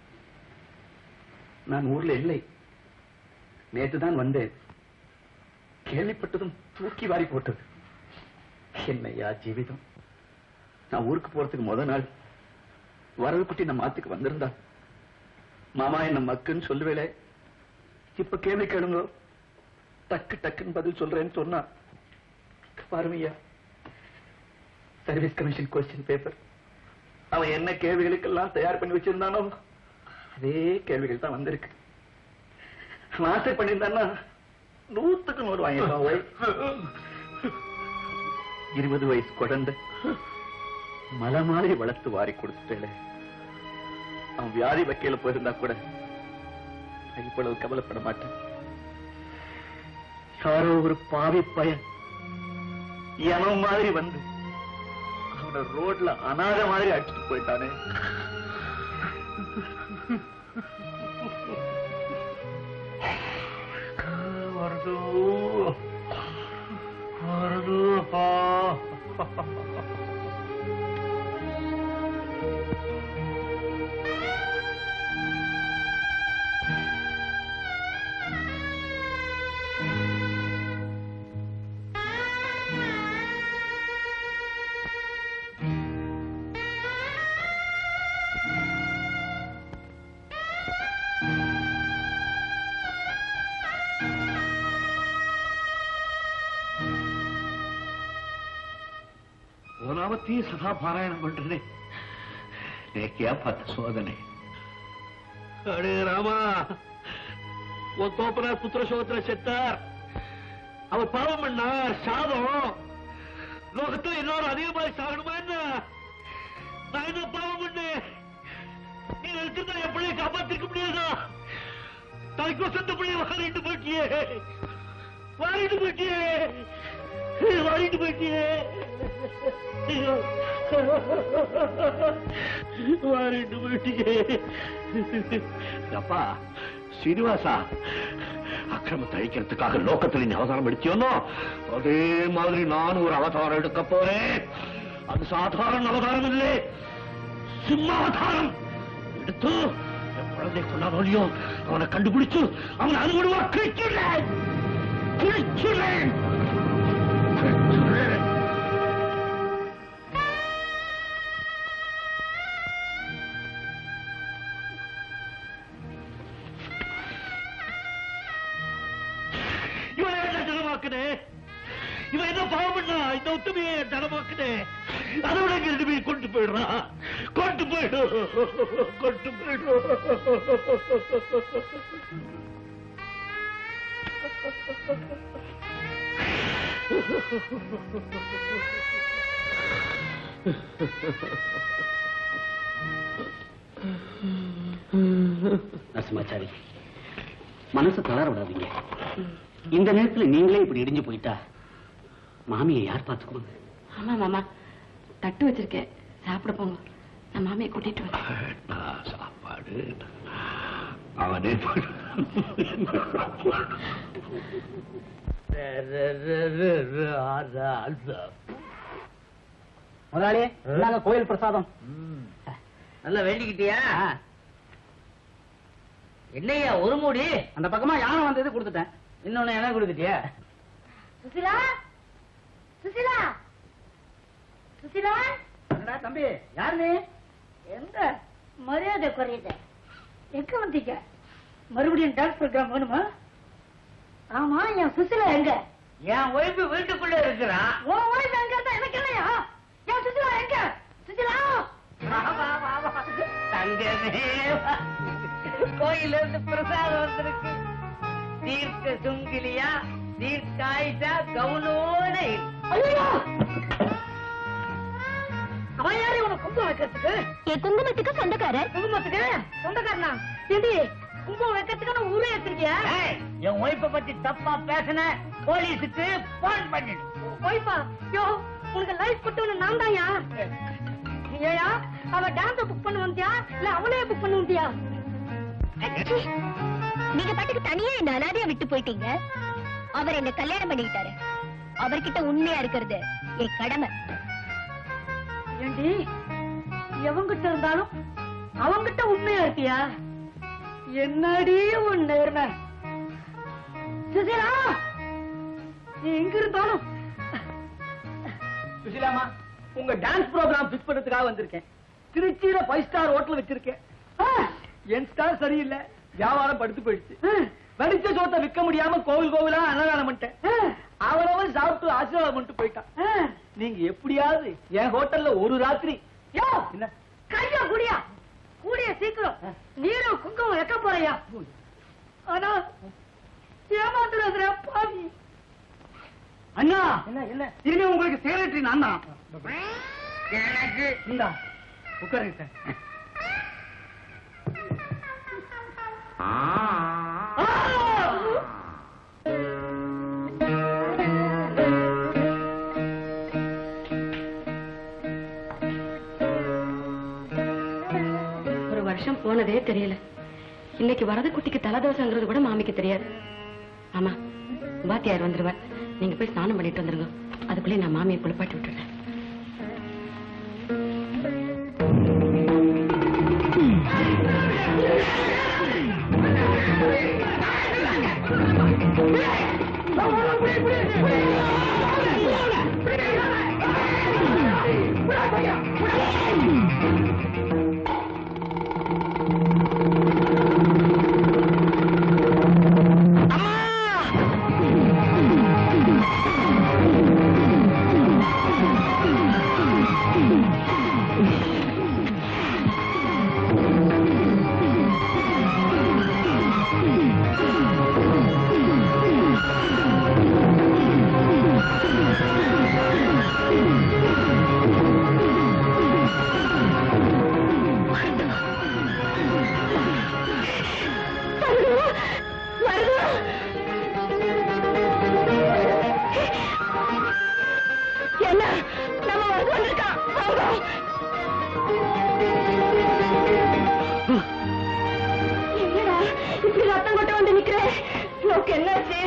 நான் ஊர்ல இல்லை நேற்று தான் வந்தேன் கேள்விப்பட்டதும் தூக்கி வாரி போட்டது என்னையா ஜீவிதம் நான் ஊருக்கு போறதுக்கு முத நாள் வரவு குட்டி நம்ம ஆத்துக்கு வந்திருந்தா மாமா என்ன மக்குன்னு சொல்லுவேளே இப்ப கேள்வி கேளுங்க டக்கு டக்குன்னு பதில் சொல்றேன்னு சொன்னா பாருமையா சர்வீஸ் கமிஷன் கொஸ்டின் பேப்பர் அவன் என்ன கேள்விகளுக்கெல்லாம் தயார் பண்ணி வச்சிருந்தானோ அதே கேள்விகள் தான் வந்திருக்கு மாஸ்டர் பண்ணியிருந்தான்னா நூத்துக்கு நூறு வாங்கிருக்கான் ஒய். இருபது வயசு குழந்தை மலை மாதிரி வளர்த்து வாரி கொடுத்துட்டேன் அவன் வியாதி வக்கையில போயிருந்தா கூட நான் இவ்வளவு கவலைப்பட மாட்டேன் யாரோ ஒரு பாவி பையன் எவன் மாதிரி வந்து அவன ரோட்ல அனாத மாதிரி அடிச்சுட்டு போயிட்டானே ஒரு
வருது வருதுப்பா ஓனாவத்தையும் சதா பாராயணம் பண்றேனே நேக்கியா பார்த்த சோதனை அடே ராமா உன் தோப்பனார் புத்திர சோகத்துல செத்தார் அவர் பாவம் பண்ணார் சாதம் லோகத்துல எல்லாரும் அதிகமாக சாகணுமா என்ன நான் என்ன பாவம் பண்ணேன் நீ இருக்கிறதா என் பிள்ளைய காப்பாத்திருக்க முடியாதா தலைக்கு சொந்த பிள்ளைய வாரிட்டு போயிட்டியே வாரிட்டு போயிட்டியே வாரிட்டு போயிட்டியே வாரிட்டு போயிட்டியே அப்பா சீனிவாசா அக்கிரமத்தை அழிக்கிறதுக்காக லோகத்தில் நீ அவதாரம் எடுத்தியோனோ அதே மாதிரி நான் ஒரு அவதாரம் எடுக்க போறேன் அது சாதாரண அவதாரம் இல்லை சிம்மாவதாரம் எடுத்து என் குழந்தை கொண்டாடோ இல்லையோ அவனை கண்டுபிடிச்சு அவனை அனுமதிவா கிழிச்சுடுறேன் கிழிச்சுடுறேன் கிழிச்சுடுறேன் இவன் என்ன ஜனமாக்குனே இவன் என்ன பாவம் பண்ணா இந்த உத்தமையை ஜனமாக்குனே அதோட இங்க ரெண்டு பேரும் கொண்டு போயிடுறான் கொண்டு போயிடு கொண்டு போயிடு
நரசிம்மாச்சாரி மனசு தளர விடாதீங்க இந்த நேரத்துல நீங்களே இப்படி இடிஞ்சு போயிட்டா மாமியை யார் பார்த்துக்குவாங்க
ஆமா மாமா தட்டு வச்சிருக்கேன் சாப்பிட போங்க நான் மாமியை கூட்டிட்டு வரேன்
நான் சாப்பாடு அவனே போயிடு
முதலாளி நாங்க கோயில் பிரசாதம்
நல்லா வேண்டிக்கிட்டியா என்னையா ஒரு மூடி
அந்த பக்கமா யானை வந்தது கொடுத்துட்டேன்
இன்னொன்னு என்ன கொடுத்துட்டியா
சுசிலா சுசிலா சுசிலா
என்னடா தம்பி யாரு நீ
எங்க மரியாதை குறையுது எங்க வந்தீங்க மறுபடியும் டான்ஸ் ப்ரோக்ராம் வேணுமா ஆமா என் சுசிலா எங்க
என் ஒய்ஃபு வீட்டுக்குள்ள இருக்கிறான்
உன் ஒய்ஃப் எங்க இருந்தா எனக்கு இல்லையா என் சுசிலா எங்க சுசிலா
தங்கமே கோயில இருந்து பிரசாதம் வந்திருக்கு தீர்க்க சுங்கிலியா தீர்க்காயிட்டா கவுனோட இரு.
ஐயோ அவன் யாரு உனக்கு குங்குமம் வைக்கிறதுக்கு
என் குங்குமத்துக்கு சொந்தக்காரர்
குங்குமத்துக்கு சொந்தக்காரனா ஏண்டி குங்குமம் வைக்கிறதுக்கு நான் ஊரே எடுத்திருக்கியா
ஏய், என் ஒய்ஃபை பத்தி தப்பா பேசின போலீஸுக்கு போன் பண்ணிடு
ஒய்ஃபா யோ உனக்கு லைஃப் கொடுத்தவன நான் தான்யா ஏயா அவ டான்ஸ் புக் பண்ண வந்தியா இல்ல அவளே புக் பண்ண வந்தியா
நீங்க பாட்டுக்கு தனியா என்ன அனாதையா விட்டு போயிட்டீங்க அவர் என்ன கல்யாணம் பண்ணிக்கிட்டாரு அவர்கிட்ட உண்மையா இருக்கிறது என் கடமை
ஏண்டி எவங்கிட்ட இருந்தாலும் அவங்கிட்ட உண்மையா இருப்பியா என்னடி உன் நேர்மை சுசீலா நீ எங்க இருந்தாலும்
சுசிலாமா உங்க டான்ஸ் ப்ரோக்ராம் பிக்ஸ் பண்றதுக்காக வந்திருக்கேன் திருச்சியில ஃபைவ் ஸ்டார் ஹோட்டல் வச்சிருக்கேன்
ஆ,
என் ஸ்டார் சரியில்லை வியாபாரம் படுத்து போயிடுச்சு
ஆ,
வடிச்ச சோத்தை விற்க முடியாம கோவில் கோவிலா அன்னதானம் பண்ணிட்டேன்
ஆ,
அவனவன் சாப்பிட்டு ஆசீர்வாதம் பண்ணிட்டு போயிட்டான்
ஆ.
நீங்க எப்படியாவது என் ஹோட்டல்ல ஒரு ராத்திரி
யோ
என்ன
கையா குடியா கூடிய சீக்கிரம் நீரும் குங்குமம் வைக்க போறியா ஆனா ஏமாத்துறாதுரா பாவி
அண்ணா
என்ன என்ன
இனிமே உங்களுக்கு செக்ரட்டரி நான் தான்
எனக்கு
இந்தா உட்காருங்க சார்
ஒரு வருஷம் போனதே தெரியல இன்னைக்கு வரது குட்டிக்கு தலதோஷங்கிறது கூட மாமிக்கு தெரியாது ஆமா
பாத்தியார் வந்துருவார் நீங்க போய் ஸ்நானம் பண்ணிட்டு வந்துருங்க அதுக்குள்ளே நான் மாமியை குளிப்பாட்டி விட்டுறேன்
என்ன நம்ம வரது வந்திருக்கான் என்னடா இப்படி ரத்தம் கொட்ட வந்து நிக்கிறேன் நோக்கு என்னாச்சு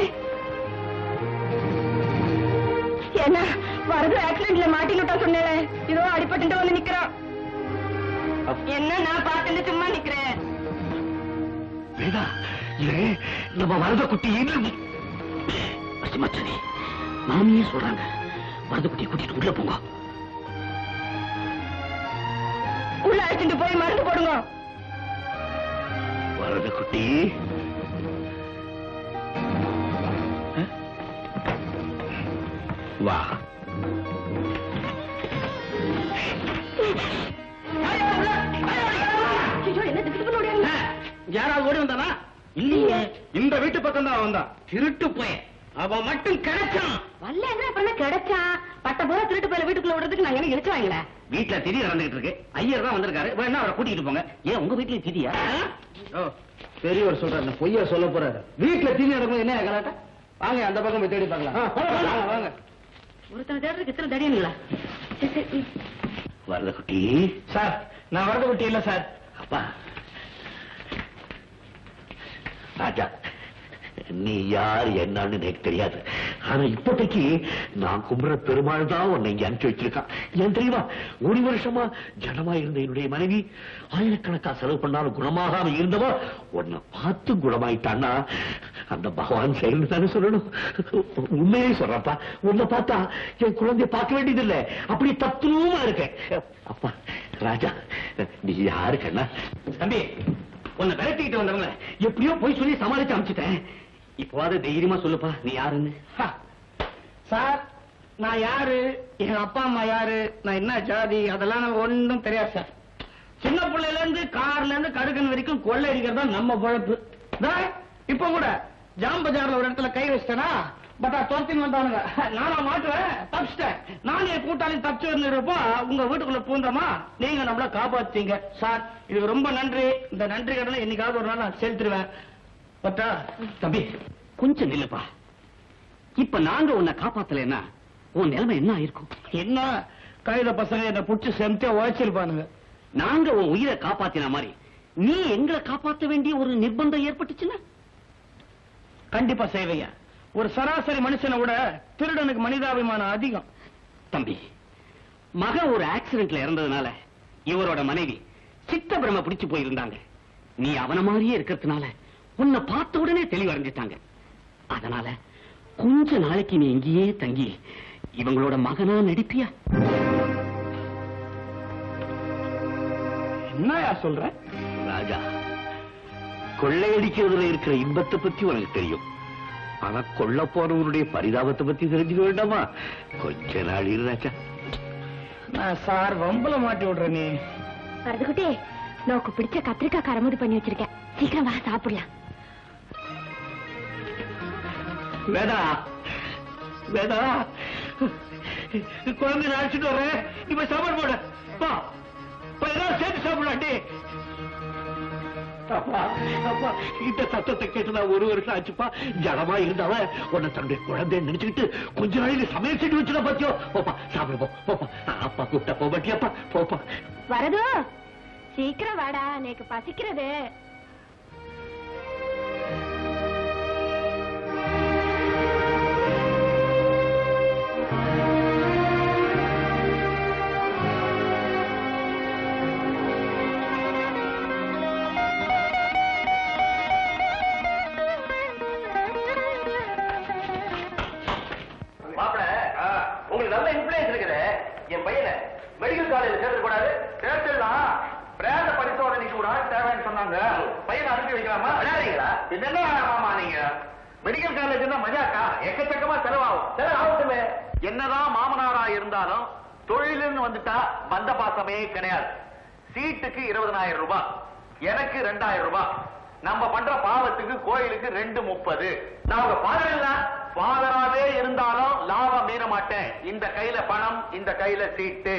என்ன வரது ஆக்சிடென்ட்ல மாட்டிக்கிட்டா சொன்னேன் இதோ அடிபட்டு வந்து நிக்கிறான் என்ன நான் பார்த்துட்டு சும்மா நிக்கிறேன்
வேதா இது நம்ம வரத குட்டி மச்சனி மாமியே சொல்றாங்க வரத குட்டியை கூட்டிட்டு உள்ள போங்க
உள்ள அழைச்சிட்டு போய் மருந்து போடுங்க
வரத குட்டி அஹ்? வா
ஐயோ, என்ன திக்கு திக்குன்னு ஓடியாங்க?
யாராவது ஓடி வந்தானா இல்லையே இந்த வீட்டு பக்கம் தான் வந்தான் திருட்டு போய் அவன் மட்டும் கிடைச்சான்
வரலங்க அப்புறம் கிடைச்சான் பட்ட பூரா திருட்டு போயில வீட்டுக்குள்ள விடுறதுக்கு நாங்க என்ன இழுச்சு வாங்களே
வீட்டுல திதி நடந்துகிட்டு இருக்கு ஐயர் தான் வந்திருக்காரு வேணா அவரை கூட்டிட்டு போங்க ஏன் உங்க வீட்லயும் திதியா
ஓ பெரியவர் சொல்றாரு பொய்யா சொல்ல போறாரு வீட்டுல தீனி நடக்கும் என்ன கலாட்டா வாங்க அந்த பக்கம் போய் தேடி பார்க்கலாம் வாங்க, வாங்க
ஒருத்தர் தேடுறதுக்கு இத்தனை தடியனுங்களா
வரத குட்டி
சார் நான் வரது குட்டி இல்ல சார்
அப்பா ராஜா நீ யார் என்னன்னு எனக்கு தெரியாது ஆனா இப்போதைக்கு நான் கும்புற பெருமாள் தான் உன்னை இங்க அனுப்பிச்சு வச்சிருக்கான் ஏன் தெரியுமா ஒரு வருஷமா ஜனமா இருந்த என்னுடைய மனைவி ஆயிரக்கணக்கா செலவு பண்ணாலும் குணமாகாம இருந்தவா உன்னை பார்த்து குணமாயிட்டான்னா அந்த பகவான் செயல்னு தானே சொல்லணும் உண்மையே சொல்றப்பா உன்னை பார்த்தா என் குழந்தைய பார்க்க வேண்டியதில்லை அப்படி தத்துவமா இருக்கேன் அப்பா ராஜா நீ யாரு கண்ணா
தம்பி உன்னை விரட்டிக்கிட்டு வந்தவங்கள எப்படியோ போய் சொல்லி சமாளிச்சு அமிச்சிட்டேன் இப்போவாது தைரியமா சொல்லுப்பா நீ யாருன்னு
சார் நான் யாரு எங்க அப்பா அம்மா யாரு நான் என்ன ஜாதி அதெல்லாம் எனக்கு ஒண்ணும் தெரியாது சார் சின்ன பிள்ளையில இருந்து கார்ல இருந்து கடுக்கன் வரைக்கும் கொள்ளை அடிக்கிறது தான் நம்ம பொழப்பு தா, இப்ப கூட ஜாம் பஜார்ல ஒரு இடத்துல கை வச்சிட்டேனா பட் துரத்தின்னு வந்தானுங்க நானா மாட்டுவேன் தப்பிச்சிட்டேன் நான் என் கூட்டாளி தப்பிச்சு வந்துருப்போ உங்க வீட்டுக்குள்ள பூந்தோமா நீங்க நம்மள காப்பாத்தீங்க சார் இதுக்கு ரொம்ப நன்றி இந்த நன்றி கடனை என்னைக்காவது ஒரு நாள் நான் செலுத்துருவேன் பட்டா
தம்பி கொஞ்சம் நில்லுப்பா இப்ப நாங்க உன்னை காப்பாத்தலைன்னா உன் நிலைமை என்ன ஆயிருக்கும்
என்ன கைத பசங்க என்ன புடிச்சு செம்தியா உழைச்சிருப்பானுங்க
நாங்க உன் உயிரை காப்பாத்தின மாதிரி நீ எங்களை காப்பாத்த வேண்டிய ஒரு நிர்பந்தம் ஏற்பட்டுச்சுன்னா
கண்டிப்பா செய்வீங்க ஒரு சராசரி மனுஷனை விட திருடனுக்கு மனிதாபிமானம் அதிகம்
தம்பி மகன் ஒரு ஆக்சிடென்ட்ல இறந்ததுனால இவரோட மனைவி சித்த பிரம பிடிச்சு போயிருந்தாங்க நீ அவன மாதிரியே இருக்கிறதுனால உன்னை பார்த்த உடனே தெளிவடைஞ்சிட்டாங்க அதனால கொஞ்ச நாளைக்கு நீ இங்கேயே தங்கி இவங்களோட மகனா நடிப்பியா
என்னயா சொல்ற
ராஜா கொள்ளையடிக்கிறதுல இருக்கிற இன்பத்தை பத்தி உனக்கு தெரியும் ஆனா கொள்ள போறவனுடைய பரிதாபத்தை பத்தி தெரிஞ்சுக்க வேண்டாமா கொஞ்ச நாள் இரு ராஜா
நான் சார் வம்புல மாட்டி விடுற நீ
வரதுக்குட்டி நோக்கு பிடிச்ச கத்திரிக்காய் கரமுது பண்ணி வச்சிருக்கேன் சீக்கிரம் வா சாப்பிடலாம்
வேதா வேதா குழந்தை அழைச்சிட்டு வரேன் இப்ப சாப்பாடு போட பா இப்ப ஏதாவது சேர்த்து சாப்பிடலாண்டி
அப்பா அப்பா இந்த சத்தத்தை கேட்டு நான் ஒரு வருஷம் ஆச்சுப்பா ஜனமா இருந்தவ உன்னை தன்னுடைய குழந்தை நினைச்சுக்கிட்டு கொஞ்ச நாளையில சமையல் செஞ்சு வச்சுட பத்தியோ போப்பா சாப்பிடு போ போப்பா அப்பா கூப்பிட்டா போகட்டியாப்பா போப்பா
வரது சீக்கிரம் வாடா எனக்கு பசிக்கிறது
என் பையனை மெடிக்கல் காலேஜ் சேர்த்து கூடாது சேர்த்துலாம் பிரேத பரிசோதனைக்கு கூட தேவைன்னு சொன்னாங்க பையனை அனுப்பி வைக்கலாமா விளையாடுறீங்களா என்ன மாமா நீங்க மெடிக்கல் காலேஜ் தான் மஜாக்கா எக்கச்சக்கமா செலவாகும் செலவாகட்டுமே என்னதான் மாமனாரா இருந்தாலும் தொழிலுன்னு வந்துட்டா பந்த பாசமே கிடையாது சீட்டுக்கு இருபதனாயிரம் ரூபாய் எனக்கு ரெண்டாயிரம் ரூபாய் நம்ம பண்ற பாவத்துக்கு கோயிலுக்கு ரெண்டு முப்பது நான் உங்க ஃபாதர் இல்ல ஃபாதராவே இருந்தாலும் லாபம் மீற மாட்டேன் இந்த கையில பணம் இந்த கையில சீட்டு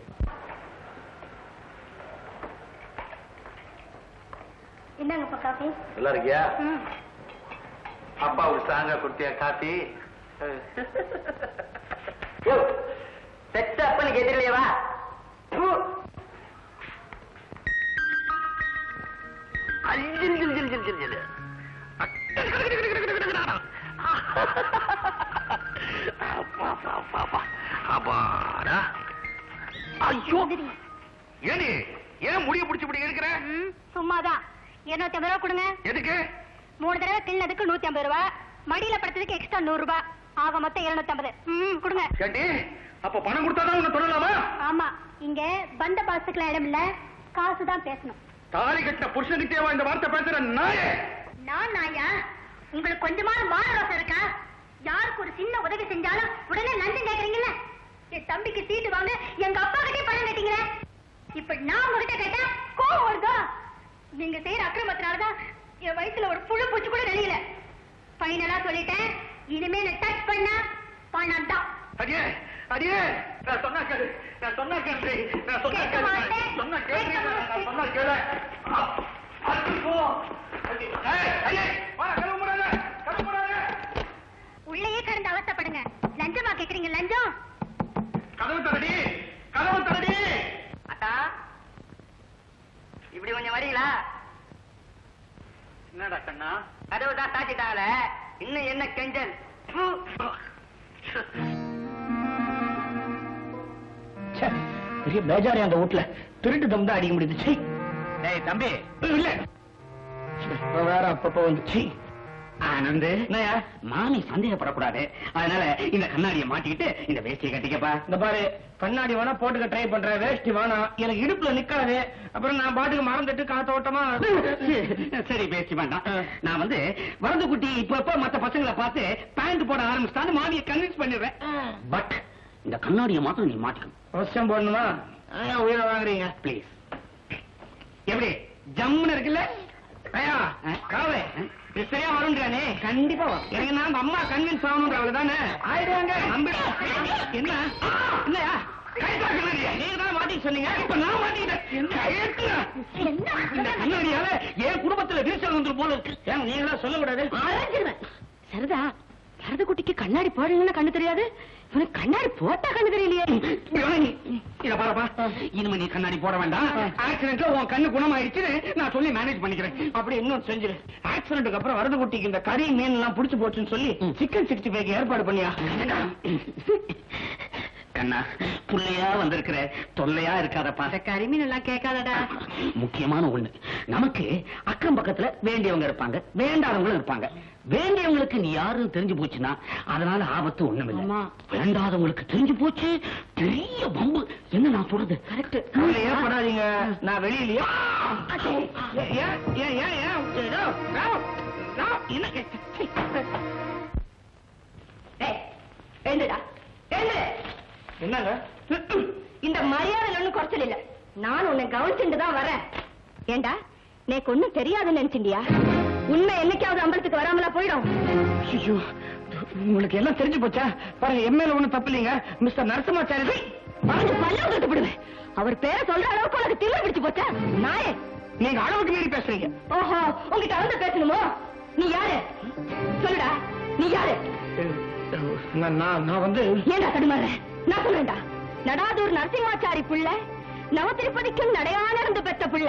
என்னங்கப்பா காஃபி
நல்லா இருக்கியா அப்பா ஒரு சாங்க குடுத்தியா காப்பி
பெத்த அப்பனுக்கு எதிரிலேவா
அஞ்சில் ஜில் ஜில் ஜில் ஜில் ஜில் அப்பா, அப்பா, அப்பா, அப்பா. அப்பாடா. ஐயோ ஏனி ஏன் முடிய பிடிச்சு இப்படி இருக்கிற
சும்மாதான் இருநூத்தி ஐம்பது ரூபா கொடுங்க
எதுக்கு
மூணு தடவை கிள்ளதுக்கு நூத்தி ஐம்பது ரூபா மடியில படுத்ததுக்கு எக்ஸ்ட்ரா நூறு ரூபாய் ஆக மொத்தம் இருநூத்தி ஐம்பது ம் கொடுங்க
கேட்டி அப்ப பணம் கொடுத்தாதான் உன்னை சொல்லலாமா
ஆமா இங்க பந்த பாசத்துக்குலாம் இடம் இல்ல காசு தான் பேசணும்
தாலி கட்டின புருஷனுக்கேவா இந்த வார்த்தை பேசுற நாயே
நான் நாயா உங்களுக்கு கொஞ்சமான மானரோசம் இருக்கா யாருக்கு ஒரு சின்ன உதவி செஞ்சாலும் உடனே லஞ்சம் கேக்குறீங்கல்ல என் தம்பிக்கு சீட்டு வாங்க எங்க அப்பா கிட்டே பணம் கட்டிங்களே இப்ப நான் உங்ககிட்ட கேட்டா கோவம் வருதா நீங்க செய்யற அக்கிரமத்தினாலதான் என் வயித்துல ஒரு புழு பூச்சி கூட வெளியில ஃபைனலா சொல்லிட்டேன் இனிமே நான் டச் பண்ணா பணம் தான்
அடியே அடியே நான் சொன்னா கேளு நான் சொன்னா கேளு நான் சொன்னா
கேட்க
கேளு
மாட்டேன்.
சொன்னா கேளு
கேட்க
நான்
மாட்டேன்.
சொன்னா கேளு ஐயோ ஏய் அடியே வா கதவு மூடாத கதவு மூடாத
உள்ளேயே கடந்து அவஸ்தைப்படுங்க லஞ்சமா கேக்குறீங்க லஞ்சம்
கதவு தரடி கதவு தரடி
அத்தா இப்படி கொஞ்சம் வரீங்களா
என்னடா கண்ணா
கதவு தான் சாத்திட்டாங்களே இன்னும் என்ன கெஞ்சல் ஃபு.
ச்சே, பெரிய பேஜாரே அந்த வீட்டுல திருட்டு தம் தான் அடிக்க முடியுது சீ.
டேய் தம்பி
இல்ல இப்ப வேற அப்பப்ப வந்துச்சு
ஆனந்த்
என்னய்யா?
மாமி சந்தேகப்படக்கூடாது அதனால இந்த கண்ணாடியை மாட்டிக்கிட்டு இந்த வேஷ்டியை கட்டிக்கப்பா
இந்த பாரு கண்ணாடி வேணா போட்டுக்க ட்ரை பண்றேன் வேஷ்டி வேணாம் எனக்கு இடுப்புல நிக்காது அப்புறம் நான் பாட்டுக்கு மறந்துட்டு காத்தோட்டமா
சரி பேசி வேண்டாம் நான் வந்து வரது குட்டி இப்ப இப்ப மத்த பசங்களை பார்த்து பேண்ட் போட ஆரம்பிச்சிட்டான்னு மாமியை கன்வின்ஸ் பண்ணிடுறேன் பட் இந்த கண்ணாடியை மாத்திரம் நீ மாட்டிக்கணும்
அவசியம் போடணுமா ஆ, உயிரை வாங்குறீங்க
ப்ளீஸ் எப்படி ஜம்முன்னு இருக்குல்ல
ஐயா காவே இது சரியா வரும்ன்றானே
கண்டிப்பா வரும்.
எனக்கு நான் அம்மா கன்வின்ஸ் ஆகணும்ன்றாங்க தானே ஆயிடுவாங்க நம்பி என்ன என்னயா நீங்க தான் மாட்டிக்க சொன்னீங்க இப்ப நான் மாட்டிக்கிட்டேன் என்ன
இந்த கண்ணாடியால என் குடும்பத்துல விரிசல் வந்து போல இருக்கு
ஏன் நீங்களா சொல்லக்கூடாது
ஆரஞ்சிருவேன் சரிதா வரது குட்டிக்கு கண்ணாடி போடலன்னு கண்ணு தெரியாது இவனுக்கு கண்ணாடி போட்டா கண்ணு தெரியலையே
இத பாருப்பா இனிமே நீ கண்ணாடி போட வேண்டாம் ஆக்சிடென்ட்ல உன் கண்ணு குணமாயிடுச்சுன்னு நான் சொல்லி மேனேஜ் பண்ணிக்கிறேன்
அப்படி இன்னும் செஞ்சிரு ஆக்சிடென்ட்க்கு அப்புறம் வரது குட்டிக்கு இந்த கறி மீன் எல்லாம் புடிச்சு போச்சுன்னு சொல்லி சிக்கன் சிக்ஸ்டி ஃபைவ் ஏற்பாடு பண்ணியா
கண்ணா புள்ளையா வந்திருக்கிற தொல்லையா இருக்காதப்பா
கரிமீன் எல்லாம் கேட்காதடா
முக்கியமான ஒண்ணு நமக்கு அக்கம் பக்கத்துல வேண்டியவங்க இருப்பாங்க வேண்டாதவங்களும் இருப்பாங்க வேண்டியவங்களுக்கு நீ யாருன்னு தெரிஞ்சு போச்சுன்னா அதனால ஆபத்து ஒண்ணுமில்லை
ஆமா.
வேண்டாதவங்களுக்கு தெரிஞ்சு போச்சு பெரிய பம்பு என்ன நான் சொல்றது
கரெக்ட்
கவலை ஏற்படாதீங்க நான் வெளியிலயே ஏன், ஏன் ஏன் ஏன் ஏன் ஏதோ, ராவ், ராவ், என்ன
எழுந்துடா எழுந்து
என்னங்க
இந்த மரியாதை ஒண்ணும் குறைச்சல் இல்ல நான் உன்னை கவனிச்சுட்டு தான் வரேன் ஏண்டா நேக்கு ஒண்ணும் தெரியாதுன்னு நினைச்சிண்டியா உண்மை என்னைக்காவது அம்பலத்துக்கு வராமலா போயிடும்
ஐயோ உங்களுக்கு எல்லாம் தெரிஞ்சு போச்சா பாருங்க எம்எல்ஏ ஒண்ணும் தப்பு இல்லைங்க மிஸ்டர் நரசிம்மாச்சாரி
பாஞ்சு பல்ல விட்டு விடுவேன் அவர் பேரை சொல்ற அளவுக்கு உனக்கு திமிரு பிடிச்சு போச்சா நாயே
நீங்க அளவுக்கு மீறி பேசுறீங்க
ஓஹோ உங்ககிட்ட வந்து பேசணுமோ நீ யாரு சொல்லுடா நீ யாரு
நான் நான் நான் வந்து
ஏண்டா தடுமாற நான் சொல்றேன்டா நடாதூர் நரசிம்மாச்சாரி புள்ள நவ திருப்பதிக்கும் நடையான இருந்து பெற்ற புள்ள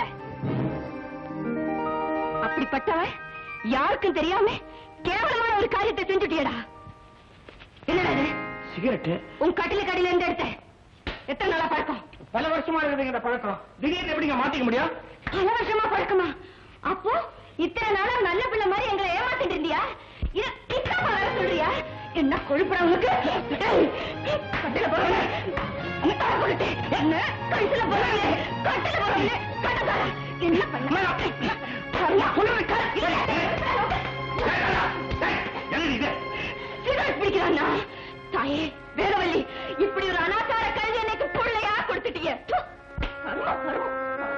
அப்படிப்பட்டவன் யாருக்கும் தெரியாம கேவலமான ஒரு காரியத்தை செஞ்சுட்டியடா என்னடா இது
சிகரெட்டு
உன் கட்டில கடையில இருந்து எடுத்தேன் எத்தனை நாளா பழக்கம்
பல வருஷமா இருக்குதுங்க இந்த பழக்கம் திடீர்னு எப்படிங்க மாத்திக்க முடியும்
பல வருஷமா பழக்கமா அப்போ இத்தனை நாளா நல்ல பிள்ளை மாதிரி எங்களை ஏமாத்திட்டு இருந்தியா இத கிட்டப்பா வேற சொல்றியா என்ன கொழுப்புற உனக்கு ஏய், கட்டில போறாங்க என்ன கழுத்துல போறாங்க கட்டில போறாங்க கட்டக்கார என்ன பண்ண சரியா சொல்லுங்க சிகரெட் பிடிக்கிறான்னா தாயே வேதவள்ளி இப்படி ஒரு அனாச்சார கல்வி எனக்கு பிள்ளையா கொடுத்துட்டீங்க ப்பு. கருமம், கருமம்.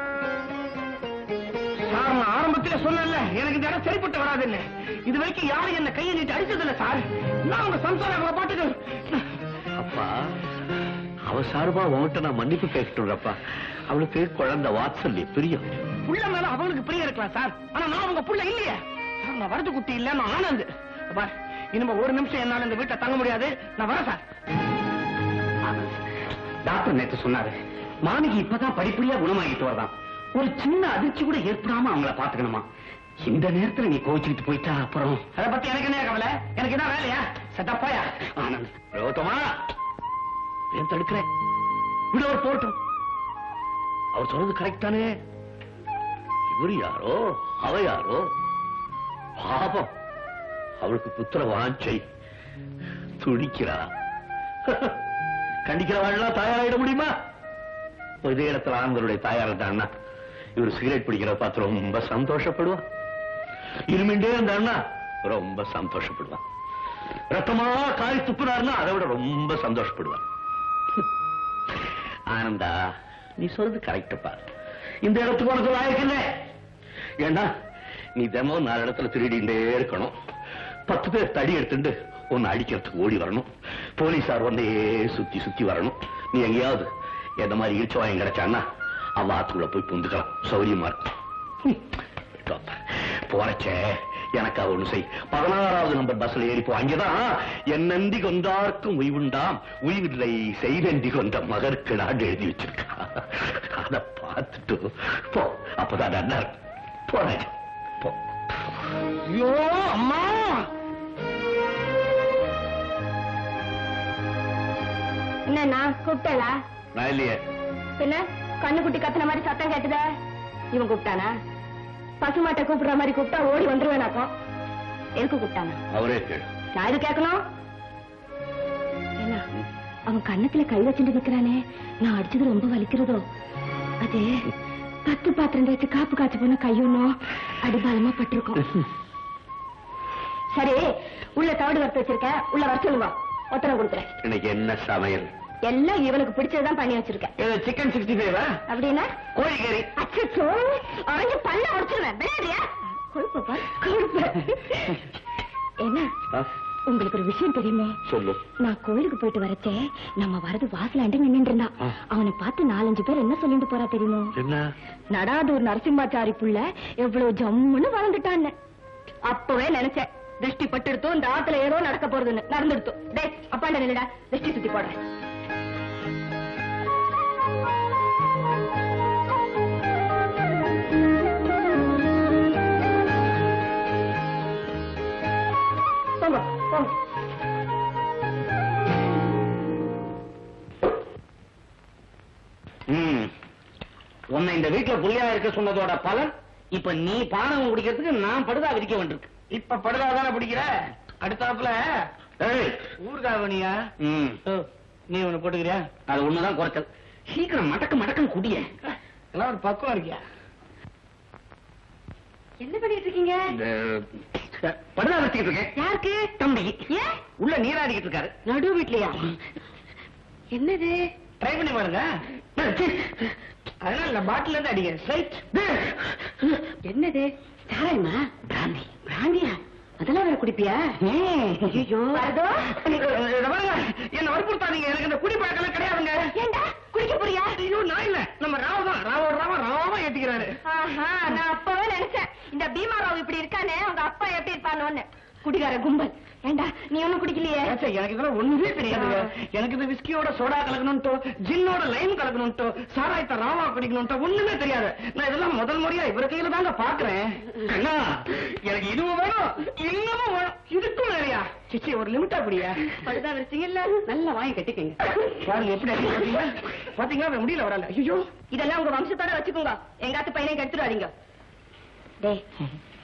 சார் நான் ஆரம்பத்துல சொன்னேன்ல எனக்கு இந்த இடம் சரிப்பட்டு வராதுன்னு இது வரைக்கும் யாரும் என்ன கையை நீட்டு அடிச்சதில்ல சார் நான் உங்க சம்சாரம் பாட்டுக்கு
அப்பா அவ சார்பா உன்கிட்ட நான் மன்னிப்பு கேட்டுறப்பா அவளுக்கு குழந்தை வாத்சல்ய பிரியம்
புள்ள மேல அவங்களுக்கு பிரியம் இருக்கலாம் சார் ஆனா நான் உங்க புள்ள இல்லையே சார் நான் வரது குட்டி இல்ல நான் ஆனந்த் பார் இனிமே ஒரு நிமிஷம் என்னால இந்த வீட்டை தங்க முடியாது நான் வரேன் சார்
டாக்டர் நேத்து சொன்னாரு மாமிக்கு இப்பதான் படிப்படியா குணமாகிட்டு வரதான் ஒரு சின்ன அதிர்ச்சி கூட ஏற்படாம அவங்கள பாத்துக்கணுமா இந்த நேரத்துல நீ கோச்சுக்கிட்டு போயிட்டா அப்புறம்
அதை பத்தி எனக்கு என்ன கவலை எனக்கு என்ன வேலையா செட்டப்பாயா
ஆனந்த்
ரோத்தமா ஏன் தடுக்கிறேன் விட அவர் போட்டும் அவர் சொன்னது கரெக்ட் தானே இவர் யாரோ அவ யாரோ பாபம் அவளுக்கு புத்திர வாஞ்சை துடிக்கிறா கண்டிக்கிறவாள்லாம் தயாராயிட முடியுமா இதே இடத்துல ஆண்களுடைய தயாரிட்டான்னா இவர் சிகரெட் பிடிக்கிறத பார்த்து ரொம்ப சந்தோஷப்படுவா இருமிண்டே அந்த அண்ணா ரொம்ப சந்தோஷப்படுவான் ரத்தமா காய் துப்புனாருன்னா அதை விட ரொம்ப சந்தோஷப்படுவான் ஆனந்தா நீ சொல்றது கரெக்ட் பாரு இந்த இடத்துக்கு உனக்கு லாயக்கில்லை ஏண்டா நீ தினமும் நாலு இடத்துல திருடிண்டே இருக்கணும் பத்து பேர் தடி எடுத்துட்டு உன்னை அடிக்கிறதுக்கு ஓடி வரணும் போலீஸார் வந்தே சுத்தி சுத்தி வரணும் நீ எங்கேயாவது எந்த மாதிரி இடிச்சு வாங்கி கிடைச்சான்னா அவ ஆத்துக்குள்ள போய் புந்துக்கலாம் சௌரியமா இருக்கும் ஹம், விட்டு வா. போறச்சே எனக்கு அவ ஒண்ணு செய் பதினாறாவது நம்பர் பஸ்ல ஏறி போ அங்கேதான் என் நந்தி கொண்டார்க்கும் உய்வுண்டாம் உய்வில்லை செய்தந்தி கொண்ட மகருக்கு நாடு எழுதி வச்சிருக்கா அத பார்த்துட்டு போ அப்பதான் நல்லா இருக்கும் போறேன் போ
ஐயோ அம்மா
என்னண்ணா கூப்பிட்டலா
நான் இல்லையே
பின்ன கண்ணுக்குட்டி கத்துன மாதிரி சத்தம் கேட்டுத இவன் கூப்பிட்டானா பசுமாட்டை கூப்பிடுற மாதிரி கூப்பிட்டா ஓடி வந்துருவேனாக்கும் எதுக்கு கூப்பிட்டானா
அவரே கேளு
நான் எது கேட்கணும் என்ன அவன் கண்ணத்துல கை வச்சுட்டு நிக்கிறானே நான் அடிச்சது ரொம்ப வலிக்கிறதோ அது பத்து பாத்திரம் தேய்ச்சி காப்பு காய்ச்சி போன கையொன்னும் அடிபாலமா பட்டிருக்கும் சரி உள்ள தவிடு வறுத்து வச்சிருக்க உள்ள வர சொல்லுங்க ஒத்தனை கொடுக்குறேன்
இன்னைக்கு என்ன சமையல்
எல்லாம் இவனுக்கு பிடிச்சதுதான் பண்ணி வச்சிருக்கேன்
சிக்கன் சிக்ஸ்டி ஃபைவா
அப்படின்னா
கோழிக்கறி
அச்சோ அரைஞ்சு பல்ல உடைச்சிருவேன் விளையாடுறியா கொழுப்பு பாரு, கொழுப்பு என்ன
ஆ,
உங்களுக்கு ஒரு விஷயம் தெரியுமே
சொல்லு
நான் கோயிலுக்கு போயிட்டு வரச்சே நம்ம வரது வாசலாண்டு நின்னுட்டு இருந்தான்
ஆ.
அவனை பார்த்து நாலஞ்சு பேர் என்ன சொல்லிட்டு போறா தெரியுமோ
என்ன
நடாதூர் நரசிம்மாச்சாரி புள்ள எவ்வளவு ஜம்முன்னு வளர்ந்துட்டான்னு அப்பவே நினைச்சேன் திருஷ்டி பட்டுடுத்தோம் இந்த ஆத்துல ஏதோ நடக்க போறதுன்னு நடந்துடுத்தோம் டேய் அப்பாண்ட நில்லுடா திருஷ்டி சுத்தி போடுறேன் போங்க போங்க
ம். உன்னை இந்த வீட்டுல புள்ளியா இருக்க சொன்னதோட பலன் இப்ப நீ பானம் குடிக்கிறதுக்கு நான் படுதா விதிக்க வேண்டியிருக்கு
இப்ப படுதாதானே பிடிக்கிற அடுத்தாப்புல
ஏய்.
ஊர்காவணியா
ம்.
நீ ஒண்ணு போட்டுக்கிறியா
அது ஒண்ணுதான் குறைச்சல் சீக்கிரம் மடக்கு மடக்கம் குடிய
எல்லாம் ஒரு பக்கம் இருக்கியா
என்ன பண்ணிட்டு இருக்கீங்க
இந்த படுதா வச்சுக்கிட்டு இருக்கேன்
யாருக்கு
தம்பி
ஏன்
உள்ள நீராடிக்கிட்டு இருக்காரு
நடு வீட்லயா என்னது
ட்ரை பண்ணி பாருங்க அதனால இந்த பாட்டில இருந்து அடிங்க ஸ்ட்ரைட்
என்னது சாராயமா பிராந்தி பிராந்தியா அதெல்லாம் வேற குடிப்பியா ஐயோ வரதோ
என்ன வற்புறுத்தாதீங்க எனக்கு இந்த குடி பழக்கம் கிடையாதுங்க
ஏண்டா குடிக்க போறியா
ஐயோ நான் இல்ல நம்ம ராவ் தான் ராவோட ராவ ராவா ஏத்திக்கிறாரு
ஆஹா நான் அப்பவே நினைச்சேன் இந்த பீமாராவ் இப்படி இருக்கானே அவங்க அப்பா எப்படி இருப்பானோன்னு குடிகார கும்பல் ஏண்டா நீ ஒண்ணும் குடிக்கலையே
ஏச்சே, எனக்கு இதெல்லாம் ஒண்ணுமே தெரியாதுங்க எனக்கு இந்த விஸ்கியோட சோடா கலக்கணும்ட்டோ ஜின்னோட லைம் கலக்கணும்ட்டோ சாராயத்தை ராவா குடிக்கணும்ட்டோ ஒண்ணுமே தெரியாது நான் இதெல்லாம் முதல் முறையா இவர் கையில தாங்க பாக்குறேன் கண்ணா எனக்கு இதுவும் வேணும் இன்னமும் வேணும் இதுக்கும் வேறையா சிச்சி ஒரு லிமிட்டா குடியா
படுதா வச்சிங்கல்ல நல்லா வாங்கி கட்டிக்கங்க
பாருங்க எப்படி அடி பாத்தீங்களா பாத்தீங்களா அவன் முடியல வரல ஐயோ
இதெல்லாம் உங்க வம்சத்தோட வச்சுக்கோங்க எங்காத்து பையனை கெடுத்துடாதீங்க டேய்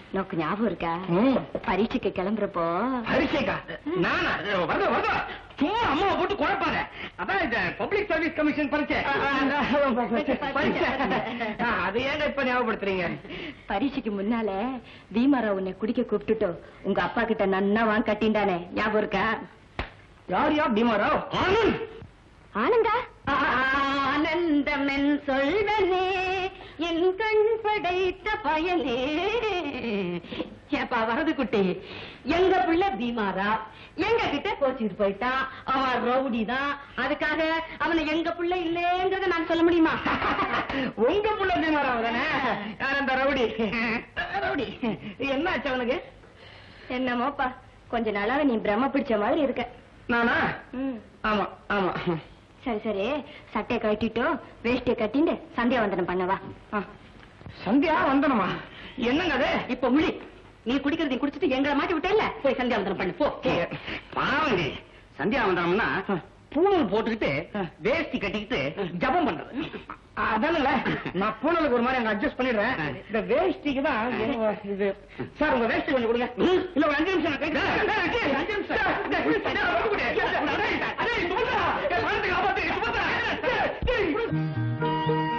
நோக்கு ஞாபகம் இருக்கா
ம்.
பரீட்சைக்கு கிளம்புறப்போ
ஹரிசேகா நானா வரத வரத சும்மா அம்மாவை போட்டு குழப்பாத அதான் இந்த பப்ளிக் சர்வீஸ் கமிஷன் பரிச்சை பரிச்சை ஆ, அது ஏங்க இப்ப ஞாபகப்படுத்துறீங்க
பரீட்சைக்கு முன்னால பீமாரா உன்னை குடிக்க கூப்பிட்டுட்டோ உங்க அப்பா கிட்ட நன்னா வாங்க கட்டிண்டானே ஞாபகம் இருக்கா
யார் யா பீமாராவ் ஆனந்த்
ஆனந்தா
ஆனந்தமென் சொல்வனே என் கண் படைத்த பயனே ஏப்பா வரது குட்டி எங்க பிள்ளை பீமாரா எங்க கிட்ட கோச்சிட்டு போயிட்டான் அவன் ரவுடி தான் அதுக்காக அவனை எங்க பிள்ளை இல்லேங்கிறத நான் சொல்ல முடியுமா
உங்க புள்ள பீமாராவ் தானே யார் அந்த ரவுடி ரவுடி என்ன ஆச்சு அவனுக்கு
என்னமோப்பா கொஞ்ச நாளாவே நீ பிரம்ம பிடிச்ச மாதிரி இருக்க
நானா
ம்.
ஆமா ஆமா
சரி சரி சட்டையை கட்டிட்டோ வேஷ்டியை கட்டிண்டு சந்தியா வந்தனம் பண்ணவா ஆ.
சந்தியா வந்தனமா என்னங்க அது
இப்ப முழி நீ குடிக்கிறது நீ குடிச்சிட்டு எங்களை மாட்டி விட்டேல்ல போய் சந்தியாவந்தனம் பண்ணு போ போ.
பாவங்க சந்தியா வந்தனம்னா பூணல் போட்டுக்கிட்டு வேஷ்டி கட்டிக்கிட்டு ஜபம் பண்றது அதானுங்கள நான் பூணலுக்கு ஒரு மாதிரி அங்க அட்ஜஸ்ட் பண்ணிடுறேன் இந்த வேஷ்டிக்கு தான் என்ன இது சார் உங்க வேஷ்டி கொஞ்சம் கொடுங்க இல்ல ஒரு அஞ்சு நிமிஷம் நான் கேட்கிறேன். அஞ்சு நிமிஷம் சார், இந்த வேஷ்டி நான் வந்து கொடு. அடேய், அடேய், சுமந்தா, என் பணத்தை காப்பாத்து, சுமந்தா. டேய், டேய்.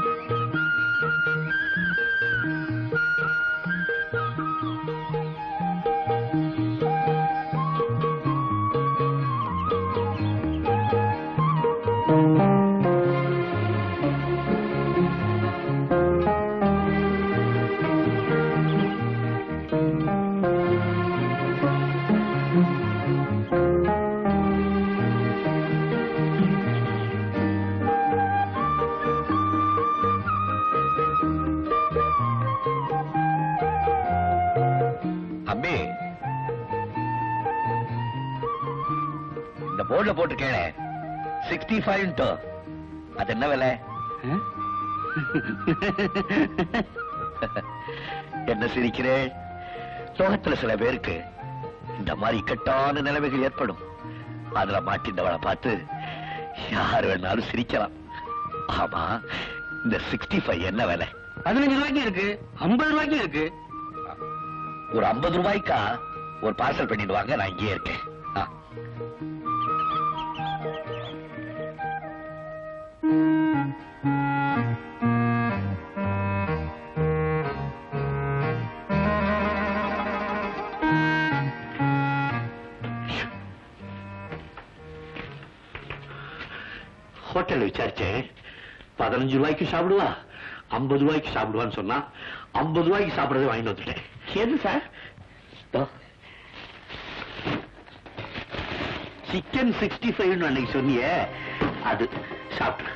அம்பி இந்த போர்டுல போட்டிருக்கேன் சிக்ஸ்டி ஃபைவ் அது என்ன விலை என்ன சிரிக்கிறேன் லோகத்துல சில பேருக்கு இந்த மாதிரி இக்கட்டான நிலைமைகள் ஏற்படும் அதுல மாட்டின்றவளை பார்த்து யார் வேணாலும் சிரிக்கலாம் ஆமா இந்த சிக்ஸ்டி ஃபைவ் என்ன விலை
பதினஞ்சு ரூபாய்க்கு இருக்கு ஐம்பது ரூபாய்க்கு இருக்கு
ஒரு ஐம்பது ரூபாய்க்கா ஒரு பார்சல் பண்ணிட்டு வாங்க நான் இங்கேயே இருக்கேன் ஆ. ஹோட்டல் விசாரிச்சேன் பதினஞ்சு ரூபாய்க்கு சாப்பிடுவா ஐம்பது ரூபாய்க்கு சாப்பிடுவான்னு சொன்னா ஐம்பது ரூபாய்க்கு சாப்பிடறதை வாங்கிட்டு வந்துட்டேன்
எது சார்
சிக்கன் சிக்ஸ்டி ஃபைவ் அன்னைக்கு சொன்னியே அது சாப்பிட்டு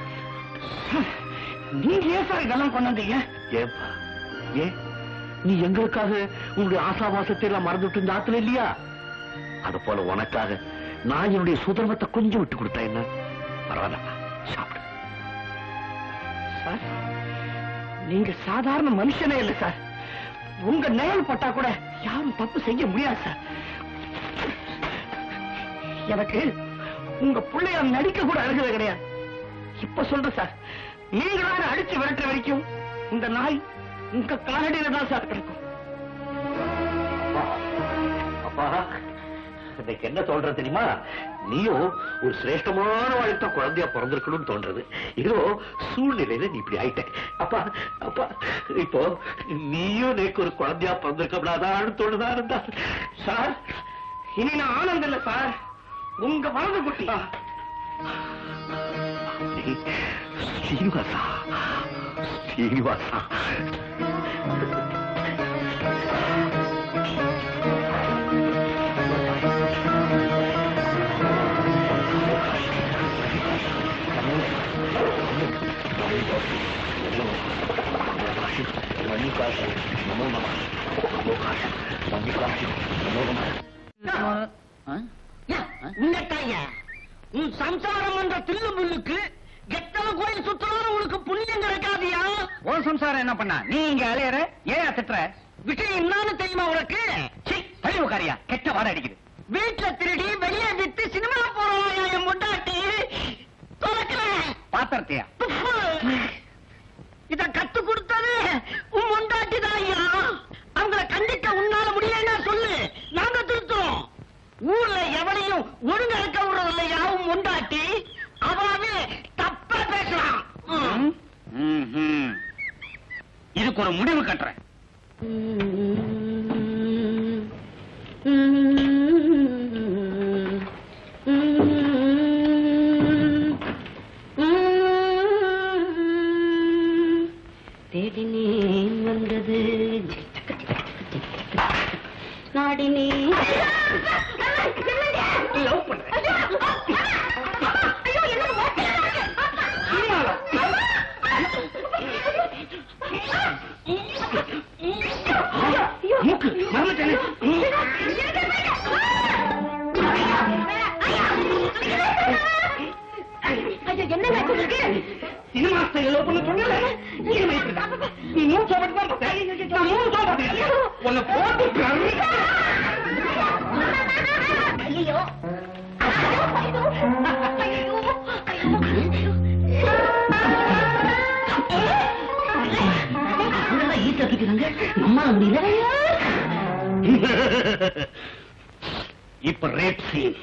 நீங்க ஏன் சார் இதெல்லாம் கொண்டு வந்தீங்க
ஏப்பா ஏன் நீ எங்களுக்காக உன்னுடைய ஆசாவாசத்தை எல்லாம் மறந்துட்டு இந்த ஆத்துல இல்லையா அது போல உனக்காக நான் என்னுடைய சுதர்மத்தை கொஞ்சம் விட்டு கொடுத்தா என்ன பரவாயில்லப்பா சாப்பிடு
சார் நீங்க சாதாரண மனுஷனே இல்ல சார் உங்க நிழல் பட்டா கூட யாரும் தப்பு செய்ய முடியாது சார் எனக்கு உங்க பிள்ளைய நடிக்க கூட அழுகவே கிடையாது இப்ப சொல்றேன் சார் நீங்களான அடிச்சு விரட்டுற வரைக்கும் இந்த நாய் உங்க காலடியில தான் சார் கிடைக்கும்
அப்பா இன்னைக்கு என்ன சொல்ற தெரியுமா நீயும் ஒரு சிரேஷ்டமான வாழ்க்கை குழந்தையா பிறந்திருக்கணும்னு தோன்றது ஏதோ சூழ்நிலையில நீ இப்படி ஆயிட்ட அப்பா அப்பா இப்போ நீயும் நேக்கு ஒரு குழந்தையா பிறந்திருக்கப்படாதான்னு தோணுதா இருந்தா
சார் இனி நான் ஆனந்த் இல்ல சார் உங்க வலது குட்டி
ஸ்ரீனிவாசா ஸ்ரீனிவாசா
உன்னட்டாங்க உன் சம்சாரம் என்ற தில்லு முள்ளுக்கு எத்தனை கோயில் சுத்தினாலும் உனக்கு புண்ணியம் கிடைக்காதியா உன் சம்சாரம் என்ன பண்ணா நீ இங்க அலையற ஏன் திட்டுற விஷயம் என்னன்னு தெரியுமா உனக்கு தள்ளி உட்காரியா கெட்ட வாட அடிக்குது வீட்டுல திருடி வெளியே வித்து சினிமா போறோம் என் முண்டாட்டி துறக்கிறேன் பாத்திரத்தையா இத கத்து கொடுத்தது உன் முண்டாட்டி தான் ஐயா அவங்க
யாரையும் ஒழுங்கா இருக்க விடுறது இல்லை யாவும் முண்டாட்டி அவாவே தப்பா பேசலாம் ம்.
ம்ஹும். இதுக்கு ஒரு முடிவு கட்டுறேன்
தேடினேன் வந்தது நாடினேன்
லவ் பண்றேன் மூக்கு மறந்துட்டேனே
என்ன
சினிமா ஸ்டைல் லவ் பண்ண சொன்னல நீ மைத்திருக்க நீ மூணு சோபட்டு தான் பார்த்தேன் நான் மூணு சோபட்டு உன்னை போட்டு கரு
ஐயோ
இப்ப ரேப் சீன்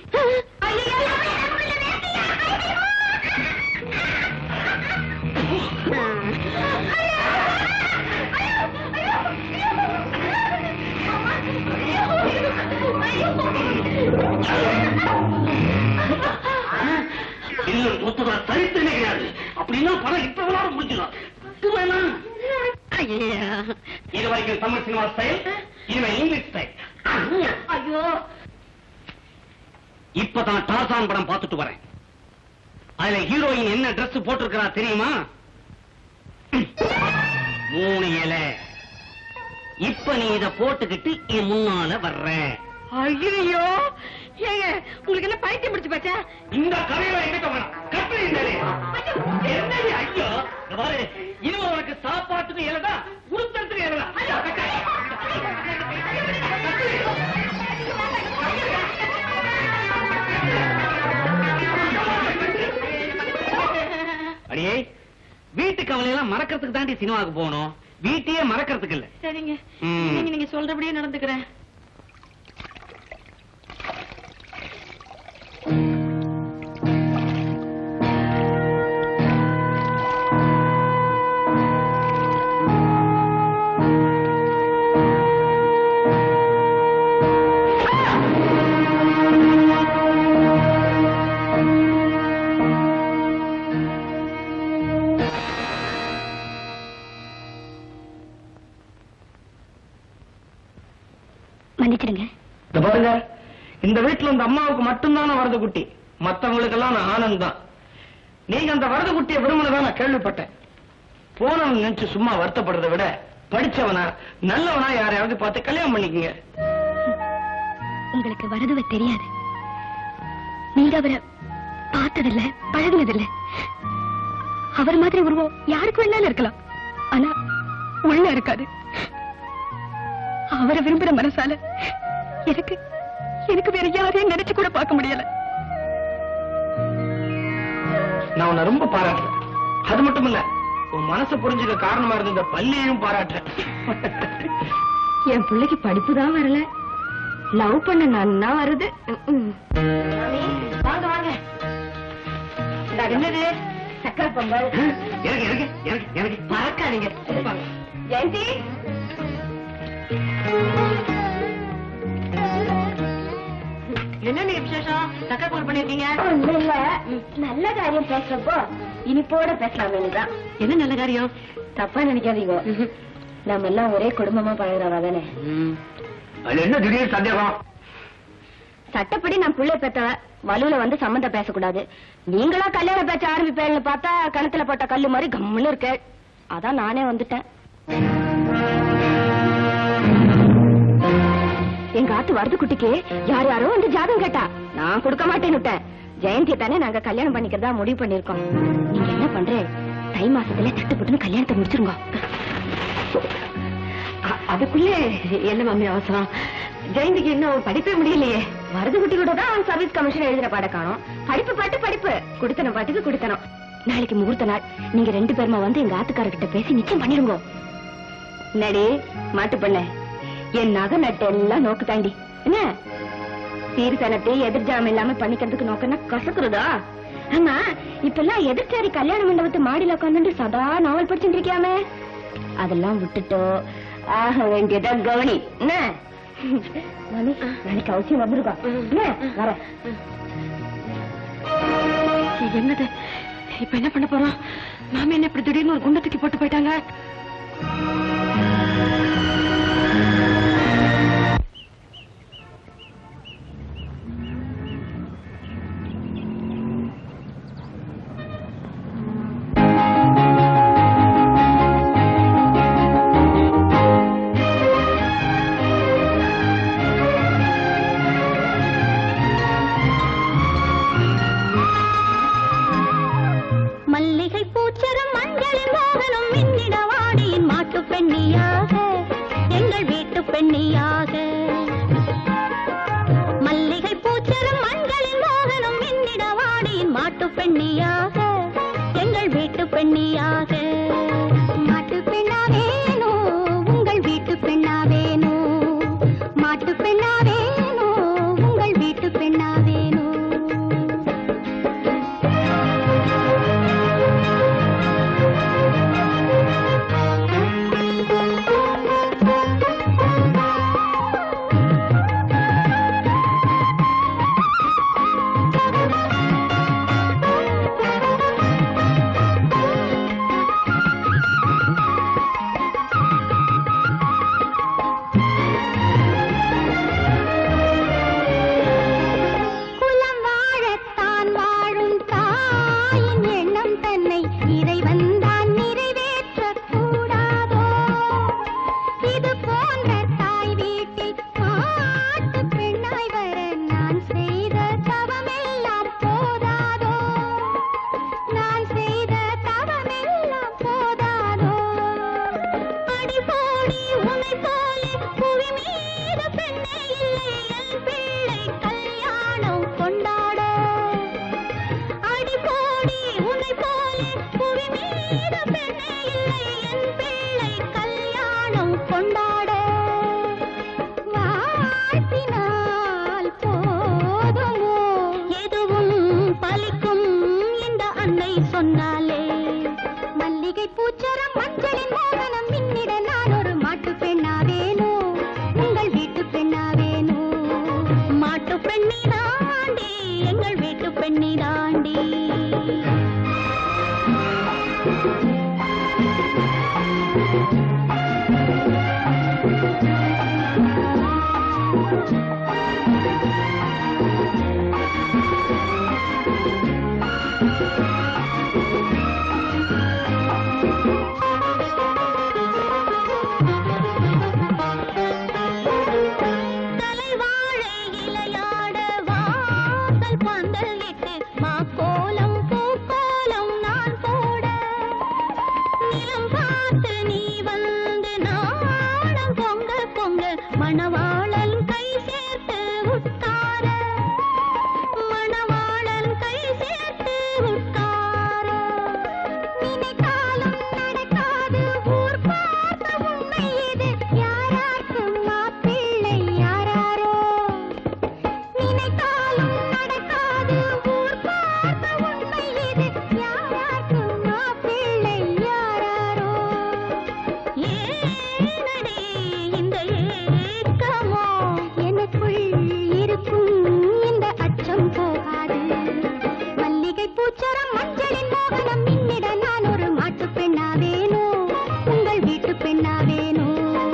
இன்னும் மொத்தமா சரித்திரமே கிடையாது அப்படின்னா படம் இப்ப வேணாலும் முடிஞ்சிடும் இது வேணாம் இது வரைக்கும் தமிழ் சினிமா ஸ்டைல் இனிமே இங்கிலீஷ் ஸ்டைல்
ஐயோ
இப்பதான் டார்சான் படம் பார்த்துட்டு வரேன் அதுல ஹீரோயின் என்ன Dress போட்டிருக்கிறா தெரியுமா மூணு இலை இப்ப நீ இத போட்டுக்கிட்டு என் முன்னால வர்ற
ஐயோ ஏங்க உங்களுக்கு என்ன பைத்தியம் பிடிச்சு போச்சா
இந்த கதையில எங்கிட்ட வேணாம் கற்பனை இருந்தாலே என்னடி ஐயோ இங்க பாரு இனிமே உனக்கு சாப்பாட்டுக்கு இலதான் உருத்தத்துக்கு இலதான் அடியே வீட்டு கவலையெல்லாம் மறக்கிறதுக்கு தாண்டி சினிமாவுக்கு போகணும் வீட்டையே மறக்கிறதுக்கு இல்ல
சரிங்க
ம்.
நீங்க நீங்க சொல்றபடியே நடந்துக்கிறேன் மன்னிச்சிடுங்க
இந்த பாருங்க இந்த வீட்டுல இந்த அம்மாவுக்கு மட்டும்தான வரது குட்டி மத்தவங்களுக்கெல்லாம் நான் ஆனந்த் தான் நீங்க அந்த வரது குட்டியை விரும்பினதா நான் கேள்விப்பட்டேன் போனவன் நினைச்சு சும்மா வருத்தப்படுறதை விட படிச்சவனா நல்லவனா யாரையாவது பார்த்து கல்யாணம் பண்ணிக்கங்க
உங்களுக்கு வரதுவ தெரியாது நீங்க அவரை பார்த்ததில்ல பழகினதில்ல அவர் மாதிரி உருவம் யாருக்கு வேணாலும் இருக்கலாம் ஆனா உள்ள இருக்காது அவரை விரும்புற மனசால எனக்கு எனக்கு வேற யாரையும் நினைச்சு கூட பார்க்க முடியல
நான் உன்னை ரொம்ப பாராட்டுறேன் அது மட்டும் இல்ல உன் மனசை புரிஞ்சுக்க காரணமா இருந்த இந்த பள்ளியையும் பாராட்டுறேன்
என் பிள்ளைக்கு படிப்பு தான் வரல லவ் பண்ண நன்னா வருது வாங்க வாங்க என்னது சக்கரை பொங்கல்
எனக்கு எனக்கு எனக்கு எனக்கு
மறக்காதீங்க ஜெயந்தி என்ன நீங்க விசேஷம் சக்கரை பொங்கல் பண்ணிருக்கீங்க இல்ல நல்ல காரியம் பேசுறப்போ இனிப்போட பேசலாம் வேணுதான் என்ன நல்ல காரியம் தப்பா நினைக்காதீங்க நம்ம எல்லாம் ஒரே குடும்பமா பழகிறவா தானே
அது என்ன திடீர் சந்தேகம்
சட்டப்படி நான் புள்ள பெத்தவ வலுல வந்து சம்மந்தம் பேசக்கூடாது நீங்களா கல்யாண பேச்ச ஆரம்பிப்பேன்னு பார்த்தா கணத்துல போட்ட கல்லு மாதிரி கம்முன்னு இருக்கு அதான் நானே வந்துட்டேன் எங்க ஆத்து வரது குட்டிக்கு யார் யாரோ வந்து ஜாதகம் கேட்டா நான் கொடுக்க மாட்டேன்னு விட்டேன் ஜெயந்தி தானே நாங்க கல்யாணம் பண்ணிக்கிறதா முடிவு பண்ணிருக்கோம் நீங்க என்ன பண்றேன் தை மாசத்துல சட்டுப்பட்டுன்னு கல்யாணத்தை முடிச்சிருங்க அ- அதுக்குள்ள என்ன மம்மி அவசரம் ஜெயந்திக்கு இன்னும் படிப்பே முடியலையே வரது குட்டி கூட தான் அவன் சர்வீஸ் கமிஷன் எழுதுற பாட காணும் படிப்பு பாட்டு படிப்பு குடுத்தன பாட்டுக்கு குடுத்தனம் நாளைக்கு முகூர்த்த நாள் நீங்க ரெண்டு பேருமா வந்து எங்க ஆத்துக்காரர்கிட்ட பேசி நிச்சயம் பண்ணிடுங்க நடி மாட்டு பண்ண என் நகை நட்டு எல்லாம் நோக்கு தாண்டி என்ன சீர்சனத்தை எதிர்ஜாமம் இல்லாம பண்ணிக்கிறதுக்கு நோக்கம்னா கசக்குறதா ஆமா இப்பெல்லாம் எதிர்ச்சாரி கல்யாண மண்டபத்து மாடியில உட்காந்துட்டு சதா நாவல் படிச்சுட்டு இருக்கியாமே அதெல்லாம் விட்டுட்டோ ஆக வேண்டியதா கவனி என்ன மாமி நாளைக்கு அவசியம் வந்துருக்கா என்ன வர
என்னது இப்ப என்ன பண்ண போறோம் மாமி என்ன இப்படி திடீர்னு ஒரு குண்டை தூக்கி போட்டு போயிட்டாங்க
மல்லிகை பூச்சரம் மஞ்சளின் மோகனம் மின்னிட வாடியின் மாட்டு பெண்ணியாக எங்கள் வீட்டு பெண்ணியாக மல்லிகை பூச்சரம் மஞ்சளின் மோகனம் மின்னிட வாடியின் மாட்டு பெண்ணியாக எங்கள் வீட்டு பெண்ணியாக மாட்டு பெண்ணாவேனோ உங்கள் வீட்டு பெண்ணாவேனோ மாட்டு பெண்ணாவேனோ உங்கள் வீட்டு பெண்ணாவேனோ குலம் வாழத்தான் வாழும் தாயின் எண்ணம் தன்னை இறைவன் தான் நிறைவேற்றக் கூடாதோ இது போன்ற தாய் வீட்டில் மாட்டு பெண்ணாய் வர நான் செய்த தவமெல்லாம் போதாதோ நான் செய்த தவமெல்லாம் போதாதோ அடிபோடி உன்னை போலே புவி மீது பெண்ணே இல்லை என் பிள்ளை கல்யாணம் கொண்டாட அடிபோடி உன்னை போலே புவி மீது பெண்ணே இல்லை என் பிள்ளை கல்யாணம் கொண்டாட வாழ்த்தினால் போதுமோ எதுவும் பலிக்கும் இந்த அன்னை சொன்னாலே மல்லிகை பூச்சரம் மஞ்சளின் மோகனம் மின்னிட நான் ஒரு மாட்டு பெண்ணாவேனோ உங்கள் வீட்டு பெண்ணாவேனோ மாட்டு பெண்ணி தாண்டி எங்கள் வீட்டு பெண்ணி தாண்டி தலைவாழை இலையாட வாசல் பந்தல் இட்டு மாக்கோலம் பூக்கோலம் நான் போட நிலம் பார்த்து நீ வந்து நாடம் பொங்க பொங்க மணவாளன் கை சேர்த்து உட்கார மணவாளன் கை சேர்த்து உட்கார நினைத்தாலும் நடக்காது ஊர் பார்த்த உண்மை இது யாராக்கும் மாப்பிள்ளை யாராரோ நினைத்தாலும் நடக்காது ஊர் பார்த்த உண்மை இது யாராக்கும் மாப்பிள்ளை யாராரோ ஏனடி இந்த ஏக்கமோ எனக்குள் இருக்கும் இந்த அச்சம் போகாது மல்லிகை பூச்சரம் மஞ்சளின் மோகனம் மின்னிட நான் ஒரு மாட்டு பெண்ணாவேனோ உங்கள் வீட்டு பெண்ணாவேனோ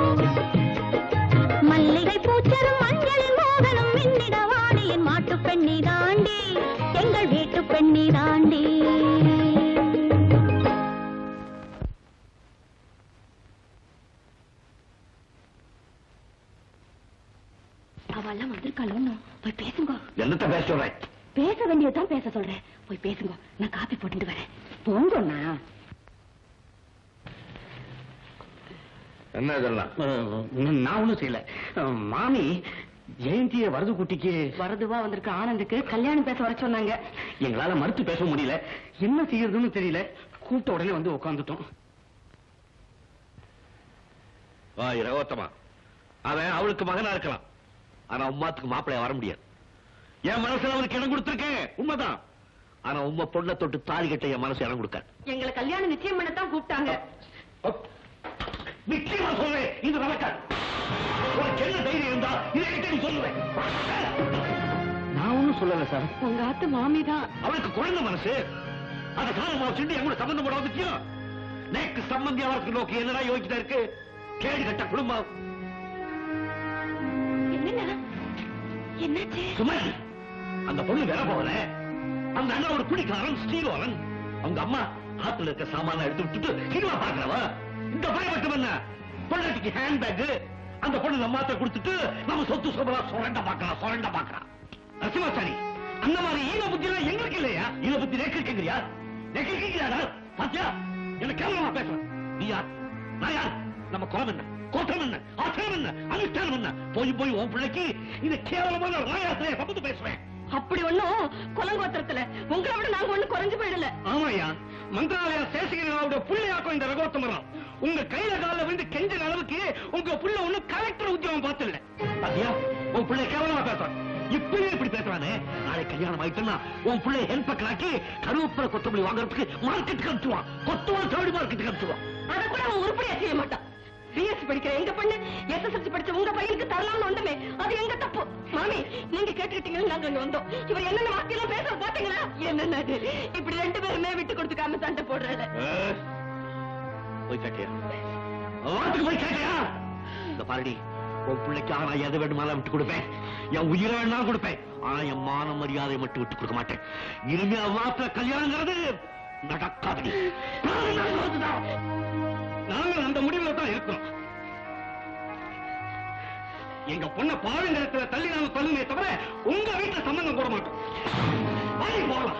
மல்லிகை பூச்சரம் மஞ்சளின் மோகனம் மின்னிட வாடியின் மாட்டு பெண்ணி தாண்டி எங்கள் வீட்டு பெண்ணி தாண்டி
அவெல்லாம் வந்திருக்காளோ போய் பேசுங்க
என்னத்த பேச சொல்றேன்
பேச வேண்டியதுதான் பேச சொல்றேன் போய் பேசுங்க நான் காப்பி போட்டுட்டு வரேன் போங்கண்ணா
என்ன இதெல்லாம்
நான் ஒண்ணும் செய்யல அஹ், மாமி ஜெயந்திய வரது குட்டிக்கு
வரதுவா வந்திருக்க ஆனந்துக்கு கல்யாணம் பேச வர சொன்னாங்க
எங்களால மறுத்து பேச முடியல என்ன செய்யறதுன்னு தெரியல கூப்பிட்ட உடனே வந்து உட்காந்துட்டோம்
வா ரகோத்தமா அவன் அவளுக்கு மகனா இருக்கலாம் ஆனா உமாத்துக்கு மாப்பிள்ளைய வர முடியாது என் மனசுல அவனுக்கு இடம் கொடுத்திருக்கேன் உண்மைதான் ஆனா உங்க பொண்ணை தொட்டு தாலி கட்ட என் மனசு இடம் கொடுக்காது
எங்களை கல்யாணம் நிச்சயம் பண்ணத்தான் கூப்பிட்டாங்க
நிச்சயமா சொல்றேன் இது நடக்காது உனக்கு என்ன தைரியம் இருந்தா இதை என்கிட்ட நீ சொல்லுவேன்
நான் ஒண்ணும் சொல்லல சார்
உங்க ஆத்து மாமிதான்
அவனுக்கு குழந்தை மனசு அந்த காலமா வச்சுட்டு என் கூட சம்பந்தம் போட வந்துட்டியோ நேக்கு சம்பந்தி அவருக்கு நோக்கி என்னடா யோகிதா இருக்கு கேடு கட்ட குடும்பம்
என்னண்ணா என்னாச்சு
சுமதி அந்த பொண்ணு வேற போகல அந்த அண்ணன் ஒரு குடிக்காரன் ஸ்ரீலோரன் அவங்க அம்மா ஆத்துல இருக்க சாமான எடுத்து விட்டுட்டு சினிமா பாக்குறவா இந்த பயம் மட்டும் என்ன பொண்ணாட்டிக்கு ஹேண்ட் பேக் அந்த பொண்ணு நம்ம ஆத்த கொடுத்துட்டு நம்ம சொத்து சொபலா சுரண்ட பாக்கலாம் சுரண்ட பாக்கலாம் நரசிம்மாச்சாரி அந்த மாதிரி ஈன புத்தி எல்லாம் எங்களுக்கு இல்லையா ஈன புத்தி நேக்கு இருக்கீங்கயா நேக்கு இருக்கீங்களா பாத்தியா எனக்கு கேவலமா பேசுறேன் நீ யார் நான் யார் நம்ம குலம் என்ன கோட்டம் என்ன ஆசிரம் என்ன அனுஷ்டானம் என்ன போய் போய் உன் பிள்ளைக்கு இந்த கேவலமான ராயாத்திரைய சம்பந்து பேசுவேன்
அப்படி ஒண்ணும் குலங்கோத்திரத்துல உங்களை விட நாங்க ஒண்ணு குறைஞ்சு போயிடல
ஆமாய்யா மந்திராலய சேஷகிரியோட புள்ளையாக்கும் இந்த ரகோத்தமரம் உங்க கையில கால விழுந்து கெஞ்சின அளவுக்கு உங்க புள்ள ஒண்ணு கலெக்டர் உத்தியோகம் பார்த்துல
பாத்தியா உன் பிள்ளை கேவலமா பேசுறான் இப்பவே இப்படி பேசுறானே நாளை கல்யாணம் ஆயிட்டுன்னா உன் பிள்ளை ஹெல்ப் பக்கலாக்கி கருவேப்பிலை கொத்தமல்லி வாங்குறதுக்கு மார்க்கெட்டுக்கு அனுப்பிச்சுவான் கொத்துவான் தேடி மார்க்கெட்டுக்கு அனுப்பிச்சுவான்
அத கூட அவன் உருப்படியா செய்ய மாட்டான் பிஎஸ்சி படிக்கிற எங்க பொண்ணு எஸ்எஸ்எல்சி படிச்ச உங்க பையனுக்கு தரலாம்னு வந்தமே அது எங்க தப்பு மாமி நீங்க கேட்டுக்கிட்டீங்கன்னு நாங்க அங்க வந்தோம் இவர் என்னென்ன வார்த்தையெல்லாம் பேச பாத்தீங்களா என்னென்ன அது? இப்படி ரெண்டு பேருமே விட்டு கொடுத்துக்காம சண்டை போடுறல
ஏய், போய் கேட்டியா வாட்டுக்கு போய் கேட்டியா இந்த பாருடி உன் பிள்ளைக்காக நான் எது வேணுமாலும் விட்டு கொடுப்பேன் என் உயிரை வேணாலும் கொடுப்பேன் ஆனா என் மான மரியாதை மட்டும் விட்டு கொடுக்க மாட்டேன் இனிமே அவ்வாத்துல கல்யாணங்கிறது நடக்காது
நாங்கள் அந்த முடிவுல தான் இருக்கிறோம் எங்க பொண்ண பாழுங்கரத்துல தள்ளி நாம தள்ளுமே தவிர உங்க வீட்டுல சம்பந்தம் போட மாட்டோம் வாடி போகலாம்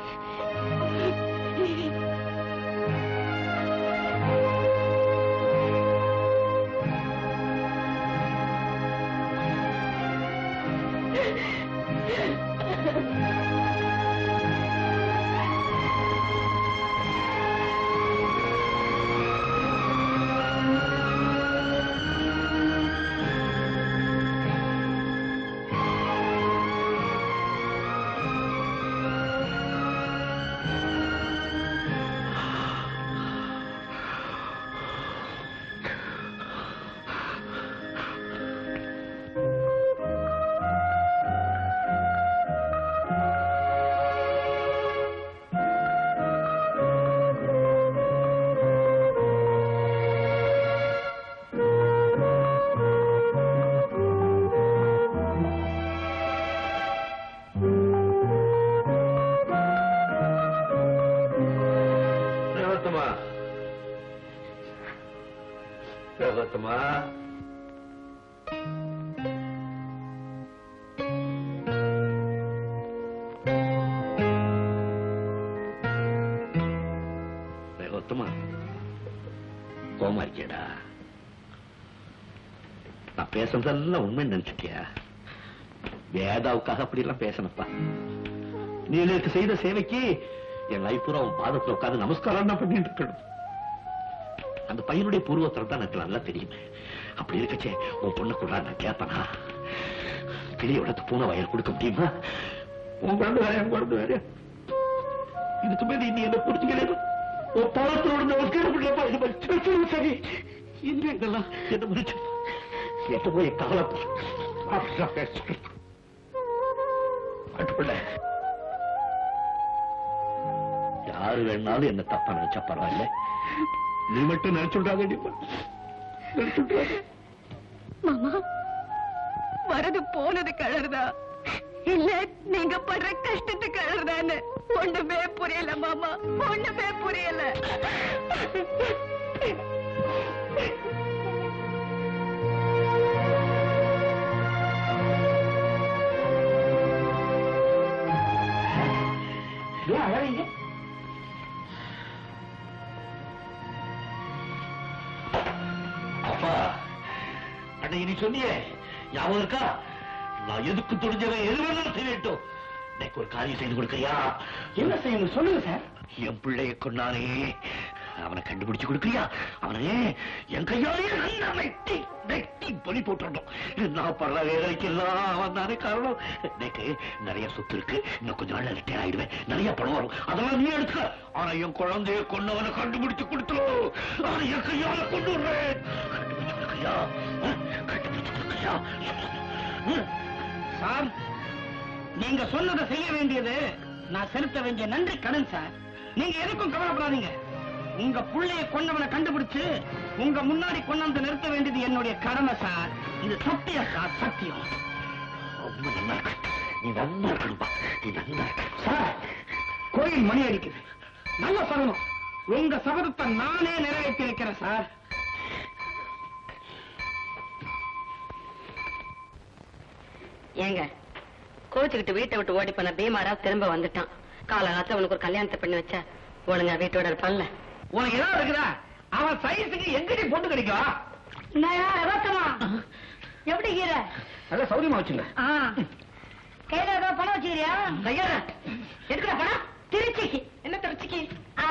ரகோத்தமா ரகோத்தமா ரகோத்தமா கோமா இருக்கியடா நான் பேசுறதெல்லாம் உண்மை நினைச்சிட்டியா வேதாவுக்காக அப்படி எல்லாம் பேசணப்பா நீ எனக்கு செய்த சேவைக்கு என் லைஃப் பூரா உன் பாதத்துல உட்கார்ந்து நமஸ்காரம் தான் பண்ணிட்டு இருக்கணும் அந்த பையனுடைய பூர்வத்தில் தான் எனக்கு நல்லா தெரியுமே அப்படி இருக்கச்சே உன் பொண்ணு கூட நான் கேட்பனா கிளியோட பூனை வயல் கொடுக்க முடியுமா உன் குழந்தை வேற என் குழந்தை வேற இதுக்கு மேல நீ என்ன புரிஞ்சுக்கிறது உன் பாதத்தோட நமஸ்காரம் பண்ணப்பா இது மாதிரி சரி, சரி, சரி இன்னும் எங்கெல்லாம் என்ன முடிச்சு கேட்ட போய் கவலை அப்படிதான் பேசுறேன் அட்டுப்பிள்ள யாரு வேணாலும் என்ன தப்பா நினைச்சா பரவாயில்ல நீ மட்டும் நினைச்சுடாத நினைச்சுடாத
மாமா வரது போனது கலருதா இல்ல நீங்க படுற கஷ்டத்துக்கு கலருதான்னு ஒண்ணுமே புரியல மாமா ஒண்ணுமே புரியல
ஏன் அழறீங்க அப்பா அன்னைக்கு நீ சொன்னியே ஞாபகம் இருக்கா நான் எதுக்கு துணிஞ்சவன் எது வேணாலும் செய்யட்டும் எனக்கு ஒரு காரியம் செய்து கொடுக்கறியா
என்ன செய்யணும் சொல்லுங்க சார்
என் பிள்ளைய கொண்டானே அவனை கண்டுபிடிச்சு கொடுக்கறியா அவனே என் கையாலேயே நல்லா வெட்டி வெட்டி பொலி போட்டுறணும் நான் படுற வேலைக்கெல்லாம் அவன் தானே காரணம் எனக்கு நிறைய சொத்து இருக்கு இன்னும் கொஞ்ச நாள்ல ரிட்டையர் ஆயிடுவேன் நிறைய பணம் வரும் அதெல்லாம் நீ எடுத்துக்க ஆனா என் குழந்தைய கொண்டவனை கண்டுபிடிச்சு கொடுத்துரும் அவனை என் கையால கொண்டு விடுறேன் கண்டுபிடிச்சு கொடுக்கறியா ஆ? கண்டுபிடிச்சு கொடுக்கறியா
சார் நீங்க சொன்னதை செய்ய வேண்டியது நான் செலுத்த வேண்டிய நன்றி கடன் சார் நீங்க எதுக்கும் கவலைப்படாதீங்க உங்க புள்ளைய கொண்டவனை கண்டுபிடிச்சு உங்க முன்னாடி கொண்டாந்து நிறுத்த வேண்டியது என்னுடைய கடமை சார் இது சத்தியம் சார் சத்தியம்
ரொம்ப நல்லா இருக்கு நீ நல்லா இருக்கணும்பா நீ நல்லா இருக்க
சார் கோயில் மணி அடிக்குது நல்ல சொல்லணும் உங்க சபதத்தை நானே நிறைவேற்றி வைக்கிறேன் சார்
ஏங்க கோச்சுக்கிட்டு வீட்டை விட்டு ஓடி போன பீமாரா திரும்ப வந்துட்டான் காலகாலத்துல உனக்கு ஒரு கல்யாணத்தை பண்ணி வச்சா ஒழுங்கா வீட்டோட இருப்பான்ல
உனக்கு ஏதாவது இருக்குதா அவன் சைஸுக்கு எங்கடி பொண்ணு கிடைக்கும்
எப்படி கீரை
நல்ல சௌரியமா வச்சுங்க
ஆ கையில ஏதோ பணம் வச்சுக்கிறியா
கையா
எடுக்கிற பணம் திருச்சிக்கு
என்ன திருச்சிக்கு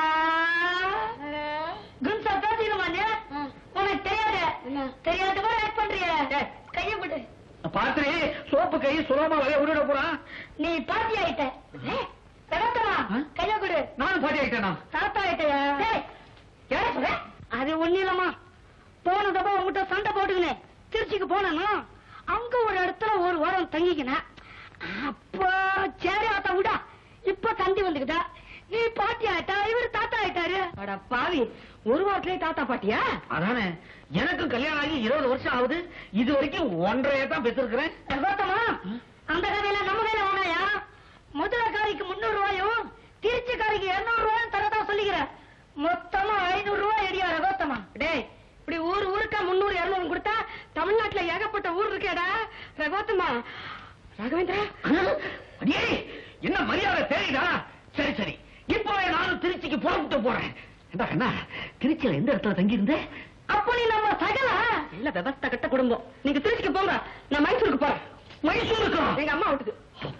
கும்சா பேசிக்கணுமா நீ உனக்கு தெரியாது தெரியாத மாதிரி ஆக்ட் பண்றிய கைய விடு
பாத்திரி சோப்பு கை சுலபமா வகைய விட்டுட போறான்
நீ பாட்டி ஆயிட்ட தகத்தமா கைய கொடு
நானும் பாட்டி ஆயிட்டேனா
தாத்தா ஆயிட்டயா யார சொல்ற அது ஒண்ணு இல்லம்மா போன தப்பா உங்ககிட்ட சண்டை போட்டுக்கினேன் திருச்சிக்கு போனேன்னா அங்க ஒரு இடத்துல ஒரு வாரம் தங்கிக்கினேன் அப்போ சரி ஆத்தா விடா இப்ப தந்தி வந்துக்கிட்டா நீ பாட்டி ஆயிட்டா இவர் தாத்தா ஆயிட்டாரு அட பாவி ஒரு வாரத்திலே தாத்தா பாட்டியா
அதானே எனக்கும் கல்யாணம் ஆகி இருபது வருஷம் ஆகுது இது வரைக்கும் ஒன்றரையே தான் பெற்றிருக்கிறேன்
கௌதமா அந்த கதையில நம்ம கையில வேணாயா முதலக்காரிக்கு முன்னூறு ரூபாயும் திருச்சிக்காரிக்கு இருநூறு ரூபாயும் தரதா சொல்லிக்கிறேன் மொத்தமா ஐநூறு ரூபாய் எடியா ரகோத்தமா டேய் இப்படி ஊர் ஊருக்கா முன்னூறு இருநூறு கொடுத்தா தமிழ்நாட்டுல ஏகப்பட்ட ஊர் இருக்கேடா ரகோத்தமா ராகவேந்திரா
அடியே என்ன மரியாதை தெரியுதா சரி சரி இப்போ நானும் திருச்சிக்கு புறப்பட்டு போறேன் என்ன கண்ணா திருச்சியில எந்த இடத்துல தங்கி இருந்தேன்
அப்போ நீ நம்ம சகலா இல்ல விவஸ்த கட்ட குடும்பம் நீங்க திருச்சிக்கு போங்க நான் மைசூருக்கு போறேன்
மைசூருக்கு
எங்க அம்மா வீட்டுக்கு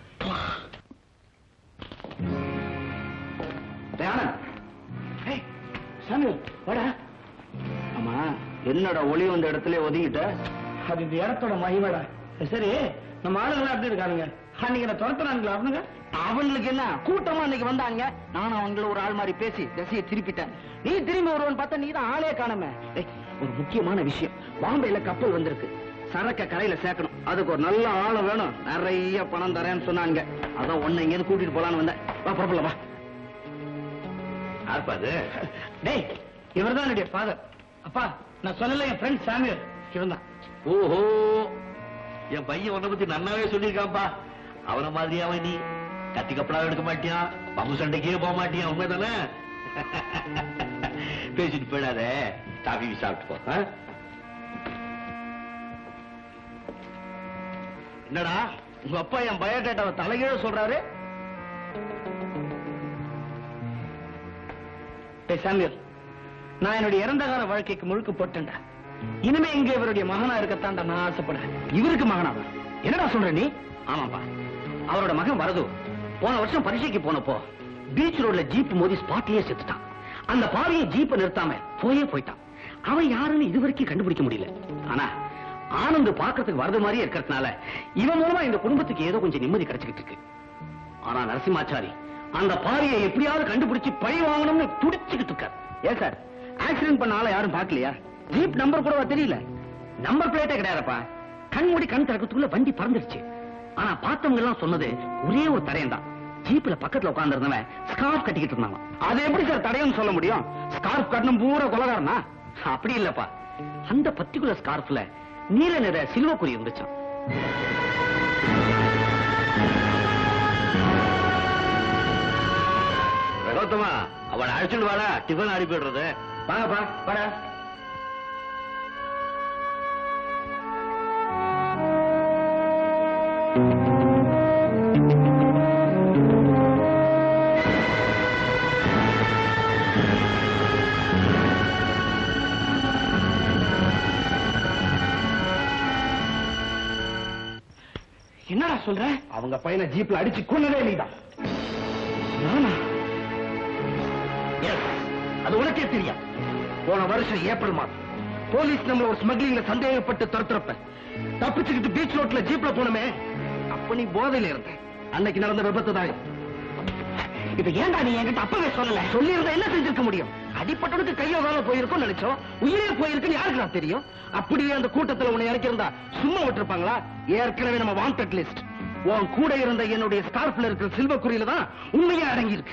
தயானந்த் ஏய், சாமி வாடா ஆமா என்னடா ஒளி வந்த இடத்துல ஒதுங்கிட்ட அது இந்த இடத்தோட மகிமடா சரி நம்ம ஆளுங்க எப்படி இருக்கானுங்க அன்னைக்கு என்ன துரத்துறானுங்களா அவனுங்க அவங்களுக்கு என்ன கூட்டமா அன்னைக்கு வந்தாங்க நானும் அவங்கள ஒரு ஆள் மாதிரி பேசி திசையை திருப்பிட்டேன் நீ திரும்பி வருவன் பார்த்தா நீ தான் ஆளே காணாம ஏய், ஒரு முக்கியமான விஷயம் பாம்பேல கப்பல் வந்திருக்கு சரக்க கரையில சேர்க்கணும் அதுக்கு ஒரு நல்ல ஆளு வேணும் நிறைய பணம் தரேன்னு சொன்னாங்க அதான் உன்னை இங்க கூட்டிட்டு போலான்னு வந்தேன் வா புறப்படல வா
யாருப்பா அது
டேய் இவர்தான் என்னுடைய ஃபாதர் அப்பா நான் சொல்லல என் ஃப்ரெண்ட் சாமியல் இவன் தான்
ஓஹோ என் பையன் உன்னை பத்தி நன்னாவே சொல்லியிருக்கான்ப்பா அவன மாதிரி அவன் நீ கத்தி கப்பலா எடுக்க மாட்டியான் பம்பு சண்டைக்கே போக மாட்டியான் உண்மைதானே பேசிட்டு போயிடாத காபி சாப்பிட்டு போ ஆ?
என்னடா உங்க அப்பா என் பயோடேட்டாவை தலைகீழ சொல்றாரு டேய் சாமியல் நான் என்னுடைய இறந்த கால வாழ்க்கைக்கு முழுக்க போட்டேன்டா இனிமே இங்க இவருடைய மகனா இருக்கத்தான்டா நான் ஆசைப்படுறேன் இவருக்கு மகனாவா என்னடா சொல்ற நீ ஆமாப்பா அவரோட மகன் வரது போன வருஷம் பரீட்சைக்கு போனப்போ பீச் ரோட்ல ஜீப் மோதி ஸ்பாட்லயே செத்துட்டான் அந்த பாவியை ஜீப்பை நிறுத்தாம போயே போயிட்டான் அவன் யாருன்னு இதுவரைக்கும் கண்டுபிடிக்க முடியல ஆனா ஆனந்த் பாக்கிறதுக்கு வரது மாதிரியே இருக்கிறதுனால இவன் மூலமா இந்த குடும்பத்துக்கு ஏதோ கொஞ்சம் நிம்மதி கிடைச்சுக்கிட்டு இருக்கு ஆனா நரசிம்மாச்சாரி அந்த பாவியை எப்படியாவது கண்டுபிடிச்சு பழி வாங்கணும்னு துடிச்சுக்கிட்டு இருக்கார் ஏன் சார் ஆக்சிடென்ட் பண்ண ஆளை யாரும் பார்க்கலையா ஜீப் நம்பர் கூடவா தெரியல நம்பர் பிளேட்டே கிடையாதுப்பா கண் மூடி கண் திறக்கத்துக்குள்ள வண்டி பறந்துருச்சு ஆனா பார்த்தவங்க எல்லாம் சொன்னது ஒரே ஒரு தடயம் தான் ஜீப்ல பக்கத்துல உட்கார்ந்து இருந்தவன் ஸ்கார்ஃப் கட்டிக்கிட்டு இருந்தாங்க அது எப்படி சார் தடயம்னு சொல்ல முடியும் ஸ்கார்ஃப் கட்டணும் பூரா கொலகாரனா அப்படி இல்லப்பா அந்த பர்டிகுலர் ஸ்கார்ஃப்ல நீல நிற சில்வக்குறி இருந்துச்சாம்
ரகோத்தமா அவனை அழைச்சிட்டு வாடா டிஃபன் அனுப்பிடுறது
வாங்கப்பா வாடா என்னடா சொல்ற அவங்க பையனை ஜீப்ல அடிச்சு கொன்னதே நீதான் நானா
Yes,
அது உனக்கே தெரியும் போன வருஷம் ஏப்ரல் மாதம் போலீஸ் நம்மள ஒரு ஸ்மக்லிங்ல சந்தேகப்பட்டு துரத்துறப்ப தப்பிச்சுக்கிட்டு பீச் ரோட்ல ஜீப்ல போனமே அப்ப நீ போதையில இருந்த அன்னைக்கு நடந்த விபத்து தான் இது.
இப்ப ஏன்டா நீ என்கிட்ட அப்பவே சொல்லல
சொல்லியிருந்தா என்ன செஞ்சிருக்க முடியும் அடிப்பட்டவனுக்கு கையோ காலம் போயிருக்கும் நினைச்சோம் உயிரே போயிருக்குன்னு யாருக்கு நான் தெரியும் அப்படியே அந்த கூட்டத்துல உன்னை இறக்கியிருந்தா சும்மா விட்டுருப்பாங்களா ஏற்கனவே நம்ம வாண்டட் லிஸ்ட் உன் கூட இருந்த என்னுடைய ஸ்கார்ப்ல இருக்கிற சில்வர் குறியில தான் உண்மையா அடங்கி இருக்கு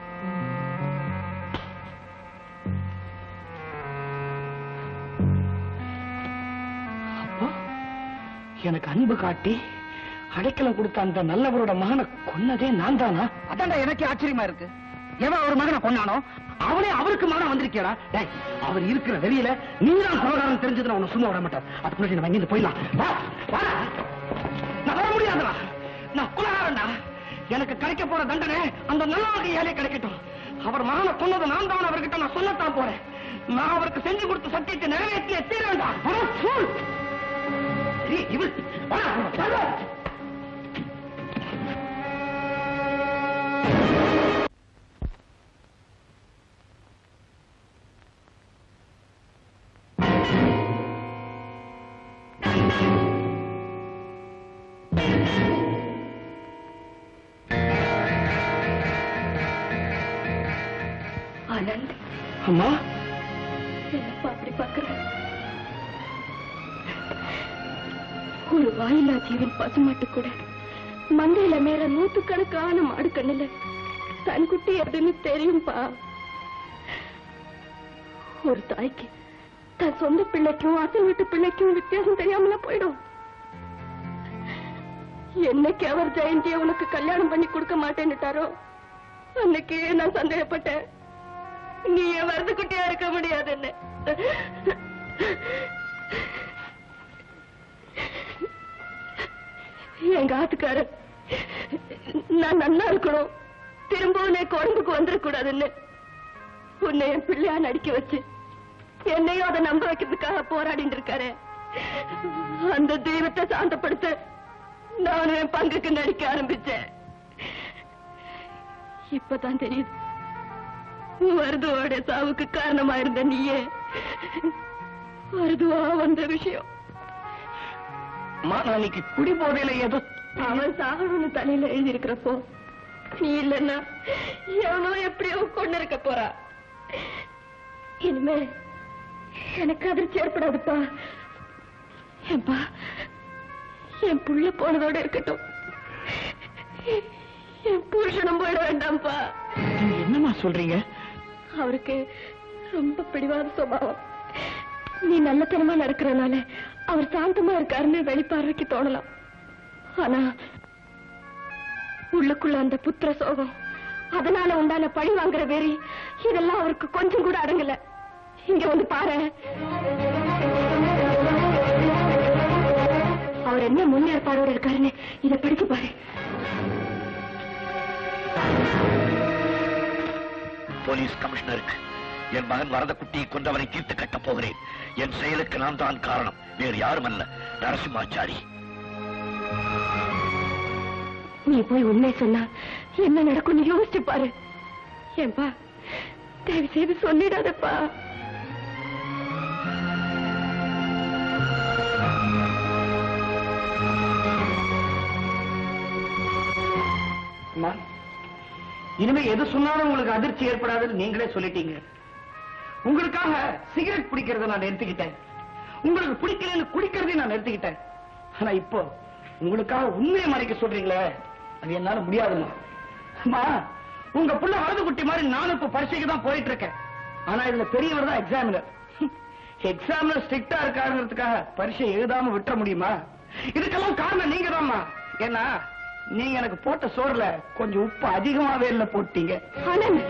அப்போ எனக்கு அன்பு காட்டி அடைக்கலம் கொடுத்த அந்த நல்லவரோட மகனை கொன்னதே நான் தானா
அதான்டா எனக்கு ஆச்சரியமா இருக்கு எவன் ஒரு மகனை கொண்டானோ அவனே அவருக்கு மகனா வந்திருக்கியடா டேய் அவர் இருக்கிற வெளியில நீதான் கொலகாரன் தெரிஞ்சது நான் உன்னை சும்மா விட மாட்டேன் அதுக்குள்ள நம்ம இங்கிருந்து போயிடலாம் வா வாடா நான் வர முடியாதுடா நான் கொலகாரன்டா எனக்கு கிடைக்க போற தண்டனை அந்த நல்லவருக்கு ஏழை கிடைக்கட்டும் அவர் மகனை கொன்னது நான் தான் அவர்கிட்ட நான் சொல்லத்தான் போறேன் நான் அவருக்கு செஞ்சு கொடுத்த சத்தியத்தை நிறைவேற்றிய தீர வேண்டாம் அட, fool! சரி, இவள் வாடா, வாடா.
ஆனந்த்
அம்மா
என்னப்பா அப்படி பாக்குற ஒரு வாயில்லா ஜீவன் பசுமாட்டு கூட மந்தையில மேல நூத்துக்கணக்கான மாடு கண்ணுல தன் குட்டி எதுன்னு தெரியும்பா ஒரு தாய்க்கு தன் சொந்த பிள்ளைக்கும் அசல் வீட்டு பிள்ளைக்கும் வித்தியாசம் தெரியாமல போயிடும் என்னைக்கு அவர் ஜெயந்திய உனக்கு கல்யாணம் பண்ணி கொடுக்க மாட்டேன்னுட்டாரோ அன்னைக்கே நான் சந்தேகப்பட்டேன் நீ என் வரது குட்டியா இருக்க முடியாது என்ன எங்க ஆத்துக்காரர் நான் நல்லா இருக்கணும் திரும்பவும் நான் குழம்புக்கு வந்துடக்கூடாதுன்னு உன்னை என் பிள்ளையா நடிக்க வச்சு என்னையும் அதை நம்ப வைக்கிறதுக்காக போராடிட்டு இருக்காரு அந்த தெய்வத்தை சாந்தப்படுத்த நானும் என் பங்குக்கு நடிக்க ஆரம்பிச்சேன் இப்பதான் தெரியுது வருதுவோட சாவுக்கு காரணமா இருந்த நீயே வருதுவா வந்த விஷயம்
அம்மா நான் இன்னைக்கு குடி போதையில ஏதோ
அவன் சாகணும்னு தலையில எழுதி இருக்கிறப்போ நீ இல்லன்னா எவனோ எப்படியோ கொண்டு இருக்க போறா இனிமே எனக்கு அதிர்ச்சி ஏற்படாதுப்பா ஏன்பா என் புள்ள போனதோட இருக்கட்டும் என் புருஷனும் போயிட வேண்டாம்ப்பா
நீங்க என்னம்மா சொல்றீங்க
அவருக்கு ரொம்ப பிடிவாத சுபாவம் நீ நல்லத்தனமா நடக்கிறனால அவர் சாந்தமா இருக்காருன்னு வெளிப்பார்வைக்கு தோணலாம் ஆனா உள்ளுக்குள்ள அந்த புத்திர சோகம் அதனால உண்டான பழி வாங்குற வெறி இதெல்லாம் அவருக்கு கொஞ்சம் கூட அடங்கல இங்க வந்து பாரு அவர் என்ன முன்னேற்பாடோட இருக்காருன்னு இத படிச்சு பாரு
போலீஸ் கமிஷனருக்கு என் மகன் வரதக்குட்டியை கொண்டவரை தீர்த்து கட்டப் போகிறேன் என் செயலுக்கு நான் தான் காரணம் வேறு யாரும் அல்ல நரசிம்மாச்சாரி
நீ போய் உண்மை சொன்னா என்ன நடக்கும்னு யோசிச்சு பாரு ஏன்பா தயவு செய்து சொல்லிடாதப்பா
அம்மா, இனிமே எது சொன்னாலும் உங்களுக்கு அதிர்ச்சி ஏற்படாதுன்னு நீங்களே சொல்லிட்டீங்க உங்களுக்காக சிகரெட் பிடிக்கிறத நான் நிறுத்திக்கிட்டேன் உங்களுக்கு பிடிக்கலன்னு குடிக்கிறதையும் நான் நிறுத்திக்கிட்டேன் ஆனா இப்போ உங்களுக்காக உண்மையை மறைக்க சொல்றீங்களே அது என்னால முடியாதும்மா அம்மா உங்க புள்ள வலது குட்டி மாதிரி நானும் இப்ப பரீட்சைக்கு தான் போயிட்டு இருக்கேன் ஆனா இதுல பெரியவர் தான் எக்ஸாமினர் எக்ஸாம்ல ஸ்ட்ரிக்டா இருக்காருங்கிறதுக்காக பரீட்சை எழுதாம விட்டுற முடியுமா இதுக்கெல்லாம் காரணம் நீங்க தான்மா ஏன்னா நீங்க எனக்கு போட்ட சோறுல கொஞ்சம் உப்பு அதிகமாவே இல்ல போட்டீங்க
ஆனந்த்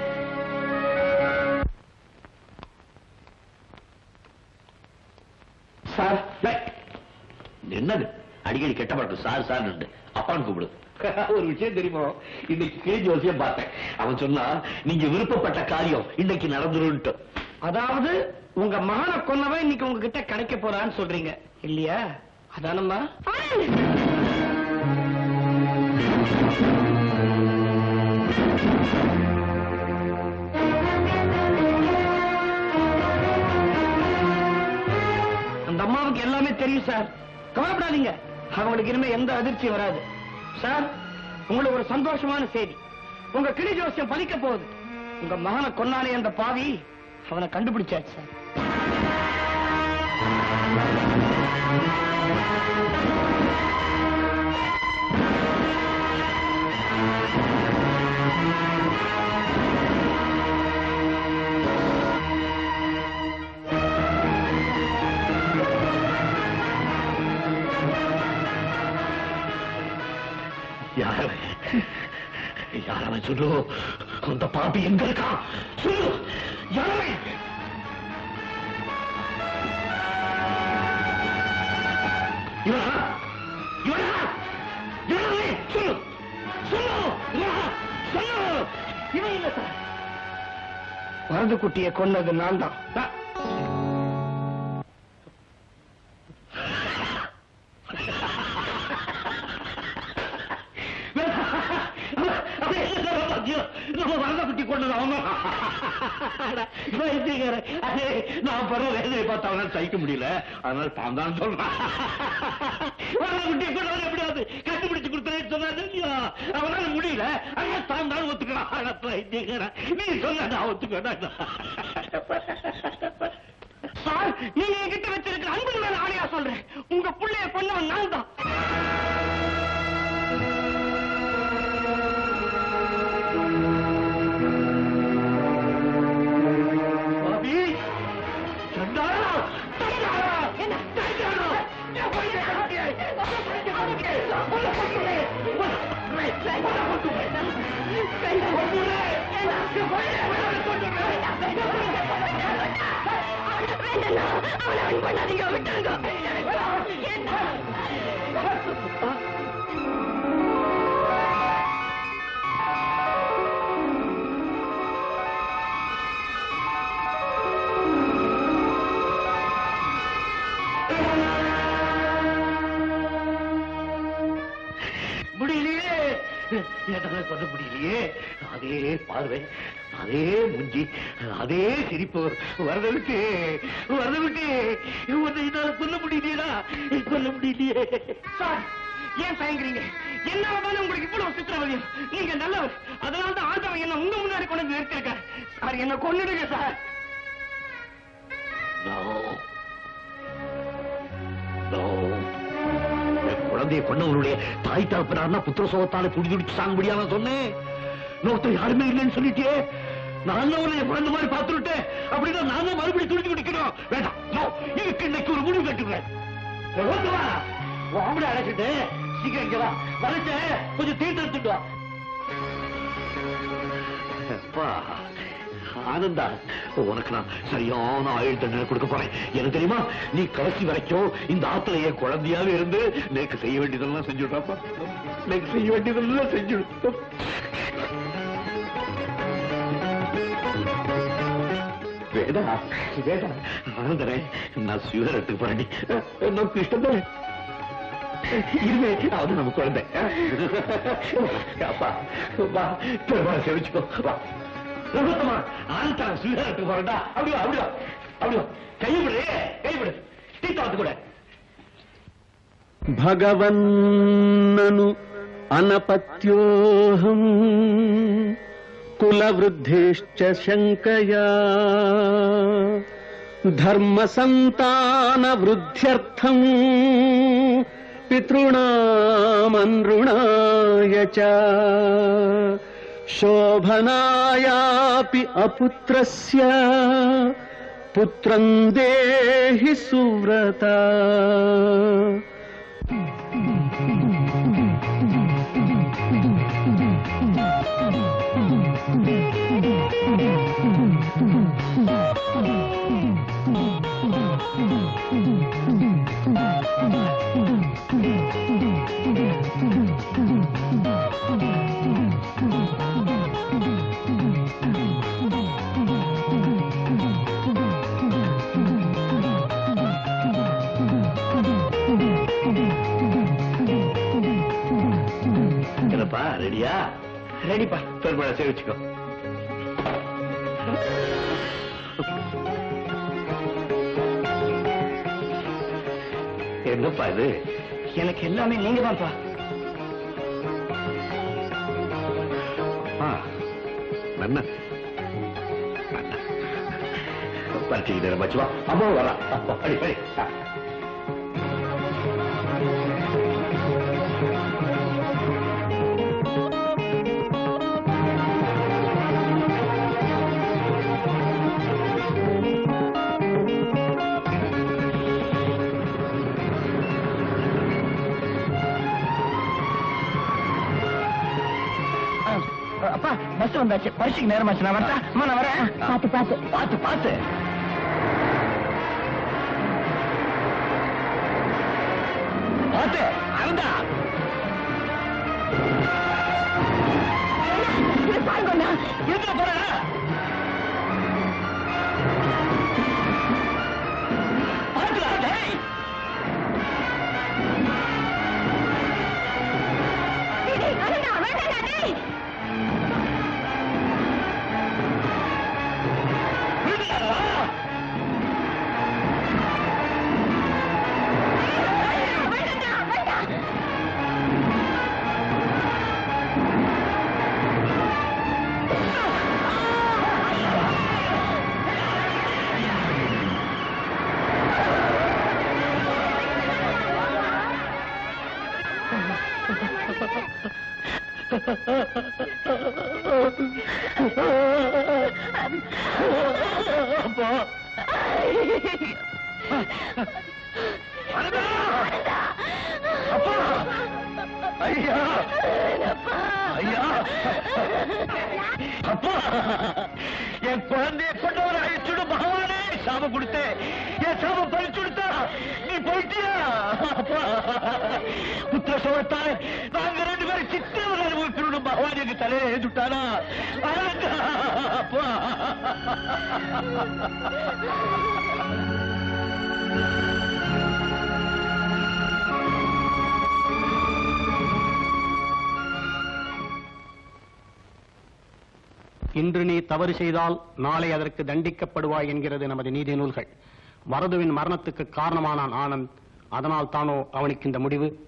சார்
என்னது அடிக்கடி கெட்ட பழக்கம் சார் சார் அப்பான்னு கூப்பிடு ஒரு விஷயம் தெரியுமோ இன்னைக்கு கிழிஞ்ச விஷயம் பார்த்தேன் அவன் சொன்னா நீங்க விருப்பப்பட்ட காரியம் இன்னைக்கு நடந்துருன்ட்டு
அதாவது உங்க மகனை கொன்னவன் இன்னைக்கு உங்ககிட்ட கிடைக்க போறான்னு சொல்றீங்க இல்லையா அதானம்மா தெரியும் சார் கவலைப்படாதீங்க அவங்களுக்கு இனிமே எந்த அதிர்ச்சியும் வராது சார் உங்களுக்கு ஒரு சந்தோஷமான செய்தி உங்க கிளி ஜோசியம் பலிக்க போகுது உங்க மகனை கொன்னானே அந்த பாவி அவனை கண்டுபிடிச்சாச்சு சார்
யாரவன் யாரவன் சொல்லு அந்த பாப்பி எங்க இருக்கான் சொல்லு யாரவன் இவனா இவனா இவனே சொல்லு சொல்லு இவனா சொல்லு இவன் இல்ல சார்
வரது குட்டியை கொன்னது நான் தான்
நம்ம வரத குட்டி கொண்டது அவன் அது நான் படுற வேதனை பார்த்து அவனால சகிக்க முடியல அதனால தான் தான் சொல்றான் வரத குட்டியை கொண்டவன் எப்படியாவது கண்டுபிடிச்சு கொடுத்தேன்னு சொன்னாரு இல்லையா அவனால முடியல அதனால தான் தான் ஒத்துக்கிறான் ஆனா பைத்தியக்காரன். நீ சொன்ன நான் ஒத்துக்கிறேன்
சார் நீங்க என்கிட்ட வச்சிருக்கிற அன்பு மேல ஆணையா சொல்றேன் உங்க புள்ளைய கொன்னவன் நான் தான்
பாபி சண்டாளா சண்டாளா என்ன சண்டாளா முடியலையே என்னால சொல்ல முடியலையே அதே பார்வை அதே முஞ்சி அதே சிரிப்பு வரத விட்டு வரத விட்டு உன்னை என்னால சொல்ல முடியலையா சொல்ல முடியலையே
சார் ஏன் தயங்குறீங்க என்ன ஆனாலும் உங்களுக்கு இவ்வளவு சித்திரவதையும் நீங்க நல்லவர் அதனால தான் ஆண்டவன் என்ன உங்க முன்னாடி கொண்டு வந்து நிறுத்திருக்காரு சார் என்ன கொன்னுடுங்க சார்
No. No. என் குழந்தையை கொண்டவனுடைய தாய் தகப்பனார்னா புத்திர சோகத்தால துடி துடிச்சு சாங்க முடியாம சொன்னேன் இன்னொருத்தர் யாருமே இல்லைன்னு சொல்லிட்டே நான் தான் உன்னை என் குழந்தை மாதிரி பார்த்துட்டேன் அப்படின்னா நான் தான் மறுபடியும் துடிச்சு குடிக்கணும் வேண்டாம் No. இதுக்கு இன்னைக்கு ஒரு முடிவு கட்டுவேன் வா வாமட அழைச்சிட்டு சீக்கிரம் இங்க வா வளைச்ச கொஞ்சம் தீர்த்து எடுத்துட்டு வா அப்பா ஆனந்தா உனக்கு நான் சரியான ஆயுள் தண்டனை கொடுக்க போறேன் எனக்கு தெரியுமா நீ கடைசி வரைக்கும் இந்த ஆத்துல என் குழந்தையாவே இருந்து நேக்கு செய்ய வேண்டியதெல்லாம் செஞ்சுட்டாப்பா நேக்கு செய்ய வேண்டியதெல்லாம் செஞ்சுடு வேடா வேடா ஆனந்தரே நான் சுகர் எடுத்துக்க போறேன் நமக்கு இஷ்டம் இருவே அது நம்ம குழந்தை அப்பா வா பெருமாள் செவிச்சுக்கோ வா ரகுத்தமா ஆனந்தா சுகர் எடுத்துக்க போறேன்டா அப்படியா அப்படியா அப்படியா கைவிடு கைவிடு தீத்தாத்து கூட
భగవన్నను అనపత్యోహం కులవృద్ధిశ్చ శంకయా ధర్మ సంతాన వృద్ధ్యర్థం పితృణామనృణాయ చ శోభనాయాపి అపుత్రస్య పుత్రం దేహి సువ్రత
என்னப்பா ரெடியா ரெடிப்பா பெருமாளை சேவிச்சுக்கோ
என்னப்பா இது
எனக்கு எல்லாமே நீங்க தான்ப்பா
ஆ, நன்னா நன்னா. பரீட்சைக்கு நேரம் வச்சு வா அம்மா வரா அப்பா, அடி, அடி. ஆ.
அப்பா பஸ் வந்தாச்சு பரிசுக்கு நேரமாச்சு நான் வரேன் அம்மா நான் வரேன்
பாத்து பாத்து
பார்த்து பார்த்து பார்த்து அருந்தா
பாருங்கண்ணா
இருக்க போறேன் பார்த்துடா டேய்
அண்ணா வேண்டாம் டேய்
அப்பா அப்பா ஐயா ஐயா அப்பா என் குழந்தைய கொண்டவர் அழிச்சுடு பகவானே சாபம் கொடுத்து என் சாபம் பறிச்சு கொடுத்தா நீ போயிட்டியா அப்பா புத்திர சோழத்தாய் நாங்க ரெண்டு பேரும் சித்திரவதை அனுபவிக்கணும் பகவான் எங்க தலையில எழுந்துட்டானா அப்பா
இன்று நீ தவறு செய்தால் நாளை அதற்கு தண்டிக்கப்படுவாய் என்கிறது நமது நீதி நூல்கள் வரதுவின் மரணத்துக்கு காரணமானான் ஆனந்த் அதனால் தானோ அவனுக்கு இந்த முடிவு